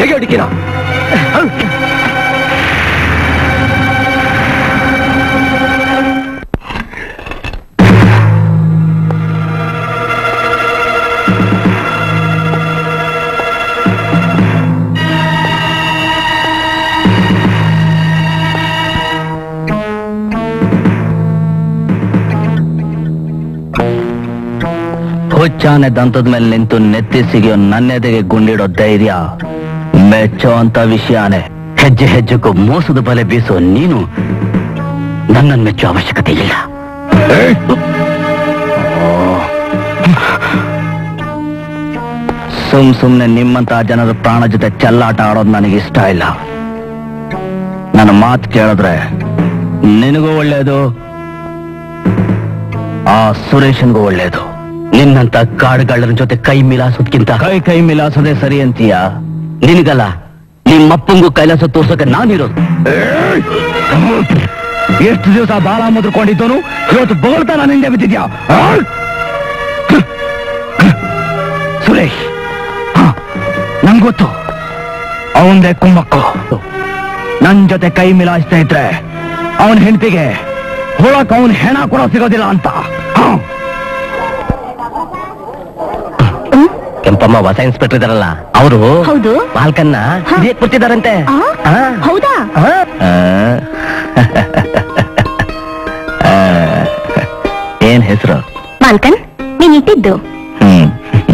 ತೆಗೆಯೋ ಡಿಕ್ಕಿನ ಹುಚ್ಚಾನೆ ದಂತದ ಮೇಲೆ ನಿಂತು ನೆತ್ತಿ ಸಿಗಿಯೋ ನನ್ನೆದೆಗೆ ಗುಂಡಿಡೋ ಧೈರ್ಯ ಮೆಚ್ಚೋ ಅಂತ ವಿಷಯನೇ ಹೆಜ್ಜೆ ಹೆಜ್ಜೆಗೂ ಮೋಸದ ಬಲೆ ಬೀಸೋ ನೀನು ನನ್ನನ್ನು ಮೆಚ್ಚೋ ಅವಶ್ಯಕತೆ ಇಲ್ಲ ಸುಮ್ ಸುಮ್ನೆ ನಿಮ್ಮಂತ ಜನರ ಪ್ರಾಣ ಜೊತೆ ಚೆಲ್ಲಾಟ ಆಡೋದು ನನಗೆ ಇಷ್ಟ ಇಲ್ಲ ನನ್ನ ಮಾತು ಕೇಳಿದ್ರೆ ನಿನಗೂ ಒಳ್ಳೇದು ಆ ಸುರೇಶನ್ಗೂ ಒಳ್ಳೇದು ನಿನ್ನಂತ ಕಾಡುಗಳರ ಜೊತೆ ಕೈ ಮಿಲಾಸೋದ್ಕಿಂತ ಕೈ ಕೈ ಮಿಲಾಸೋದೇ ಸರಿ ಅಂತೀಯ ನಿನಗಲ್ಲ ನಿಮ್ಮಪ್ಪಂಗೂ ಕೈಲಾಸ ತೋರ್ಸೋಕೆ ನಾನಿರೋದು ಎಷ್ಟು ದಿವಸ ಬಾಳ ಮುದ್ರಕೊಂಡಿದ್ದವನು ಇವತ್ತು ಬೊಗಳ್ತಾ ನಾನು ಹಿಂದೆ ಬಿದ್ದಿದ್ಯಾ ಆ? ಸುರೇಶ್ ನಂಗೊತ್ತು ಅವಂದೇ ಕುಮ್ಮಕ್ಕು ನನ್ ಜೊತೆ ಕೈ ಮಿಲಾಯಿಸ್ತಾ ಇದ್ರೆ ಅವನ ಹೆಂಡತಿಗೆ ಹೊಳಕ್ ಅವನ್ ಹೆಣ ಕೂಡ ಸಿಗೋದಿಲ್ಲ ಅಂತ ಹ. ಕೆಂಪಮ್ಮ ಹೊಸ ಇನ್ಸ್ಪೆಕ್ಟರ್ ಇದಾರಲ್ಲ ಅವರು ಹೌದು ಮಾಲ್ಕನ್ನ ಹ. ಹಿಡಿಯಕ್ ಬರ್ತಿದಾರಂತೆ ಆ? ಆ? ಹೌದಾ ಆ? ಆ. ಏನ್ ಹೆಸರು ಮಾಲ್ಕನ್ ನೀನ್ ಇಟ್ಟಿದ್ದು ಹ್ಮ್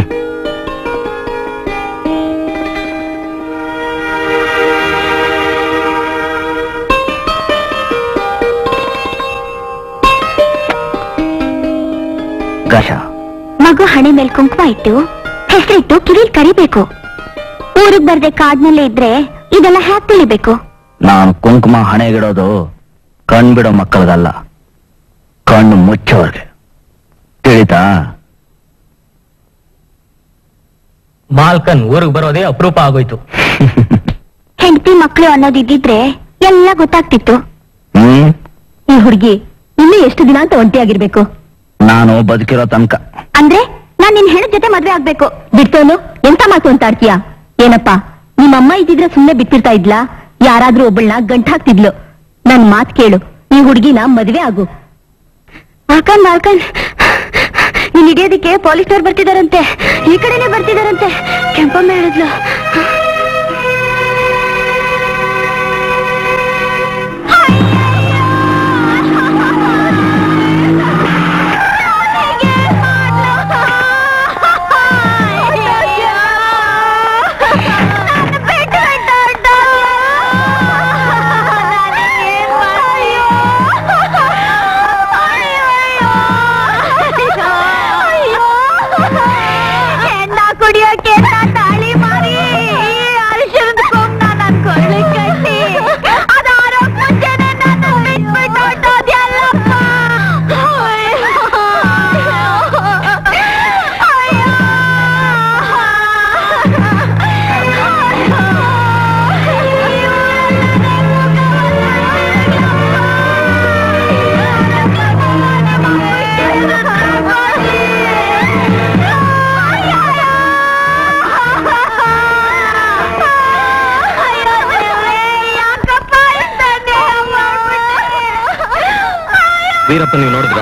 ಗಶ ಮಗು ಹಣೆ ಮೇಲ್ ಕುಂಕುಮ ಇಟ್ಟು ಹೆಸರಿಟ್ಟು ಕಿವಿಲ್ ಕರಿಬೇಕು ಊರಿಗ್ ಬರ್ದೆ ಕಾಡ್ನಲ್ಲೇ ಇದ್ರೆ ಇದೆಲ್ಲ ಹ್ಯಾಕ್ ತಿಳಿಬೇಕು ನಾನು ಕುಂಕುಮ ಹಣೆಗಿಡೋದು ಕಣ್ಬಿಡೋ ಮಕ್ಕಳಿಗಲ್ಲ ಕಣ್ಣು ಮುಚ್ಚೋರ್ಗೆ ತಿಳಿತಾ ಮಾಲ್ಕನ್ ಊರಿಗೆ ಬರೋದೇ ಅಪರೂಪ ಆಗೋಯ್ತು ಹೆಂಡತಿ ಮಕ್ಳು ಅನ್ನೋದಿದ್ದಿದ್ರೆ ಎಲ್ಲ ಗೊತ್ತಾಗ್ತಿತ್ತು ಹ್ಮ್ ಈ ಹುಡುಗಿ ಇನ್ನೂ ಎಷ್ಟು ದಿನ ಅಂತ ಒಂಟಿಯಾಗಿರ್ಬೇಕು ನಾನು ಬದುಕಿರೋ ತನಕ ಅಂದ್ರೆ ನಾನ್ ನಿನ್ ಹೆಣ ಜೊತೆ ಮದ್ವೆ ಆಗ್ಬೇಕು ಬಿಡ್ತೋನು ಎಂತ ಮಾತು ಅಂತ ಆಡ್ತೀಯ ಏನಪ್ಪ ನಿಮ್ಮಮ್ಮ ಇದ್ದಿದ್ರೆ ಸುಮ್ನೆ ಬಿಟ್ಟಿರ್ತಾ ಇದ್ಲಾ ಯಾರಾದ್ರೂ ಒಬ್ಬಳನ್ನ ಗಂಟ್ ಹಾಕ್ತಿದ್ಲು ನನ್ ಮಾತ್ ಕೇಳು ಈ ಹುಡುಗಿನ ಮದ್ವೆ ಆಗು ಮಾಲ್ಕನ್ ಮಾಲ್ಕನ್ ನೀನ್ ಹಿಡಿಯೋದಿಕ್ಕೆ ಪೊಲೀಸ್ನವ್ರು ಬರ್ತಿದಾರಂತೆ ಈ ಕಡೆನೆ ಬರ್ತಿದಾರಂತೆ ಕೆಂಪಮ್ಮ ಹೇಳಿದ್ಲು ಹೆಣ್ಣ ಕುಡಿಯೋಕೆ ತಾಳಿ ಮಾರಿ ಅರಿಶಿಣದ ಕೊಂಬ ನನ್ ಕೊಳ್ಳೆ ಕಟ್ಟಿ ಅದಾರೋ ಮುಂಚೆನೆ ನನ್ನ ಬಿಟ್ಬಿಟ್ಟು ಹೊರ್ಟೋದ್ಯಲ್ಲಪ್ಪ. ಯಾಕಪ್ಪ ಇಂಥ ನ್ಯಾಯ ಮಾಡ್ಬಿಟ್ಟೆ? ವೀರಪ್ಪ ನೀವು ನೋಡಿದ್ರ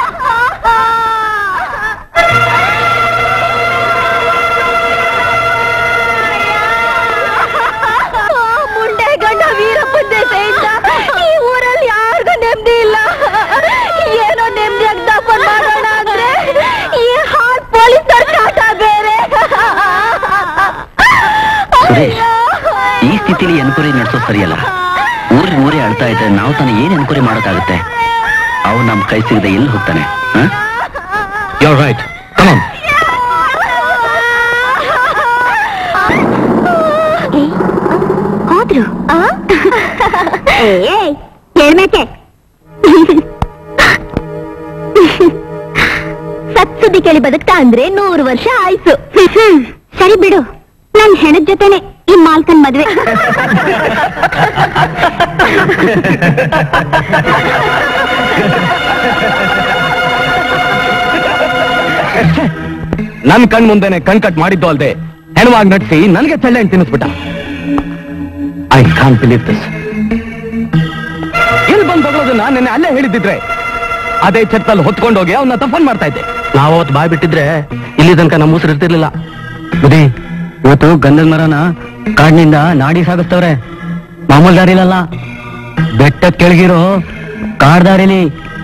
ಮುಂಡೆ ಗಂಡ ವೀರಪ್ಪನ ದೆಸೆಯಿಂದ ಈ ಊರಲ್ಲಿ ಯಾರಿಗೂ ನೆಮ್ಮದಿ ಇಲ್ಲ ಏನೋ ನೆಮ್ಮದಿಯಾಗಿ ದಫನ್ ಮಾಡೋಣ ಅಂದ್ರೆ ಈ ಹಾಟ್ ಪೊಲೀಸರ ಕಾಟ ಬೇರೆ ಸುರೇಶ್, ಈ ಸ್ಥಿತಿಲಿ ಎನ್ಕ್ವೈರಿ ನಡೆಸೋದು ಸರಿಯಲ್ಲ ಊರಿಗೆ ಊರೇ ಅಳ್ತಾ ಇದ್ರೆ ನಾವು ತಾನೇ ಏನ್ ಎನ್ಕ್ವೈರಿ ಮಾಡೋಕ್ಕಾಗುತ್ತೆ ಅವ್ನು ನಮ್ ಕೈ ಸಿಗದೆ ಎಲ್ಲಿ ಹೋಗ್ತಾನೆ ಹ? ಯು ರೈಟ್ ಕಮಾನ್ ಹೋದ್ರು ಹೇಳ್ಬೇಕೆ ಸತ್ ಸುದ್ದಿ ಕೇಳಿ ಬದುಕ್ತಾ ಅಂದ್ರೆ ನೂರು ವರ್ಷ ಆಯ್ತು ಹ್ಮ್, ಸರಿ ಬಿಡು ನನ್ ಹೆಣದ ಜೊತೆನೆ ಈ ಮಾಲ್ಕನ್ ಮದ್ವೆ ನನ್ ಕಣ್ ಮುಂದೆನೆ ಕಣ್ ಕಟ್ ಮಾಡಿದ್ದು ಅಲ್ದೆ ಹೆಣವಾಗಿ ನಟಿಸಿ ನನಗೆ ಚಳ್ಳೆ ಹಣ್ಣು ತಿನ್ನಿಸ್ಬಿಟ್ಟ ಐ ಕಾನ್ ಬಿಲೀವ್ ದಿಸ್ ಎಲ್ಲಿ ಬಂದು ಬಗಳೋದನ್ನ ನೆನ್ನೆ ಅಲ್ಲೇ ಹೇಳಿದ್ದಿದ್ರೆ ಅದೇ ಛತ್ತಲ್ಲಿ ಹೊತ್ಕೊಂಡೋಗಿ ಅವನ್ನ ತಫನ್ ಮಾಡ್ತಾ ಇದ್ದೆ ನಾವು ಅವತ್ತು ಬಾಯ್ ಬಿಟ್ಟಿದ್ರೆ ಇಲ್ಲಿ ತನಕ ನಮ್ಮ ಉಸಿರು ಇರ್ತಿರ್ಲಿಲ್ಲ ಬುದಿ ಇವತ್ತು ಗಂಧದ ಮರನ ಕಾಡಿನಿಂದ ನಾಡಿ ಸಾಗಿಸ್ತವ್ರೆ ಮಾಮೂಲ್ ದಾರಿಲಲ್ಲ ಬೆಟ್ಟದ ಕೆಳಗಿರೋ ಕಾಡ್ ದಾರಿಲಿ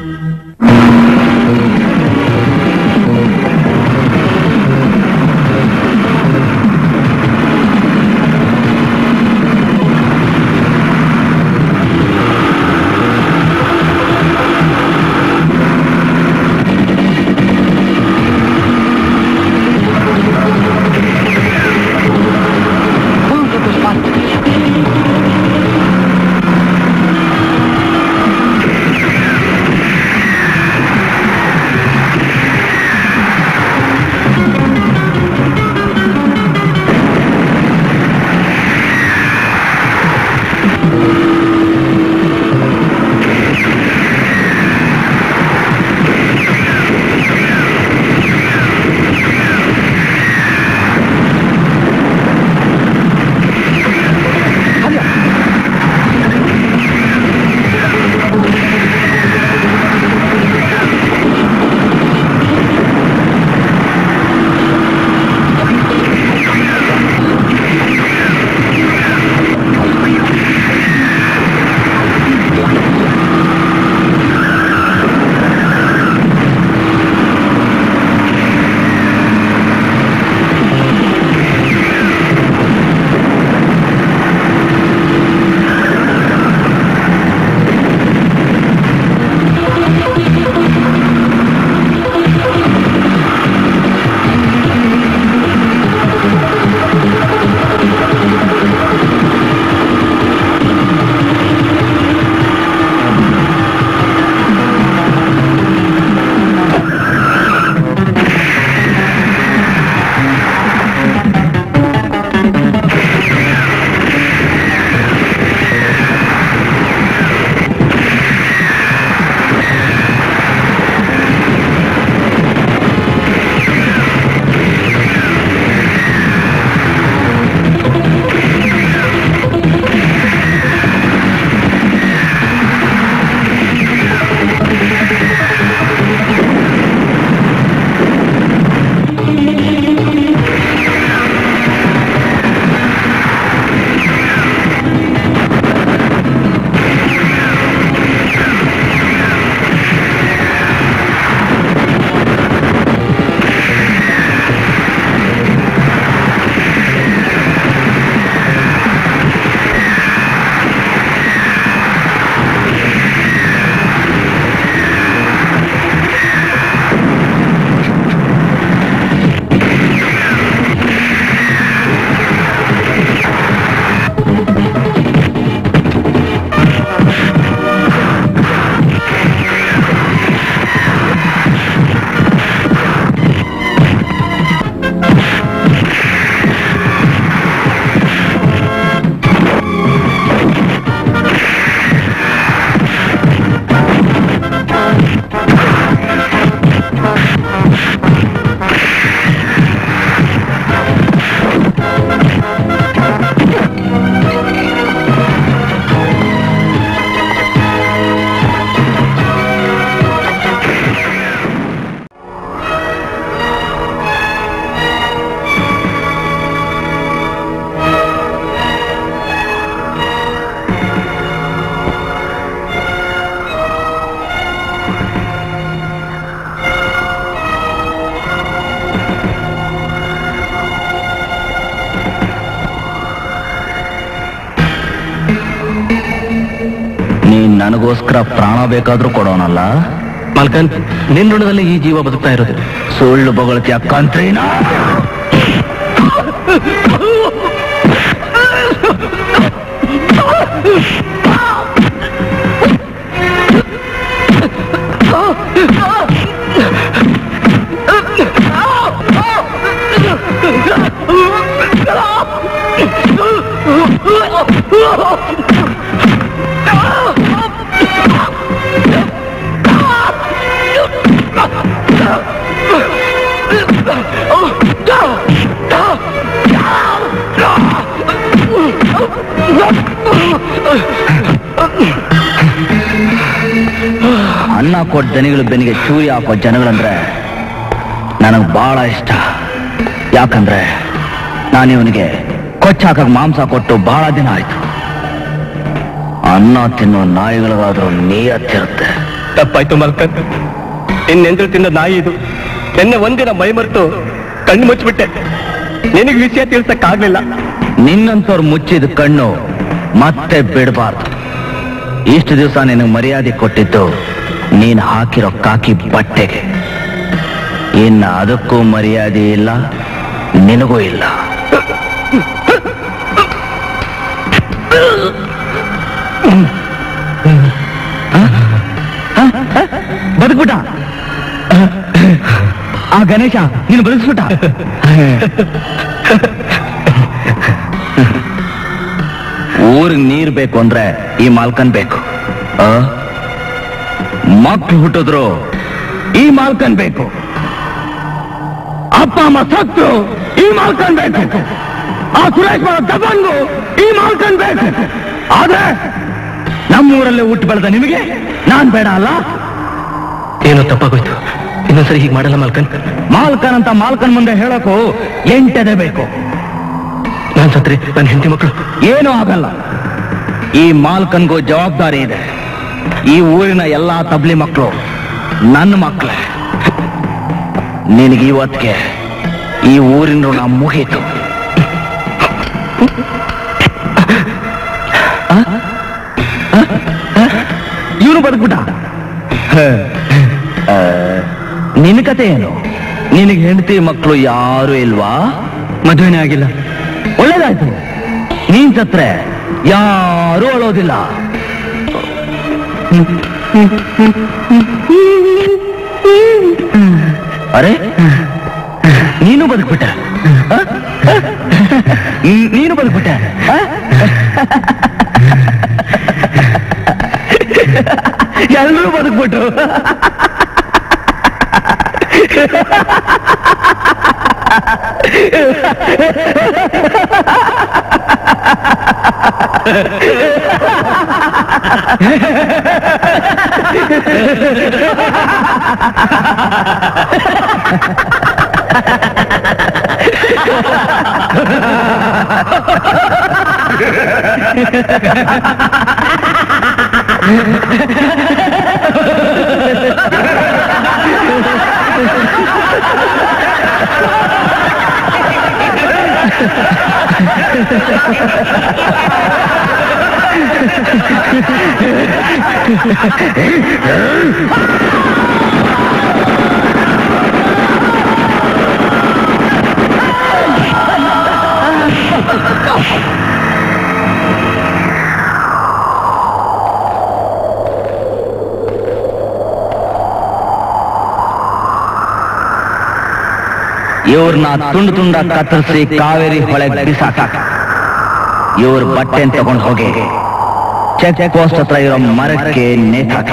ನೀನ್ ನನಗೋಸ್ಕರ ಪ್ರಾಣ ಬೇಕಾದ್ರೂ ಕೊಡೋನಲ್ಲ ಮಲ್ಕನ್ ನಿನ್ ಋಣದಲ್ಲಿ ಈ ಜೀವ ಬದುಕ್ತಾ ಇರೋದು ಸುಳ್ಳು ಬೊಗಳ್ತಿಯ ಕಂತ್ರಿನ Oh! ಅನ್ನ ಕೊಟ್ಟ ದನಿಗಳ ಬೆನ್ನಿಗೆ ಚೂರಿ ಹಾಕೋ ಜನಗಳಂದ್ರೆ ನನಗೆ ಬಹಳ ಇಷ್ಟ ಯಾಕಂದ್ರೆ ನಾನು ಇವನಿಗೆ ಕೊಚ್ಚಾಕ ಮಾಂಸ ಕೊಟ್ಟು ಬಹಳ ದಿನ ಆಯ್ತು ಅನ್ನ ತಿನ್ನೋ ನಾಯಿಗಳಿಗಾದ್ರೂ ನೀಯತ್ತಿರುತ್ತೆ ತಪ್ಪಾಯ್ತು ಮಲ್ಕನ್ ಇನ್ನೆಂದ್ರು ತಿಂದ ನಾಯಿ ಇದು ನಿನ್ನೆ ಒಂದಿನ ಮೈ ಮರೆತು ಕಣ್ಣು ಮುಚ್ಚಿಬಿಟ್ಟೆ ನಿನಗೆ ವಿಷಯ ತಿಳಿಸಕ್ಕಾಗ್ಲಿಲ್ಲ ನಿನ್ನಂತವ್ರು ಮುಚ್ಚಿದ ಕಣ್ಣು ಮತ್ತೆ ಬಿಡಬಾರ್ದು ಇಷ್ಟು ದಿವಸ ನಿನಗೆ ಮರ್ಯಾದೆ ಕೊಟ್ಟಿದ್ದು ನೀನು ಹಾಕಿರೋ ಕಾಕಿ ಬಟ್ಟೆಗೆ ಇನ್ನು ಅದಕ್ಕೂ ಮರ್ಯಾದೆ ಇಲ್ಲ ನಿನಗೂ ಇಲ್ಲ ಬದುಕ್ಬಿಟ್ಟ ಆ ಗಣೇಶ ನೀನು ಬದುಕ್ಬಿಟ್ಟ ಊರಿಗೆ ನೀರ್ ಬೇಕು ಅಂದ್ರೆ ಈ ಮಾಲ್ಕನ್ ಬೇಕು ಆ? ಮಕ್ಳು ಹುಟ್ಟಿದ್ರು ಈ ಮಾಲ್ಕನ್ ಬೇಕು ಅಪ್ಪ ಅಮ್ಮ ಸತ್ತು ಈ ಮಾಲ್ಕನ್ ಬೇಕು ಆ ಸುರೇಶ್ ಬಾಬು ದಬ್ಬನ್ಗೂ ಈ ಮಾಲ್ಕನ್ ಬೇಕು ಆದ್ರೆ ನಮ್ಮೂರಲ್ಲೇ ಹುಟ್ಟು ಬೆಳೆದ ನಿಮಗೆ ನಾನ್ ಬೇಡ ಅಲ್ಲ ಏನೋ ತಪ್ಪಾಗೋಯ್ತು ಇನ್ನೊಂದ್ಸರಿ ಹೀಗೆ ಮಾಡಲ್ಲ ಮಲ್ಕನ್ ಮಾಲ್ಕನ್ ಅಂತ ಮಾಲ್ಕನ್ ಮುಂದೆ ಹೇಳೋಕು ಎಂಟದೆ ಬೇಕು ನಾನ್ ಸತ್ರೆ ನನ್ನ ಹೆಂಡತಿ ಮಕ್ಕಳು ಏನೂ ಆಗಲ್ಲ ಈ ಮಾಲ್ಕನ್ಗೂ ಜವಾಬ್ದಾರಿ ಇದೆ ಈ ಊರಿನ ಎಲ್ಲಾ ತಬ್ಲಿ ಮಕ್ಕಳು ನನ್ನ ಮಕ್ಕಳೇ ನಿನಗೆ ಇವತ್ತಿಗೆ ಈ ಊರಿನ ಋಣ ಮುಗೀತು ಇವನು ಬದುಕ್ಬಿಟ್ಟ ಆ, ನಿನ್ನ ಕತೆ ಏನು ನಿನಗೆ ಹೆಂಡತಿ ಮಕ್ಕಳು ಯಾರು ಇಲ್ವಾ ಮದುವೆನೇ ಆಗಿಲ್ಲ ಒಳ್ಳೇದಾಯ್ತು ನೀನ್ ಸತ್ರೆ ಯಾರೂ ಅಳೋದಿಲ್ಲ ಅರೆ ನೀನು ಬದುಕ್ಬಿಟ್ಟ ಆ? ನೀ- ನೀನು ಬದುಕ್ಬಿಟ್ಟ ಆ? ಎಲ್ಲರೂ ಬದುಕ್ಬಿಟ್ರು ಇವ್ರನ್ನ ತುಂಡು ತುಂಡ ಕತ್ತರಿಸಿ ಕಾವೇರಿ ಹೊಳೆಗೆ ಬಿಸಾಕ ಇವ್ರ ಬಟ್ಟೆ ತಗೊಂಡು ಹೋಗಿ ಚೆಕ್ ಪೋಸ್ಟ್ ಹತ್ರ ಇರೋ ಮರಕ್ಕೆ ನೇತಾಕ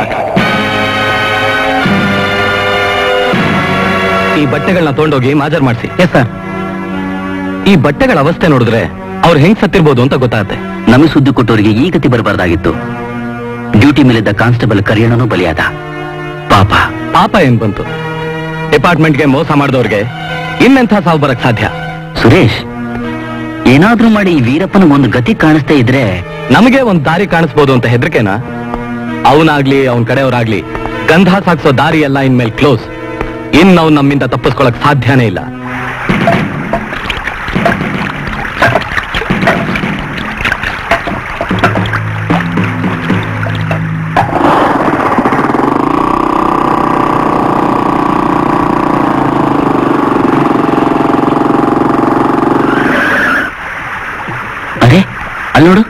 ಈ ಬಟ್ಟೆಗಳನ್ನ ತಗೊಂಡೋಗಿ ಮಾಜರ್ ಮಾಡಿಸಿ ಎಸ್ ಸರ್ ಈ ಬಟ್ಟೆಗಳ ಅವಸ್ಥೆ ನೋಡಿದ್ರೆ ಅವ್ರು ಹೆಂಗ್ ಸತ್ತಿರ್ಬೋದು ಅಂತ ಗೊತ್ತಾಗುತ್ತೆ ನಮಗೆ ಸುದ್ದಿ ಕೊಟ್ಟವರಿಗೆ ಈ ಗತಿ ಬರಬಾರ್ದಾಗಿತ್ತು ಡ್ಯೂಟಿ ಮೇಲಿದ್ದ ಕಾನ್ಸ್ಟೇಬಲ್ ಕರಿಯಣ್ಣನೂ ಬಲಿಯಾದ ಪಾಪ ಪಾಪ ಏನ್ ಬಂತು ಡಿಪಾರ್ಟ್ಮೆಂಟ್ಗೆ ಮೋಸ ಮಾಡಿದವ್ರಿಗೆ ಇನ್ನೆಂಥ ಸಾವು ಬರಕ್ ಸಾಧ್ಯ ಸುರೇಶ್ ಏನಾದ್ರೂ ಮಾಡಿ ಈ ವೀರಪ್ಪನ ಒಂದು ಗತಿ ಕಾಣಿಸ್ತಾ ಇದ್ರೆ ನಮಗೆ ಒಂದ್ ದಾರಿ ಕಾಣಿಸ್ಬೋದು ಅಂತ ಹೆದರಿಕೆನಾ ಅವನಾಗ್ಲಿ ಅವನ್ ಕಡೆಯವ್ರಾಗ್ಲಿ ಗಂಧ ಸಾಕ್ಸೋ ದಾರಿ ಎಲ್ಲ ಇನ್ಮೇಲೆ ಕ್ಲೋಸ್ ಇನ್ ನಾವು ನಮ್ಮಿಂದ ತಪ್ಪಿಸ್ಕೊಳಕ್ ಸಾಧ್ಯನೇ ಇಲ್ಲ ಅರೆ ಅಲ್ಲಿ ನೋಡು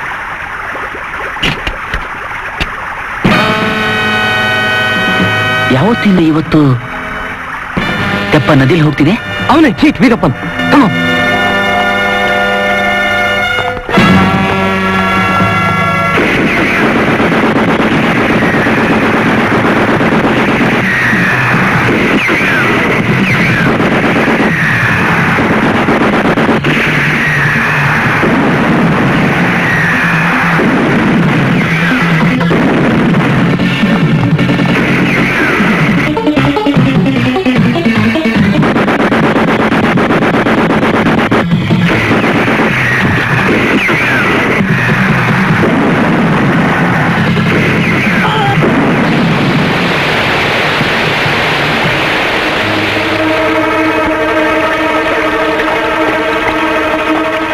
ಯಾವತ್ತಿಂದ ಇವತ್ತು ತೆಪ್ಪ ನದಿಲಿ ಹೋಗ್ತಿದೆ ಅವನೇ ಚೀಟ್ ವೀರಪ್ಪನ್ Come on.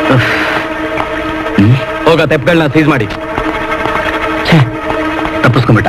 ಹೋಗ ತೆಪ್ಪಗಳನ್ನ ಸೀಸ್ ಮಾಡಿ ತಪ್ಪಿಸ್ಕೊಂಬಿಟ್ಟ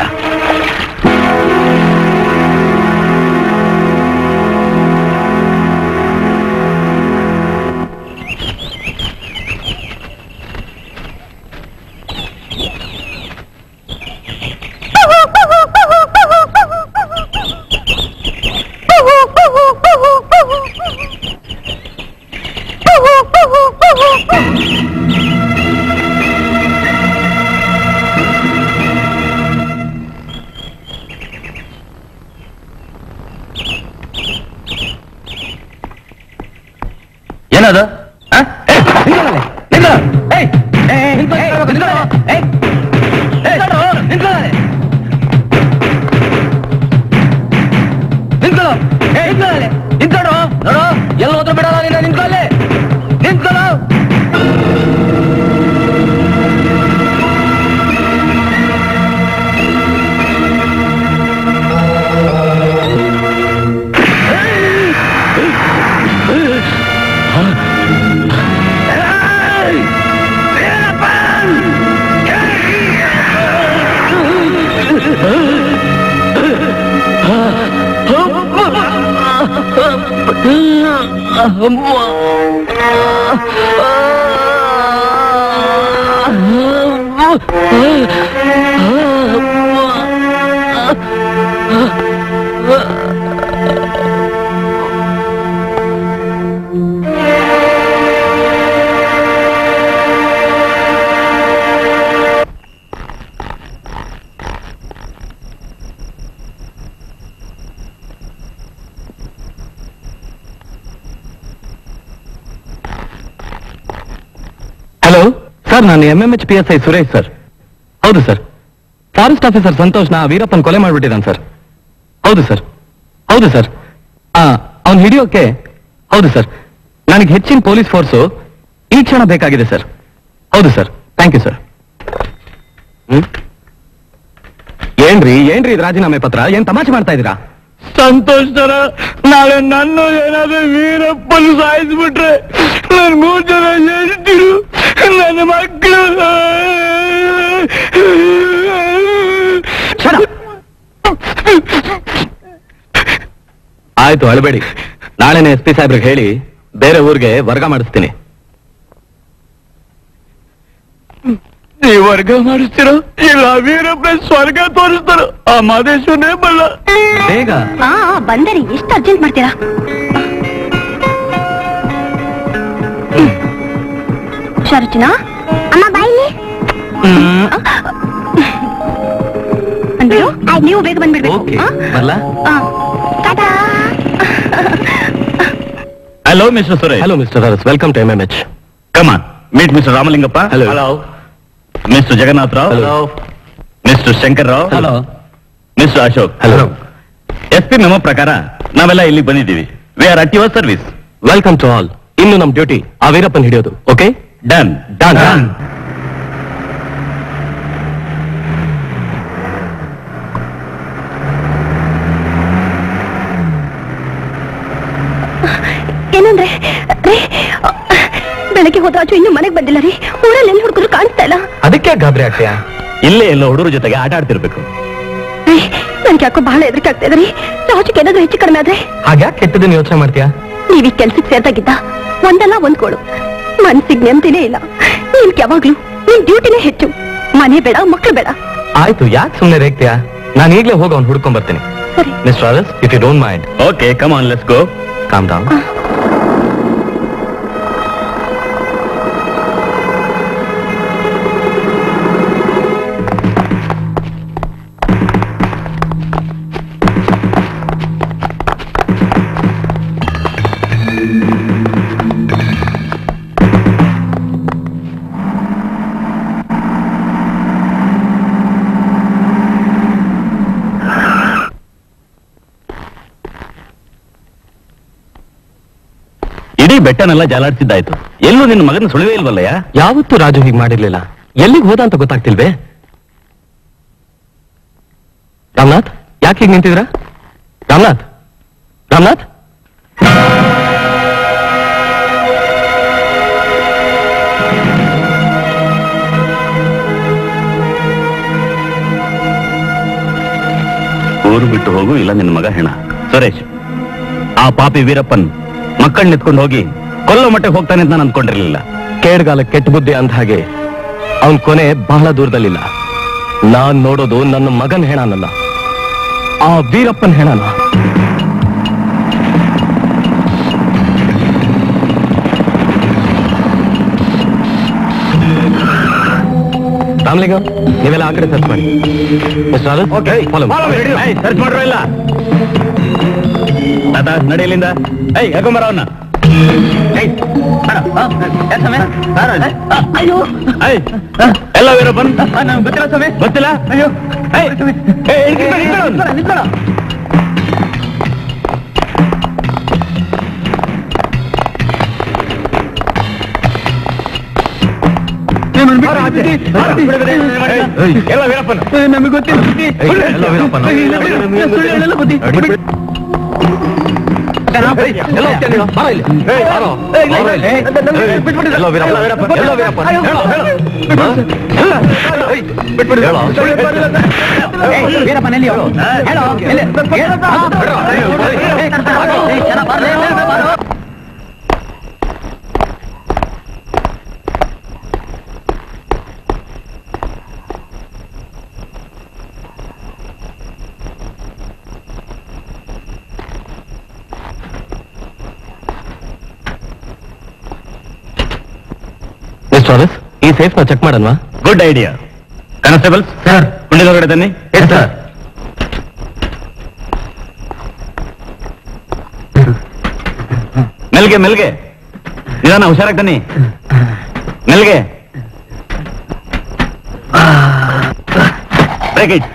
ಏನದು ಆ? ಏ, ನಿಂತ್ಕೊಳ್ಳಲೆ, ನಿಂತ್ಕೊಳ್ಳ. ಏಯ್, ಏ, ನಿಂತ್ಕೊಳ್ಳ, ನಿಂತ್ಕೊಳ್ಳ. ಏಯ್, ಏಯ್, ನಿಂತ್ಕೊಳ್ಳಲೆ. ನಿಂತ್ಕೊಳ್ಳು. ಏ, ನಿಂತ್ಕೊಳ್ಳಲೆ. ನಿಂತ್ಕೊಳ್ಳು. ನೋಡು ಎಲ್ಲ ಹೋದ್ರು ಬಿಡಲ್ಲ ನಿನ್ನ ನಿಂತ್ಕೊಳ್ಳೆ ನಿಂತ್ಕೊಳ್ಳು ಹಲೋ ಸರ್ ನಾನು M M H P S I Suresh sir ಹೌದು ಸರ್ ಫಾರೆಸ್ಟ್ ಆಫೀಸರ್ ಸಂತೋಷ್ನ ವೀರಪ್ಪನ್ ಕೊಲೆ ಮಾಡ್ಬಿಟ್ಟಿದ್ದಾನೆ ಸರ್ ಹೌದು ಸರ್ ಹೌದು ಸರ್ ಅವ್ನು ಹಿಡಿಯೋಕೆ ಹೌದು ಸರ್ ನನಗೆ ಹೆಚ್ಚಿನ ಪೊಲೀಸ್ ಫೋರ್ಸು ಈ ಕ್ಷಣ ಬೇಕಾಗಿದೆ ಸರ್ ಹೌದು ಸರ್ ಥ್ಯಾಂಕ್ ಯು ಸರ್ ಏನ್ರಿ ಏನ್ರಿ ಇದು ರಾಜೀನಾಮೆ ಪತ್ರ ಏನ್ ತಮಾಷೆ ಮಾಡ್ತಾ ಇದ್ದೀರಾ ಸಂತೋಷ್ ತರ ನಾಳೆ ನನ್ನ ಏನಾದ್ರೂ ವೀರಪ್ಪನ್ ಸಾಯಿಸ್ಬಿಟ್ರೆ ನನ್ ಮೂರ್ ಜನ ಹೇಳ್ತಿರು ನನ್ನ ಮಕ್ಕಳು ಆಯ್ತು ಅಳಬೇಡಿ ನಾಳೆನೆ ಎಸ್ ಪಿ ಸಾಹೇಬ್ರಿಗೆ ಹೇಳಿ ಬೇರೆ ಊರಿಗೆ ವರ್ಗ ಮಾಡಿಸ್ತೀನಿ ನೀವು ವರ್ಗ ಮಾಡಿಸ್ತೀರೋ ಇಲ್ಲ ವೀರಪ್ಪ ಸ್ವರ್ಗ ತೋರಿಸ್ತಾರೋ ಆ ಮಾದೇಶ್ವರನೇ ಬಲ್ಲ ಬೇಗ ಆ ಬಂದರಿ ಎಷ್ಟು ಅರ್ಜೆಂಟ್ ಮಾಡ್ತೀರಾ ಶರಚನಾ ಅಮ್ಮ ಬಾಯಿಲಿ ಅಂದ್ರು ನೀವು ಬೇಗ ಬಂದ್ಬಿಡ್ಬೇಕು ಓಕೆ ಆ? ಬರ್ಲಾ ಆ. Tata. Hello mister Suresh hello mister Aras welcome to M M H come on meet mister Ramalingappa Hello. Hello mister Jagannath Rao Hello. Mister Shankar Rao Hello. Mister Ashok Hello. S P memo ಪ್ರಕಾರ ನಾವೆಲ್ಲ ಇಲ್ಲಿ ಬಂದಿದ್ದೀವಿ we are at your service welcome to all ಇನ್ನು ನಮ್ ಡ್ಯೂಟಿ ಆ ವೀರಪ್ಪನ್ ಹಿಡಿಯೋದು ಓಕೆ ಡನ್ ಡನ್ ಏನಂದ್ರೆ ರೀ ಬೆಳಗ್ಗೆ ಹೋದ್ರಾಜು ಇನ್ನು ಮನೆಗೆ ಬಂದಿಲ್ಲ ರೀ ಊರಲ್ಲಿ ಎಲ್ಲಿ ಹುಡುಗರು ಕಾಣಿಸ್ತಾ ಇಲ್ಲ ಅದಕ್ಕೆ ಗಾಬರಿ ಆಗ್ತೀಯಾ ಇಲ್ಲೇ ಎಲ್ಲ ಹುಡುಗರ ಜೊತೆಗೆ ಆಟ ಆಡ್ತಿರ್ಬೇಕು ರೀ ನನ್ಗೆ ಯಾಕೋ ಬಹಳ ಹೆದರಿಕೆ ಆಗ್ತಾ ಇದೆ ರೀ ರಾಜುಗೆ ಏನಾದ್ರೂ ಹೆಚ್ಚು ಕಡಿಮೆ ಆದ್ರೆ ಹಾಗ್ಯಾಕೆ ಕೆಟ್ಟದನ್ನ ಯೋಚನೆ ಮಾಡ್ತೀಯಾ ನೀವ್ ಈ ಕೆಲ್ಸಕ್ಕೆ ಸೇರ್ದಾಗಿದ್ದ ಒಂದಲ್ಲ ಒಂದ್ ಕೋಳು ಮನ್ಸಿಗೆ ನೆಮ್ಮದಿನೇ ಇಲ್ಲ ನಿಮ್ಗೆ ಯಾವಾಗ್ಲೂ ನಿಮ್ ಡ್ಯೂಟಿನೇ ಹೆಚ್ಚು ಮನೆ ಬೇಡ ಮಕ್ಳು ಬೇಡ ಆಯ್ತು ಯಾಕೆ ಸುಮ್ಮನೆ ರೇಗ್ತೀಯಾ ನಾನು ಈಗಲೇ ಹೋಗಿ ಅವ್ನು ಹುಡ್ಕೊಂಡ್ ಬರ್ತೀನಿ ಸರಿ mister Aras if you don't mind okay come on let's go calm down ಇಡೀ ಬೆಟ್ಟನೆಲ್ಲ ಜಾಲಾಡ್ಸಿದ್ದಾಯ್ತು ಎಲ್ಲೂ ನಿನ್ನ ಮಗನ ಸುಳಿವೇ ಇಲ್ವಲ್ಲಯ್ಯ ಯಾವತ್ತೂ ರಾಜು ಹೀಗೆ ಮಾಡಿರ್ಲಿಲ್ಲ ಎಲ್ಲಿಗೆ ಹೋದ ಅಂತ ಗೊತ್ತಾಗ್ತಿಲ್ವೇ ರಾಮನಾಥ್ ಯಾಕೆ ಹೀಗೆ ನಿಂತಿದ್ರ ರಾಮನಾಥ್ ರಾಮನಾಥ್ ಊರು ಬಿಟ್ಟು ಹೋಗು ಇಲ್ಲ ನಿನ್ನ ಮಗ ಹೆಣ ಸುರೇಶ್ ಆ ಪಾಪಿ ವೀರಪ್ಪನ್ ಮಕ್ಕಳನ್ನ ಎತ್ಕೊಂಡು ಹೋಗಿ ಕೊಲ್ಲೋ ಮಟ್ಟಕ್ಕೆ ಹೋಗ್ತಾನೆ ಅಂತ ನಾನು ಅನ್ಕೊಂಡಿರ್ಲಿಲ್ಲ ಕೇಡ್ಗಾಲ ಕೆಟ್ಟ ಬುದ್ಧಿ ಅಂದ ಹಾಗೆ ಅವನ್ ಕೊನೆ ಬಹಳ ದೂರದಲ್ಲಿಲ್ಲ ನಾನ್ ನೋಡೋದು ನನ್ನ ಮಗನ್ ಹೆಣನಲ್ಲ ಆ ವೀರಪ್ಪನ್ ಹೆಣನ ರಾಮಲಿಂಗಂ ನೀವೆಲ್ಲ ಆ ಕಡೆ ಸರ್ಚ್ ಮಾಡಿ mister Anand, follow me. Search ಮಾಡ್ರೋ ಇಲ್ಲ ತಾತ ನಡಿಯಲಿಂದ ಐ ಯಾಕೊಂಬರ ಅವನ್ನ ಅಯ್ಯೋ ಐ ಎಲ್ಲ ವೀರಪ್ಪನ್ ನಂಗೆ ಗೊತ್ತಿಲ್ಲ ಸ್ವಾಮಿ ಗೊತ್ತಿಲ್ಲ ಅಯ್ಯೋ ಏಯ್, ಏಯ್, ಇಳ್ಕೊಂಡ್ ಬಾ, ಇಳ್ಕೊಂಡ್ ಬಾ. ನಿಂತ್ಕೊಳ್ಳ, ನಿಂತ್ಕೊಳ್ಳ. ಏಯ್, ಎಲ್ಲ ವೀರಪ್ಪನ್ ನಮಗೆ ಗೊತ್ತಿಲ್ಲ ಬುದ್ಧಿ. ಏಯ್, ಎಲ್ಲ ವೀರಪ್ಪನ. ಇಲ್ಲ, ಇಲ್ಲ, ಸುಳ್ಳು ಹೇಳಲ್ಲ ಬುದ್ಧಿ. ಎಲ್ಲ ಹೋಗ್ತೀಯ ನೀನು? ಬಾರೋ ಇಲ್ಲಿ. ಏಯ್, ಬಾರೋ. ಏಯ್, ಇಲ್ಲ, ಬಾರೋ ಇಲ್ಲಿ. ಏಯ್, ನಮ್ಗೆ ಏಯ್, ಬಿಟ್ಬಿಡಿ. ಎಲ್ಲ ವೀರಪ್ಪನ. ಎಲ್ಲ ವೀರಪ್ಪನ. ಎಲ್ಲ ವೀರಪ್ಪನ. ಅಯ್ಯೋ. ಹೇಳು, ಹೇಳು. ಏಯ್, ಬಿಟ್ಬಿಡಿ. ಹೇಳು. ಏಯ್, ವೀರಪ್ಪನ್ ಎಲ್ಲಿ ಅವಳು? ಹೇಳು, ಎಲ್ಲಿ? ಹೇಳು. ಏಯ್, ಏಯ್, ಚೆನ್ನ, ಬಾರ್ಲೆ, ಬಾರೋ. ಮಿಸ್ಟರ್ ಆನಸ್, ಈ ಸೇಫ್ ನ ಚೆಕ್ ಮಾಡಲ್ವಾ ಗುಡ್ ಐಡಿಯಾ ಕಾನ್ಸ್ಟೇಬಲ್ ಸರ್ ಹೊರಗಡೆ ತನ್ನಿ ಎಸ್ ಸರ್ ಮೆಲ್ಗೆ ಮೆಲ್ಗೆ ನಿಧಾನ ಹುಷಾರಾಗಿ ತನ್ನಿ ಮೆಲ್ಗೆ ಬ್ರೇಕ್ ಇಟ್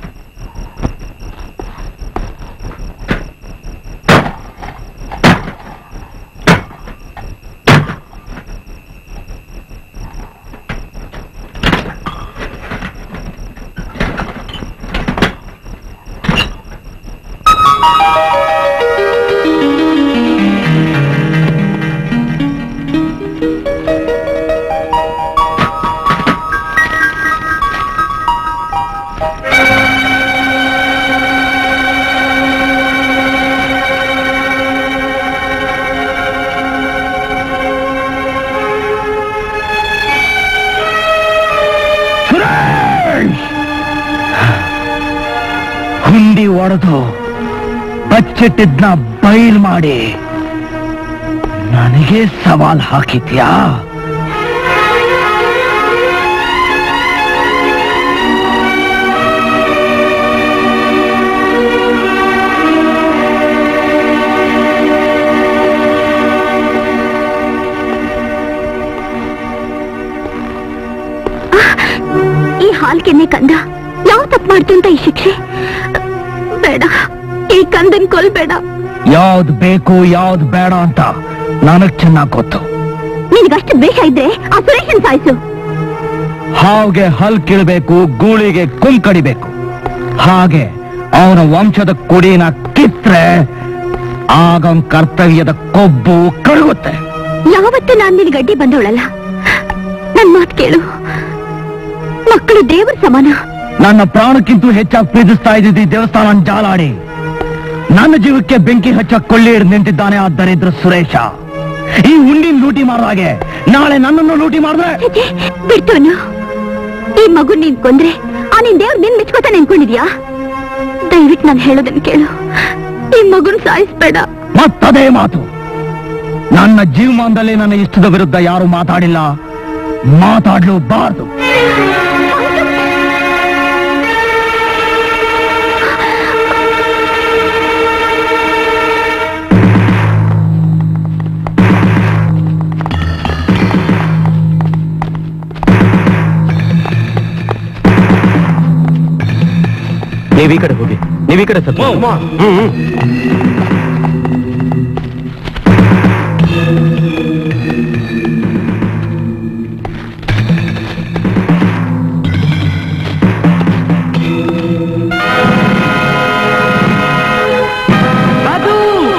ಹುಂಡಿ ಒಡೆದು ಬಚ್ಚಿಟ್ಟಿದ್ನ ಬೈಲ್ ಮಾಡಿ ನನಗೆ ಸವಾಲ್ ಹಾಕಿದ್ಯಾ ಈ ಹಾಲ್ ಕೆನ್ನೆ ಕಂದ ಯಾವ ತಪ್ಪು ಮಾಡ್ತು ಅಂತ ಈ ಶಿಕ್ಷೆ ಬೇಡ ಈ ಕಂದನ್ ಕೊಲ್ಬೇಡ ಯಾವ್ದ್ ಬೇಕು ಯಾವ್ದ್ ಬೇಡ ಅಂತ ನನಗ್ ಚೆನ್ನಾಗ್ ಗೊತ್ತು ನಿನಗಷ್ಟು ದ್ವೇಷ ಇದ್ರೆ ಆ ಸುರೇಶನ್ ಸಾಯಿಸು ಹಾವ್ಗೆ ಹಲ್ ಕೀಳ್ಬೇಕು ಗೂಳಿಗೆ ಕುಂ ಕಡಿಬೇಕು ಹಾಗೆ ಅವನ ವಂಶದ ಕುಡಿನ ಕಿತ್ರೆ ಆಗ ಅವನ್ ಕರ್ತವ್ಯದ ಕೊಬ್ಬು ಕರಗುತ್ತೆ ಯಾವತ್ತೂ ನಾನ್ ನಿನ್ ಗಡ್ಡಿ ಬಂದವಳಲ್ಲ ನನ್ ಮಾತ್ ಕೇಳು ಮಕ್ಕಳು ದೇವರ ಸಮಾನ ನನ್ನ ಪ್ರಾಣಕ್ಕಿಂತ ಹೆಚ್ಚಾಗಿ ಪ್ರೀತಿಸ್ತಾ ಇದ್ದಿದ್ದು ಈ ದೇವಸ್ಥಾನ ಜಾಲಾಡಿ ನನ್ನ ಜೀವಕ್ಕೆ ಬೆಂಕಿ ಹಚ್ಚ ಕೊಳ್ಳಿ ಹಿಡ್ದು ನಿಂತಿದ್ದಾನೆ ಆ ದರಿದ್ರ ಸುರೇಶ ಈ ಉಂಡಿನ ಲೂಟಿ ಮಾಡೋ ಹಾಗೆ ನಾಳೆ ನನ್ನನ್ನು ಲೂಟಿ ಮಾಡಿದ್ರೆ ಛೆ, ಬಿಡ್ತವನು ಈ ಮಗು ನೀನ್ ಕೊಂದ್ರೆ ಆ ನಿನ್ ದೇವ್ರ ನಿನ್ ಮೆಚ್ಕೋತ ನೆನ್ಕೊಂಡಿದ್ಯಾ ದಯವಿಟ್ಟು ನಾನು ಹೇಳೋದನ್ನ ಕೇಳು ಈ ಮಗುನ್ ಸಾಯಿಸ್ಬೇಡ ಮತ್ತದೇ ಮಾತು ನನ್ನ ಜೀವಮಾನದಲ್ಲಿ ನನ್ನ ಇಷ್ಟದ ವಿರುದ್ಧ ಯಾರು ಮಾತಾಡಿಲ್ಲ ಮಾತಾಡ್ಲೂಬಾರ್ದು ನೀವ್ ಈ ಕಡೆ ಹೋಗಿ ನೀವ್ ಈ ಕಡೆ ಸರ್ ರಾಜು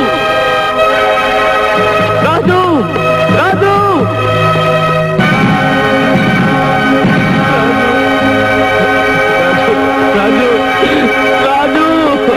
ರಾಜು ರಾಜು ರಾಜು ರಾಜು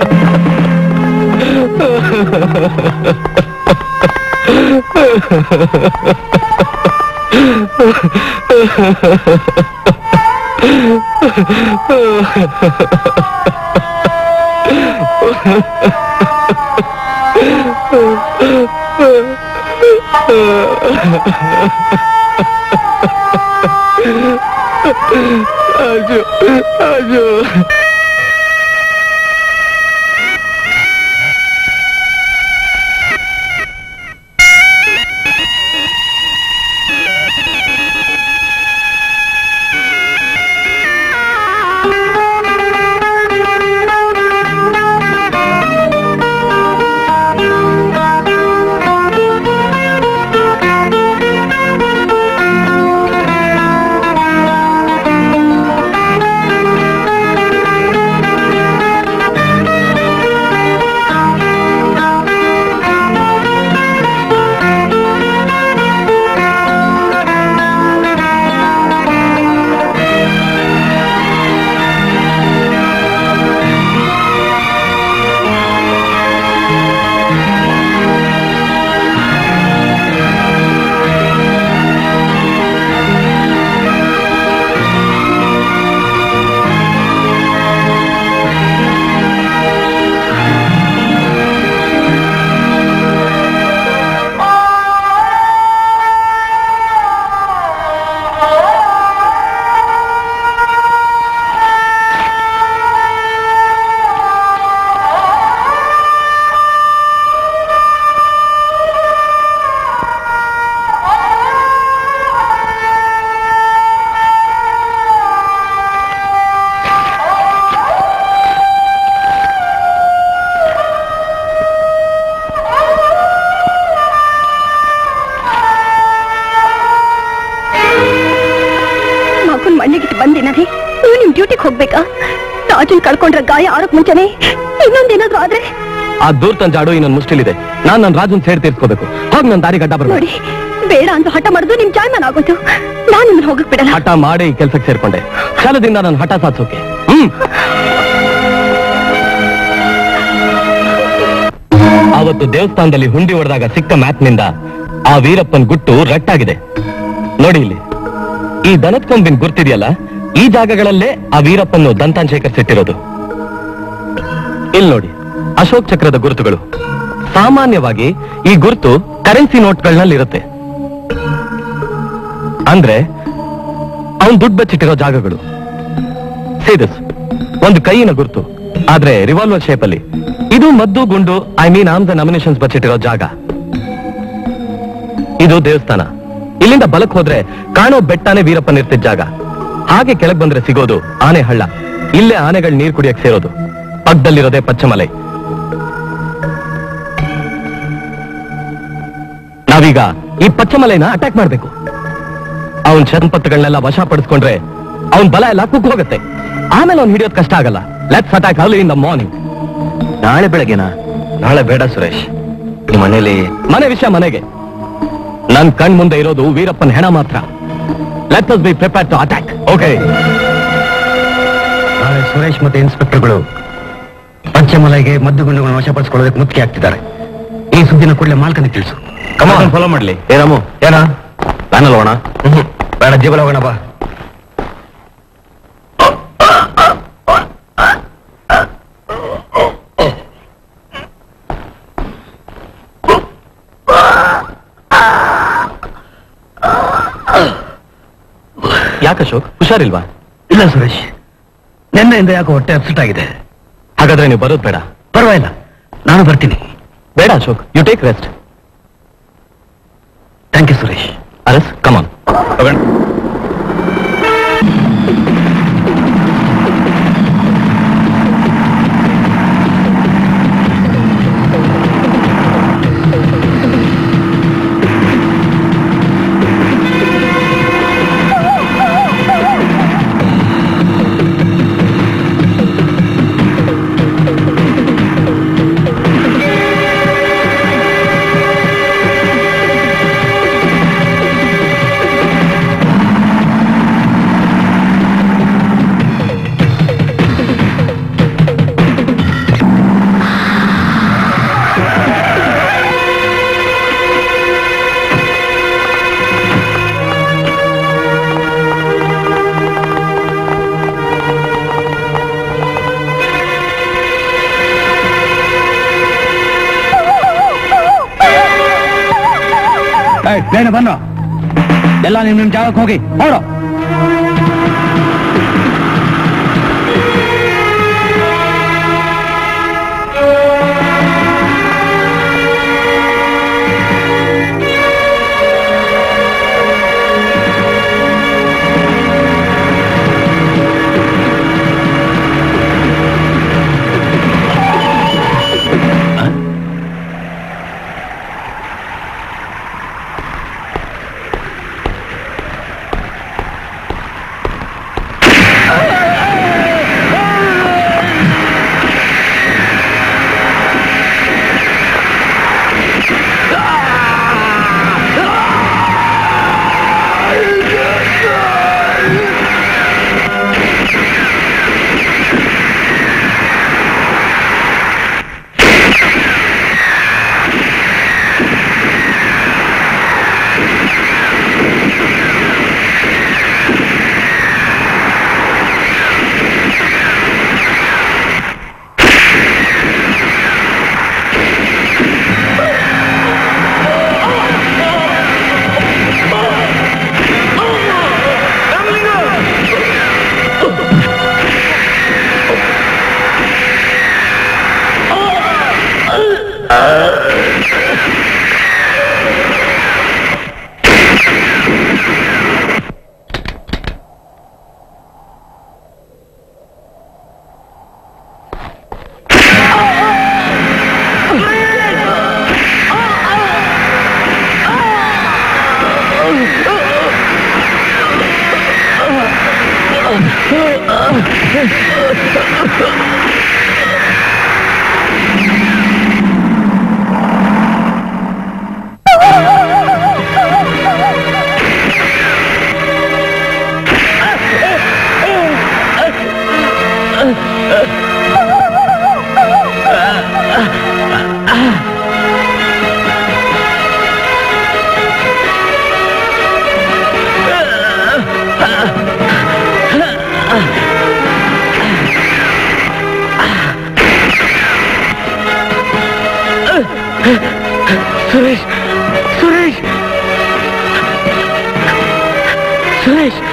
ಮಗುನ್ ಮಣ್ಣಿಗಿಟ್ಟು ಬಂದಿನರಿ ನೀವು ನಿಮ್ ಡ್ಯೂಟಿಗೆ ಹೋಗ್ಬೇಕಾ ರಾಜನ್ ಕಳ್ಕೊಂಡ್ರ ಗಾಯ ಆರೋಕ್ ಮುಂಚೆನೆ ಇನ್ನೊಂದೇನಾದ್ರೂ ಆದ್ರೆ ಆ ದೂರ್ತನ್ ಜಾಡು ಇನ್ನೊಂದು ಮುಷ್ಟಿಲಿದೆ ನಾನ್ ನನ್ನ ರಾಜನ್ ಸೇಡ್ ತೀರ್ಸ್ಕೋಬೇಕು ಹೋಗ್ ನನ್ ದಾರಿ ಗಡ್ಡ ಬರ್ಬೇಕು ನೋಡಿ ಬೇಡ ಅಂತ ಹಠ ಮಾಡಿದ್ರು ನಿಮ್ ಜಾಯ್ಮಾನ್ ಆಗೋದು ನಾನು ನಿಮ್ಮನ್ನ ಹೋಗಕ್ ಬಿಡಲ್ಲ ಹಠ ಮಾಡಿ ಈ ಕೆಲ್ಸಕ್ಕೆ ಸೇರ್ಕೊಂಡೆ ಛಲದಿಂದ ನನ್ನ ಹಠ ಸಾಧಿಸೋಕೆ ಹ್ಮ್ ಅವತ್ತು ದೇವಸ್ಥಾನದಲ್ಲಿ ಹುಂಡಿ ಹೊಡೆದಾಗ ಸಿಕ್ಕ ಮ್ಯಾಪ್ನಿಂದ ಆ ವೀರಪ್ಪನ್ ಗುಟ್ಟು ರಟ್ಟಾಗಿದೆ ನೋಡಿ ಇಲ್ಲಿ ಈ ದನದ ಕೊಂಬಿನ ಗುರ್ತಿದೆಯಲ್ಲ ಈ ಜಾಗಗಳಲ್ಲೇ ಆ ವೀರಪ್ಪನ್ನು ದಂತಾನ್ ಶೇಖರಿಸಿಟ್ಟಿರೋದು ಇಲ್ಲಿ ನೋಡಿ ಅಶೋಕ್ ಚಕ್ರದ ಗುರುತುಗಳು ಸಾಮಾನ್ಯವಾಗಿ ಈ ಗುರುತು ಕರೆನ್ಸಿ ನೋಟ್ಗಳಲ್ಲಿ ಇರುತ್ತೆ ಅಂದ್ರೆ ಅವನ್ ದುಡ್ಡು ಬಚ್ಚಿಟ್ಟಿರೋ ಜಾಗಗಳು ಸೇದಸ್ ಒಂದು ಕೈಯಿನ ಗುರುತು ಆದ್ರೆ ರಿವಾಲ್ವರ್ ಶೇಪ್ ಅಲ್ಲಿ ಇದು ಮದ್ದು ಗುಂಡು I mean arms and ammunitions ಬಚ್ಚಿಟ್ಟಿರೋ ಜಾಗ ಇದು ದೇವಸ್ಥಾನ ಇಲ್ಲಿಂದ ಬಲಕ್ ಹೋದ್ರೆ ಕಾಣೋ ಬೆಟ್ಟನೇ ವೀರಪ್ಪನ್ ಇರ್ತಿದ್ದ ಜಾಗ ಹಾಗೆ ಕೆಳಗ್ ಬಂದ್ರೆ ಸಿಗೋದು ಆನೆ ಹಳ್ಳ ಇಲ್ಲೇ ಆನೆಗಳು ನೀರ್ ಕುಡಿಯಕ್ ಸೇರೋದು ಪಕ್ಕದಲ್ಲಿರೋದೇ ಪಚ್ಚಮಲೈ ನಾವೀಗ ಈ ಪಚ್ಚಮಲೈನ ಅಟ್ಯಾಕ್ ಮಾಡ್ಬೇಕು ಅವನ್ ಸಂಪತ್ತುಗಳನ್ನೆಲ್ಲ ವಶಪಡಿಸ್ಕೊಂಡ್ರೆ ಅವನ್ ಬಲ ಎಲ್ಲ ಕುಕ್ ಹೋಗುತ್ತೆ ಆಮೇಲೆ ಅವ್ನ್ ಹಿಡಿಯೋದ್ ಕಷ್ಟ ಆಗಲ್ಲ let's attack early in the morning ನಾಳೆ ಬೆಳಗ್ಗೆನಾ ನಾಳೆ ಬೇಡ ಸುರೇಶ್ ನಿಮ್ಮ ಮನೇಲಿ ಮನೆ ವಿಷಯ ಮನೆಗೆ ನನ್ ಕಣ್ ಮುಂದೆ ಇರೋದು ವೀರಪ್ಪನ್ ಹೆಣ ಮಾತ್ರ let us be prepare to attack okay ನಾಳೆ ಸುರೇಶ್ ಮತ್ತೆ ಇನ್ಸ್ಪೆಕ್ಟರ್ಗಳು ಪಂಚಮಲೈಗೆ ಮದ್ದುಗುಂಡುಗಳನ್ನು ವಶಪಡಿಸಿಕೊಳ್ಳೋದಕ್ಕೆ ಮುಖ್ಯ ಆಗ್ತಿದ್ದಾರೆ ಈ ಸುದ್ದಿನ ಕೂಡಲೇ ಮಾಲ್ಕನಿಗೆ ತಿಳಿಸು ಕಮಾನ್ ಫಾಲೋ ಮಾಡ್ಲಿ ಏನಾಮು ಏನ ಪ್ಯಾನಲ್ ಹೋಣ ಬೇಡ ಜೀವನ ಹೋಗೋಣ ಬಾ ಯಾಕೆ ಅಶೋಕ್ ಹುಷಾರಿಲ್ವಾ ಇಲ್ಲ ಸುರೇಶ್ ನಿನ್ನೆಯಿಂದ ಯಾಕೋ ಹೊಟ್ಟೆ ಅಪ್ಸೆಟ್ ಆಗಿದೆ ಹಾಗಾದ್ರೆ ನೀವು ಬರೋದು ಬೇಡ ಪರವಾಗಿಲ್ಲ ನಾನು ಬರ್ತೀನಿ ಬೇಡ Ashok you take rest thank you Suresh Aras come on ಬೇಡ ಬನ್ರೋ ಎಲ್ಲ ನಿಮ್ ನಿಮ್ ಜಾಗಕ್ಕೆ ಹೋಗಿ ಹೊರಡು Suresh Suresh Suresh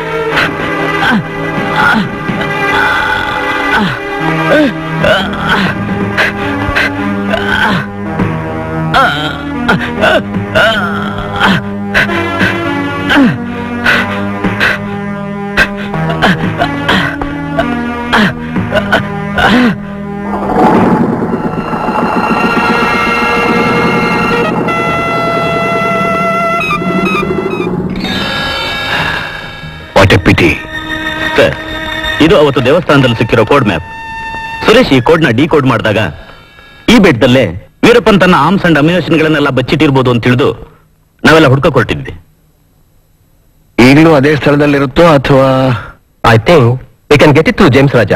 what a pity sir ಇದು ಅವತ್ತು ದೇವಸ್ಥಾನದಲ್ಲಿ ಸಿಕ್ಕಿರೋ ಕೋಡ್ ಮ್ಯಾಪ್ ಸುರೇಶ್ ಈ ಕೋಡ್ನ ಡಿ ಕೋಡ್ ಮಾಡಿದಾಗ ಈ ಬೆಟ್ಟದಲ್ಲೇ ವೀರಪ್ಪನ್ ತನ್ನ ಆರ್ಮ್ಸ್ ಅಂಡ್ ಅಮ್ಯುನೇಷನ್ಗಳನ್ನೆಲ್ಲ ಬಚ್ಚಿಟ್ಟಿರ್ಬೋದು ಅಂತ ತಿಳಿದು ನಾವೆಲ್ಲ ಹುಡ್ಕ ಕೊಟ್ಟಿದ್ವಿ ಈಗಲೂ ಅದೇ ಸ್ಥಳದಲ್ಲಿರುತ್ತೋ ಅಥವಾ I think we can get it to James Raja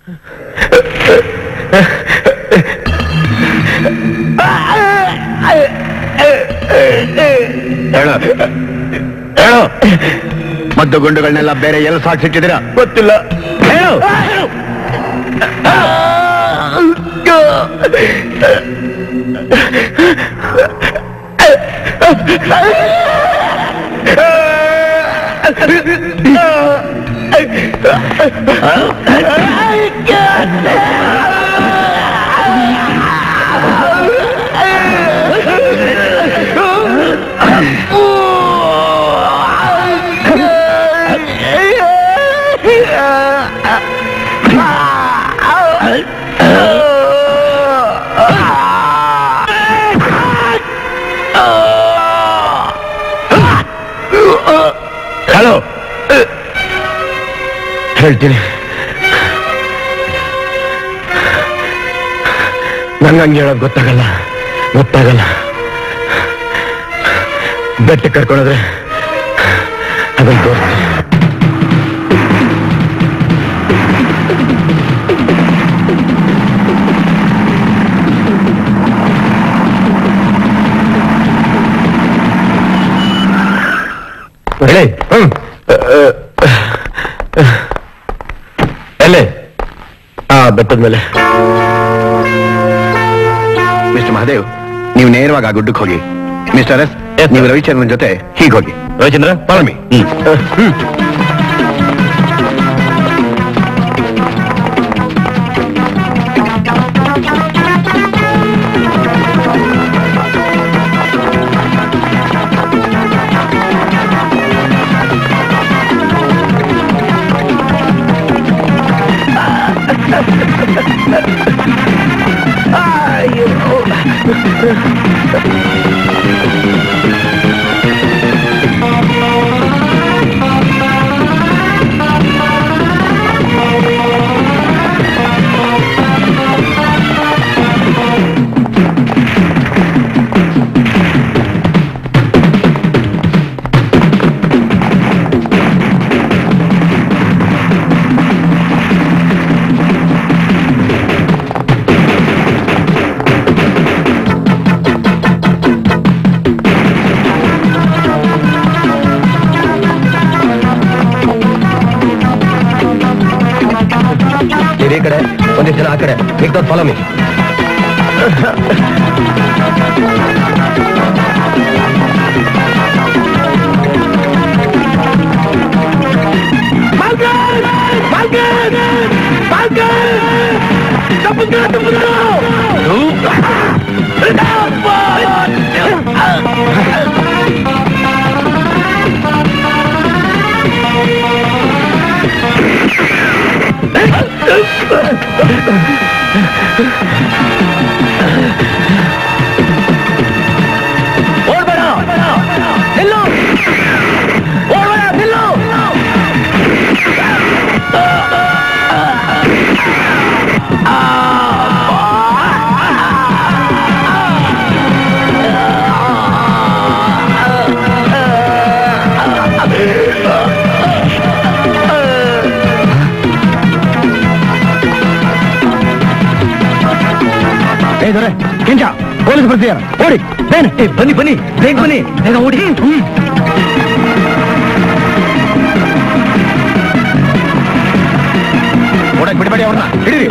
ಹೇಳು ಹೇಳು ಮದ್ದು ಗುಂಡುಗಳನ್ನೆಲ್ಲ ಬೇರೆ ಎಲ್ಲಿ ಸಾಕ್ಸಿಟ್ಟಿದ್ದೀರಾ ಗೊತ್ತಿಲ್ಲ ಹೇಳು ಹಲೋ ಹೇಳ್ತೀನಿ ನಂಗಂಗೆ ಹೇಳೋದು ಗೊತ್ತಾಗಲ್ಲ ಗೊತ್ತಾಗಲ್ಲ ಬೆಟ್ಟ ಕರ್ಕೊಂಡ್ರೆ ಅದನ್ನ ತೋರಿಸ್ತೀನಿ ಹೇಳಿ ಹ್ಮ್ ಎಲ್ಲೇ ಆ ಬೆಟ್ಟದ ಮೇಲೆ ಮಿಸ್ಟರ್ ಮಹಾದೇವ್ ನೀವು ನೇರವಾಗಿ ಆ ಗುಡ್ಡಕ್ಕೆ ಹೋಗಿ ಮಿಸ್ಟರ್ ಎಸ್ ನೀವು ರವಿಚಂದ್ರನ್ ಜೊತೆ ಹೀಗೋಗಿ ರವಿಚಂದ್ರ ಪಳಮಿ ಈ ಕಡೆ ಒಂದಿಷ್ಟು ಜನ ಆ ಕಡೆ ಮಿಗ್ದವ್ರು ಫಾಲೋ ಮೀ ಏ ದೊರೆ ಕೆಂಚ ಪೊಲೀಸ್ ಬರ್ತೀಯಾರ ಓಡಿ ಬೇನ್ ಏ ಬನ್ನಿ ಬನ್ನಿ ಬೇಗ ಬನ್ನಿ ಬೇಗ ಓಡಿ ಹ್ಮ್ ಓಡಕ್ ಬಿಡಬೇಡಿ ಅವ್ರನ್ನ ಹಿಡೀರಿ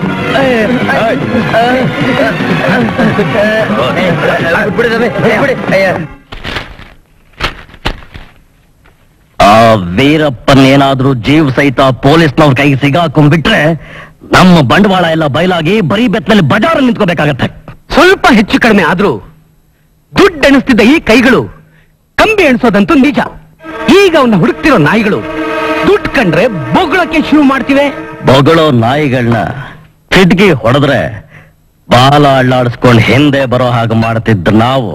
ಆ ವೀರಪ್ಪನ್ ಏನಾದ್ರೂ ಜೀವ ಸಹಿತ ಪೊಲೀಸ್ನವ್ರ ಕೈಗೆ ಸಿಗಾಕೊಂಡ್ಬಿಟ್ರೆ ನಮ್ಮ ಬಂಡವಾಳ ಎಲ್ಲ ಬಯಲಾಗಿ ಬರೀ ಬೆತ್ತಲ್ಲಿ ಬಜಾರ್ ನಿಂತ್ಕೋಬೇಕಾಗತ್ತೆ ಸ್ವಲ್ಪ ಹೆಚ್ಚು ಕಡಿಮೆ ಆದ್ರೂ ದುಡ್ಡು ಎಣಿಸ್ತಿದ್ದ ಈ ಕೈಗಳು ಕಂಬಿ ಎಣಿಸೋದಂತೂ ನಿಜ ಈಗ ಅವನ್ನ ಹುಡುಕ್ತಿರೋ ನಾಯಿಗಳು ದುಡ್ಡು ಕಂಡ್ರೆ ಬೊಗಳಕ್ಕೆ ಶುರು ಮಾಡ್ತಿವೆ ಬೊಗಳೋ ನಾಯಿಗಳನ್ನ ಕಿಟಕಿ ಹೊಡೆದ್ರೆ ಬಾಲ ಅಳ್ಳಾಡಿಸ್ಕೊಂಡು ಹಿಂದೆ ಬರೋ ಹಾಗೆ ಮಾಡ್ತಿದ್ದ ನಾವು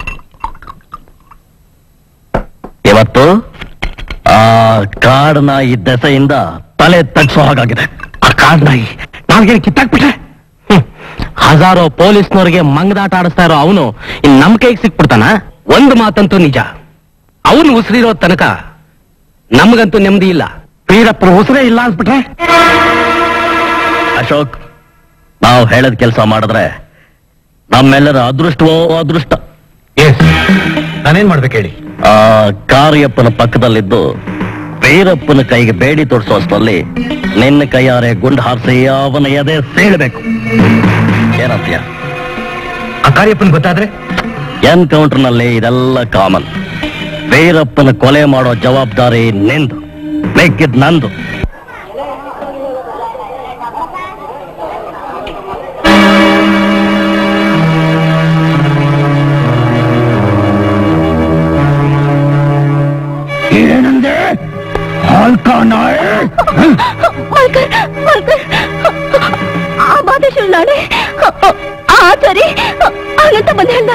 ಇವತ್ತು ಆ ಕಾಡು ನಾಯಿ ದೆಸೆಯಿಂದ ತಲೆ ತಗ್ಸೋ ಹಾಗಾಗಿದೆ ಆ ಕಾಡ್ ನಾಯಿ ನಾಲ್ಗೇನು ಕಿತ್ತಾಕ್ಬಿಟ್ರೆ ಹ್ಮ್. ಹಜಾರೋ ಪೊಲೀಸ್ನವ್ರಿಗೆ ಮಂಗದಾಟ ಆಡಿಸ್ತಾ ಇರೋ ಅವನು ಇನ್ ನಮ್ ಕೈಗೆ ಸಿಕ್ಬಿಡ್ತಾನ ಒಂದು ಮಾತಂತೂ ನಿಜ ಅವನು ಉಸಿರಿರೋ ತನಕ ನಮಗಂತೂ ನೆಮ್ಮದಿ ಇಲ್ಲ ವೀರಪ್ಪನ ಉಸಿರೇ ಇಲ್ಲ ಅನ್ಸ್ಬಿಟ್ರೆ ಅಶೋಕ್ ನಾವು ಹೇಳದ ಕೆಲಸ ಮಾಡಿದ್ರೆ ನಮ್ಮೆಲ್ಲರ ಅದೃಷ್ಟವೋ ಅದೃಷ್ಟ ಎಸ್ ನಾನೇನ್ ಮಾಡ್ಬೇಕು ಹೇಳಿ ಆ ಕಾರ್ಯಪ್ಪನ ಪಕ್ಕದಲ್ಲಿದ್ದು ವೀರಪ್ಪನ ಕೈಗೆ ಬೇಡಿ ತೋರಿಸೋಷ್ಟರಲ್ಲಿ ನಿನ್ನ ಕೈಯಾರೆ ಗುಂಡು ಹಾರಿಸಿ ಅವನ ಎದೆ ಸೀಳಬೇಕು ಏನಂತೀಯ ಆ ಕಾರ್ಯಪ್ಪನ್ ಗೊತ್ತಾದ್ರೆ ಎನ್ಕೌಂಟರ್ ನಲ್ಲಿ ಇದೆಲ್ಲ ಕಾಮನ್ ವೀರಪ್ಪನ ಕೊಲೆ ಮಾಡೋ ಜವಾಬ್ದಾರಿ ನಿಂದು ಬೇಕಿದ್ ನಂದು ಏನಂದೆ ಹಾಲ್ಕ ನಾಯಿ ಮಲ್ಕರ್ ಮಲ್ಕರ್ ಆ ಬಾದೇಶ್ವರ ನಾಳೆ ಆ ಸರಿ ಅನಂತ ಬಂದ ಹೇಳ್ದ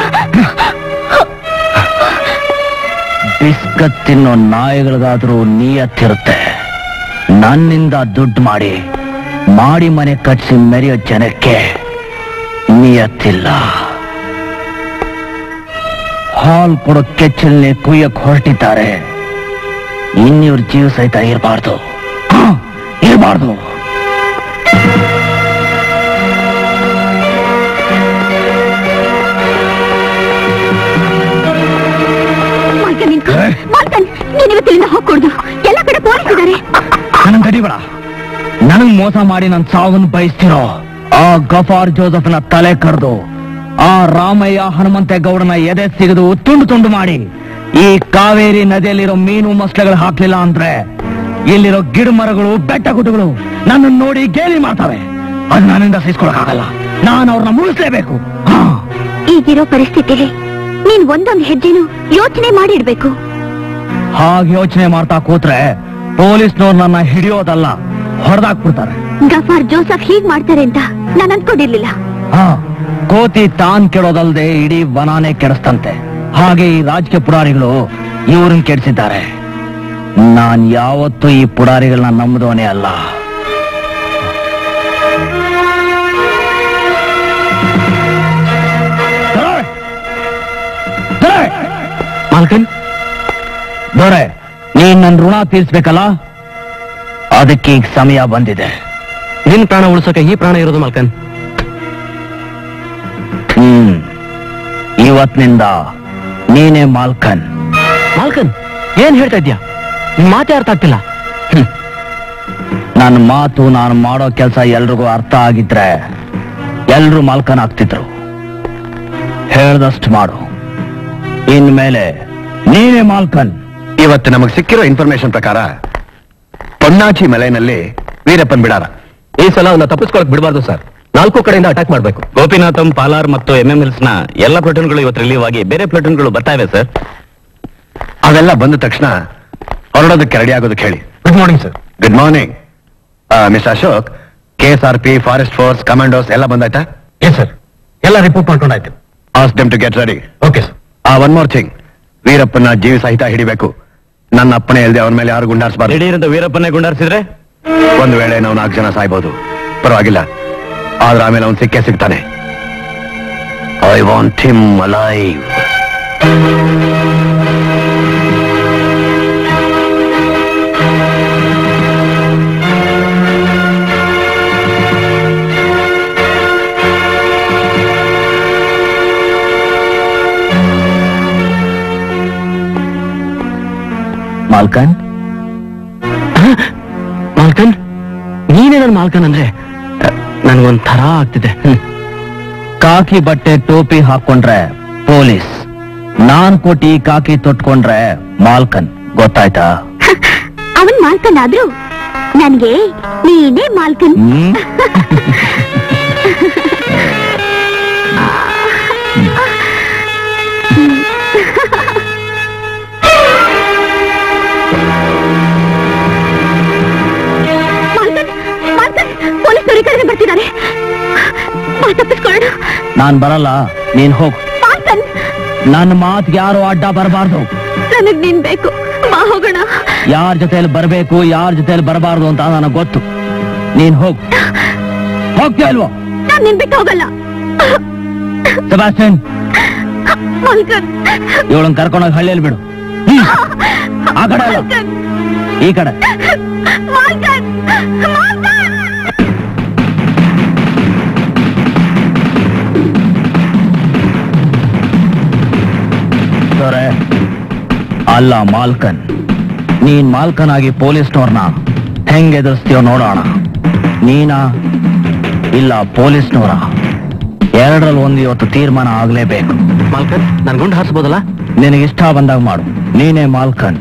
ಬಿಸ್ಕತ್ ತಿನ್ನೋ ನಾಯಿಗಳಿಗಾದ್ರೂ ನಿಯತ್ತಿರುತ್ತೆ ನನ್ನಿಂದ ದುಡ್ಡು ಮಾಡಿ ಮಾಡಿ ಮನೆ ಕಟ್ಸಿ ಮೆರೆಯೋ ಜನಕ್ಕೆ ನಿಯತ್ತಿಲ್ಲ ಹಾಲ್ ಕೊಡೋ ಕೆಚ್ಚಲ್ನೆ ಕುಯ್ಯಕ್ ಹೊರಟಿದ್ದಾರೆ ಇನ್ನಿವ್ರ ಜೀವ ಸಹಿತ ಇರಬಾರ್ದು ಇರಬಾರ್ದು ಮಲ್ಕನ್ ನಿಂತ್ಕೊ. ಮಲ್ಕನ್ ನೀನ್ ಇವತ್ತಿನಿಂದ ಹೋಗ್ಕೊಡ್ದು ಎಲ್ಲ ಕಡೆ ಪೊಲೀಸ್ ಇದ್ದಾರೆ ನನಗ್ ತಡಿಬೇಡ ನನಗ್ ಮೋಸ ಮಾಡಿ ನನ್ ಸಾವನ್ನ ಬಯಸ್ತಿರೋ ಆ ಗಫಾರ್ ಜೋಸಫ್ನ ತಲೆ ಕಡ್ದು ಆ ರಾಮಯ್ಯ ಹನುಮಂತೇಗೌಡನ ಎದೆ ಸಿಗದು ತುಂಡು ತುಂಡು ಮಾಡಿ ಈ ಕಾವೇರಿ ನದಿಯಲ್ಲಿರೋ ಮೀನು ಮೊಸಳೆಗಳು ಹಾಕ್ಲಿಲ್ಲ ಅಂದ್ರೆ ಇಲ್ಲಿರೋ ಗಿಡ ಮರಗಳು ಬೆಟ್ಟ ಗುಡ್ಡಗಳು ನನ್ನನ್ನು ನೋಡಿ ಗೇಲಿ ಮಾಡ್ತವೆ ಅದು ನನ್ನಿಂದ ಸಹಿಸ್ಕೊಳಕ್ಕಾಗಲ್ಲ ನಾನು ಅವ್ರನ್ನ ಮುಗಿಸ್ಲೇಬೇಕು ಹಾ ಈಗಿರೋ ಪರಿಸ್ಥಿತಿಲಿ ನೀನ್ ಒಂದೊಂದ್ ಹೆಜ್ಜೆನು ಯೋಚನೆ ಮಾಡಿಡ್ಬೇಕು ಹಾಗೆ ಯೋಚನೆ ಮಾಡ್ತಾ ಕೂತ್ರೆ ಪೊಲೀಸ್ನವ್ರು ನನ್ನ ಹಿಡಿಯೋದಲ್ಲ ಹೊಡೆದಾಕ್ಬಿಡ್ತಾರೆ ಗಫಾರ್ ಜೋಸಫ್ ಹೀಗ್ ಮಾಡ್ತಾರೆ ಅಂತ ನಾನು ಅನ್ಕೊಂಡಿರ್ಲಿಲ್ಲ ಹಾ ಕೋತಿ ತಾನ್ ಕೆಡೋದಲ್ದೆ ಇಡೀ ವನಾನೇ ಕೆಡಿಸ್ತಂತೆ ಹಾಗೆ ಈ ರಾಜಕೀಯ ಪುಡಾರಿಗಳು ಇವ್ರನ್ನ ಕೆಡಿಸಿದ್ದಾರೆ ನಾನ್ ಯಾವತ್ತೂ ಈ ಪುಡಾರಿಗಳನ್ನ ನಂಬುದವನೇ ಅಲ್ಲ ದೊರೆ! ದೊರೆ! ಮಾಲ್ಕನ್ ದೊರೆ ನೀನ್ ನನ್ ಋಣ ತೀರ್ಸ್ಬೇಕಲ್ಲ ಅದಕ್ಕೆ ಈಗ ಸಮಯ ಬಂದಿದೆ ನಿನ್ ಪ್ರಾಣ ಉಳಿಸೋಕೆ ಈ ಪ್ರಾಣ ಇರೋದು ಮಾಲ್ಕನ್ ಹ್ಮ್ ಇವತ್ತಿನಿಂದ ನೀನೇ ಮಾಲ್ಕನ್ ಮಾಲ್ಕನ್ ಏನ್ ಹೇಳ್ತಾ ಇದ್ಯಾ ನಿನ್ ಮಾತೇ ಅರ್ಥ ಆಗ್ತಿಲ್ಲ ನನ್ನ ಮಾತು ನಾನು ಮಾಡೋ ಕೆಲಸ ಎಲ್ರಿಗೂ ಅರ್ಥ ಆಗಿದ್ರೆ ಎಲ್ರು ಮಾಲ್ಕನ್ ಆಗ್ತಿದ್ರು ಹೇಳ್ದಷ್ಟು ಮಾಡು ಇನ್ಮೇಲೆ ನೀನೇ ಮಾಲ್ಕನ್ ಇವತ್ತು ನಮಗೆ ಸಿಕ್ಕಿರೋ ಇನ್ಫಾರ್ಮೇಶನ್ ಪ್ರಕಾರ ಪೊನ್ನಾಚಿ ಮಲೆನಲ್ಲಿ ವೀರಪ್ಪನ್ ಬಿಡಾರ ಈ ಸಲ ಅವನ್ನ ತಪ್ಪಿಸ್ಕೊಳಕ್ ಬಿಡಬಾರ್ದು ಸರ್ ನಾಲ್ಕು ಕಡೆಯಿಂದ ಅಟ್ಯಾಕ್ ಮಾಡ್ಬೇಕು ಗೋಪಿನಾಥಂ ಪಾಲಾರ್ ಮತ್ತು ಎಂಎಂಎಲ್ಸ್ ನ ಎಲ್ಲ ಪ್ಲೇಟೂನ್ಗಳು ಇವತ್ತು ರಿಲೀವ್ ಆಗಿ ಬೇರೆ ಪ್ಲೇಟೂನ್ಗಳು ಬರ್ತಾ ಇವೆ ಸರ್ ಅವೆಲ್ಲ ಬಂದ ತಕ್ಷಣ ಹೊರಡೋದಕ್ಕೆ ರೆಡಿ ಆಗೋದಕ್ಕೆ ಹೇಳಿ good morning sir good morning mister Ashok K S R P forest force commandos ಎಲ್ಲ ಬಂದಾಯ್ತಾ ಎಸ್ ಸರ್ ಎಲ್ಲ ರಿಪೋರ್ಟ್ ಮಾಡ್ಕೊಂಡಾಯ್ತು ask them to get ready okay sir ah one more thing ವೀರಪ್ಪನ ಜೀವ ಸಹಿತ ಹಿಡಿಬೇಕು ನನ್ನ ಅಪ್ಪಣೆ ಇಲ್ಲದೆ ಅವನ ಮೇಲೆ ಯಾರು ಗುಂಡಾರಿಸಬಾರ್ದು ದಿಢೀರಂತ ವೀರಪ್ಪನ್ನೇ ಗುಂಡಾರಿಸಿದ್ರೆ ಒಂದು ವೇಳೆ ನಾವು ನಾಲ್ಕು ಜನ ಸಾಯ್ಬೋದು ಪರವಾಗಿಲ್ಲ ಆದ್ರೆ ಆಮೇಲೆ ಅವನು ಸಿಕ್ಕೇ ಸಿಗ್ತಾನೆ I want him alive Malkan Malkan ನೀನೇ ನನ್ನ ಮಾಲ್ಕನ್ ಅಂದ್ರೆ ನನ್ಗೊಂದ್ ಥರ ಆಗ್ತಿದೆ ಕಾಕಿ ಬಟ್ಟೆ ಟೋಪಿ ಹಾಕೊಂಡ್ರೆ ಪೊಲೀಸ್ ನಾನ್ ಕೊಟ್ಟಿ ಕಾಕಿ ತೊಟ್ಕೊಂಡ್ರೆ ಮಾಲ್ಕನ್ ಗೊತ್ತಾಯ್ತಾ ಅವನ್ ಮಾಲ್ಕನ್ ಆದ್ರೂ ನನ್ಗೆ ನೀನೇ ಮಾಲ್ಕನ್ ಹ್ಮ್ ಮಾಲ್ಕನ್ ಮಾಲ್ಕನ್ ಪೊಲೀಸರು ಈ ಕಡೆ ಬರ್ತಿದ್ದಾರೆ ಬಾ, ತಪ್ಪಿಸ್ಕೊಳ್ಳೋಣ ನಾನ್ ಬರಲ್ಲ ನೀನ್ ಹೋಗ್ ಮಾಲ್ಕನ್ ನನ್ನ ಮಾತ್ ಯಾರು ಅಡ್ಡ ಬರಬಾರ್ದು ನನಗ್ ನೀನ್ ಬೇಕು ಬಾ ಹೋಗೋಣ ಯಾರ ಜೊತೆಯಲ್ಲಿ ಬರಬೇಕು ಯಾರ ಜೊತೆಯಲ್ಲಿ ಬರಬಾರ್ದು ಅಂತ ನನಗೆ ಗೊತ್ತು ನೀನ್ ಹೋಗ್ ಹೋಗ್ತೀಯ ಅಲ್ವೋ ನಾನ್ ನಿನ್ ಬಿಟ್ಟು ಹೋಗಲ್ಲ ಸೆಬಾಸ್ಟಿನ್ ಮಾಲ್ಕನ್ ಇವಳನ್ನ ಕರ್ಕೊಂಡೋಗಿ ಹಳ್ಳಿಯಲ್ಲಿ ಬಿಡು ಹ್ಮ್. ಆ ಕಡೆ ಅಲ್ಲ ಮಾಲ್ಕನ್ ಈ ಕಡೆ ಮಾಲ್ಕನ್ ಮಾಲ್ಕನ್ ದೊರೆ ಅಲ್ಲ ಮಾಲ್ಕನ್ ನೀನ್ ಮಾಲ್ಕನ್ ಆಗಿ ಪೊಲೀಸ್ನವ್ರನ್ನ ಹೆಂಗ್ ಎದುರಿಸ್ತೀಯೋ ನೋಡೋಣ ನೀನಾ ಇಲ್ಲ ಪೊಲೀಸ್ನವ್ರ ಎರಡರಲ್ಲಿ ಒಂದು ಇವತ್ತು ತೀರ್ಮಾನ ಆಗ್ಲೇಬೇಕು ಮಾಲ್ಕನ್ ನನ್ ಗುಂಡು ಹಾರಿಸ್ಬೋದಲ್ಲ ನಿನಗೆ ಇಷ್ಟ ಬಂದಾಗ ಮಾಡು ನೀನೇ ಮಾಲ್ಕನ್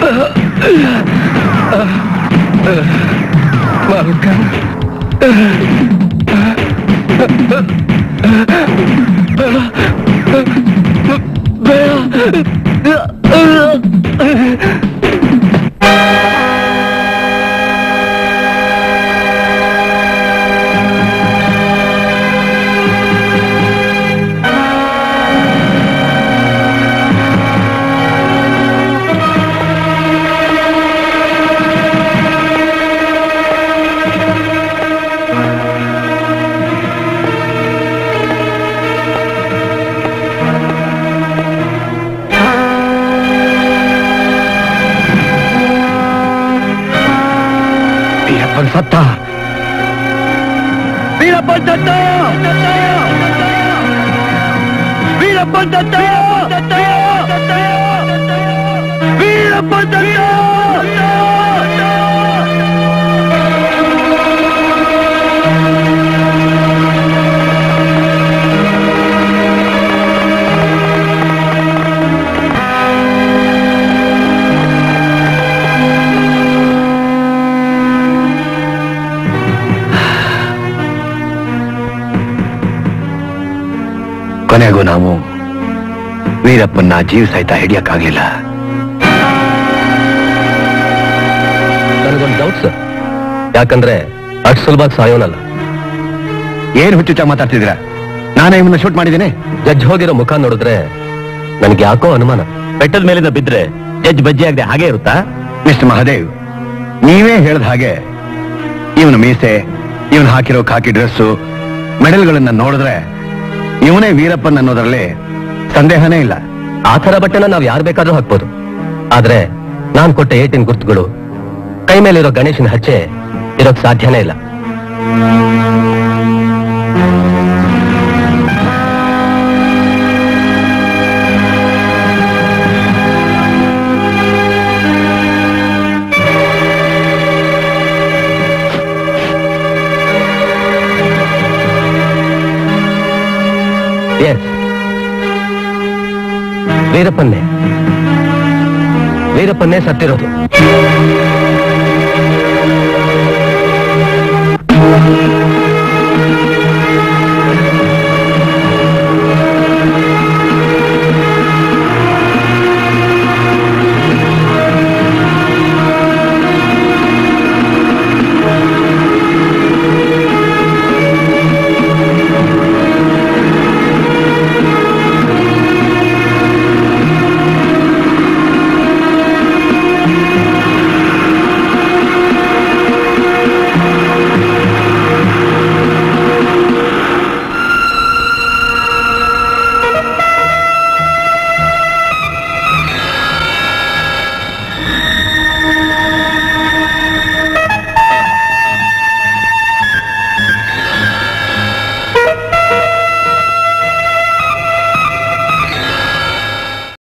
ವೀರಪ್ಪನ್ ಸತ್ತ ವೀರಪ್ಪನ್ ಸತ್ತ ವೀರಪ್ಪನ್ ಸತ್ತ ವೀರಪ್ಪನ್ ಕೊನೆಗೂ ನಾವು ವೀರಪ್ಪನ್ನ ಜೀವ ಸಹಿತ ಹಿಡಿಯಕ್ಕಾಗ್ಲಿಲ್ಲ ನನಗೊಂದು ಡೌಟ್ ಸರ್ ಯಾಕಂದ್ರೆ ಅಷ್ಟು ಸುಲಭವಾಗಿ ಸಾಯೋನಲ್ಲ ಏನ್ ಹುಚ್ಚುಚ್ಚ ಮಾತಾಡ್ತಿದ್ದೀರ ನಾನೇ ಇವನ್ನ ಶೂಟ್ ಮಾಡಿದ್ದೀನಿ ಜಡ್ಜ್ ಹೋಗಿರೋ ಮುಖ ನೋಡಿದ್ರೆ ನನಗೆ ಯಾಕೋ ಅನುಮಾನ ಬೆಟ್ಟದ ಮೇಲಿಂದ ಬಿದ್ರೆ ಜಡ್ಜ್ ಬಜ್ಜಿ ಆಗದೆ ಹಾಗೆ ಇರುತ್ತಾ ಮಿಸ್ಟರ್ ಮಹಾದೇವ್ ನೀವೇ ಹೇಳ್ದ ಹಾಗೆ ಇವನ ಮೀಸೆ ಇವನ್ ಹಾಕಿರೋ ಖಾಕಿ ಡ್ರೆಸ್ಸು ಮೆಡಲ್ಗಳನ್ನ ನೋಡಿದ್ರೆ ಇವನೇ ವೀರಪ್ಪನ್ ಅನ್ನೋದ್ರಲ್ಲಿ ಸಂದೇಹನೇ ಇಲ್ಲ ಆ ಥರ ಬಟ್ಟೆನ ನಾವು ಯಾರು ಬೇಕಾದ್ರೂ ಹಾಕ್ಬೋದು ಆದ್ರೆ ನಾನ್ ಕೊಟ್ಟ ಏಟಿನ ಗುರ್ತುಗಳು ಕೈ ಮೇಲಿರೋ ಗಣೇಶನ ಹಚ್ಚೆ ಇರೋಕ್ ಸಾಧ್ಯನೇ ಇಲ್ಲ ಎಸ್ ವೀರಪ್ಪನ್ನೇ ವೀರಪ್ಪನ್ನೇ ಸತ್ತಿರೋದು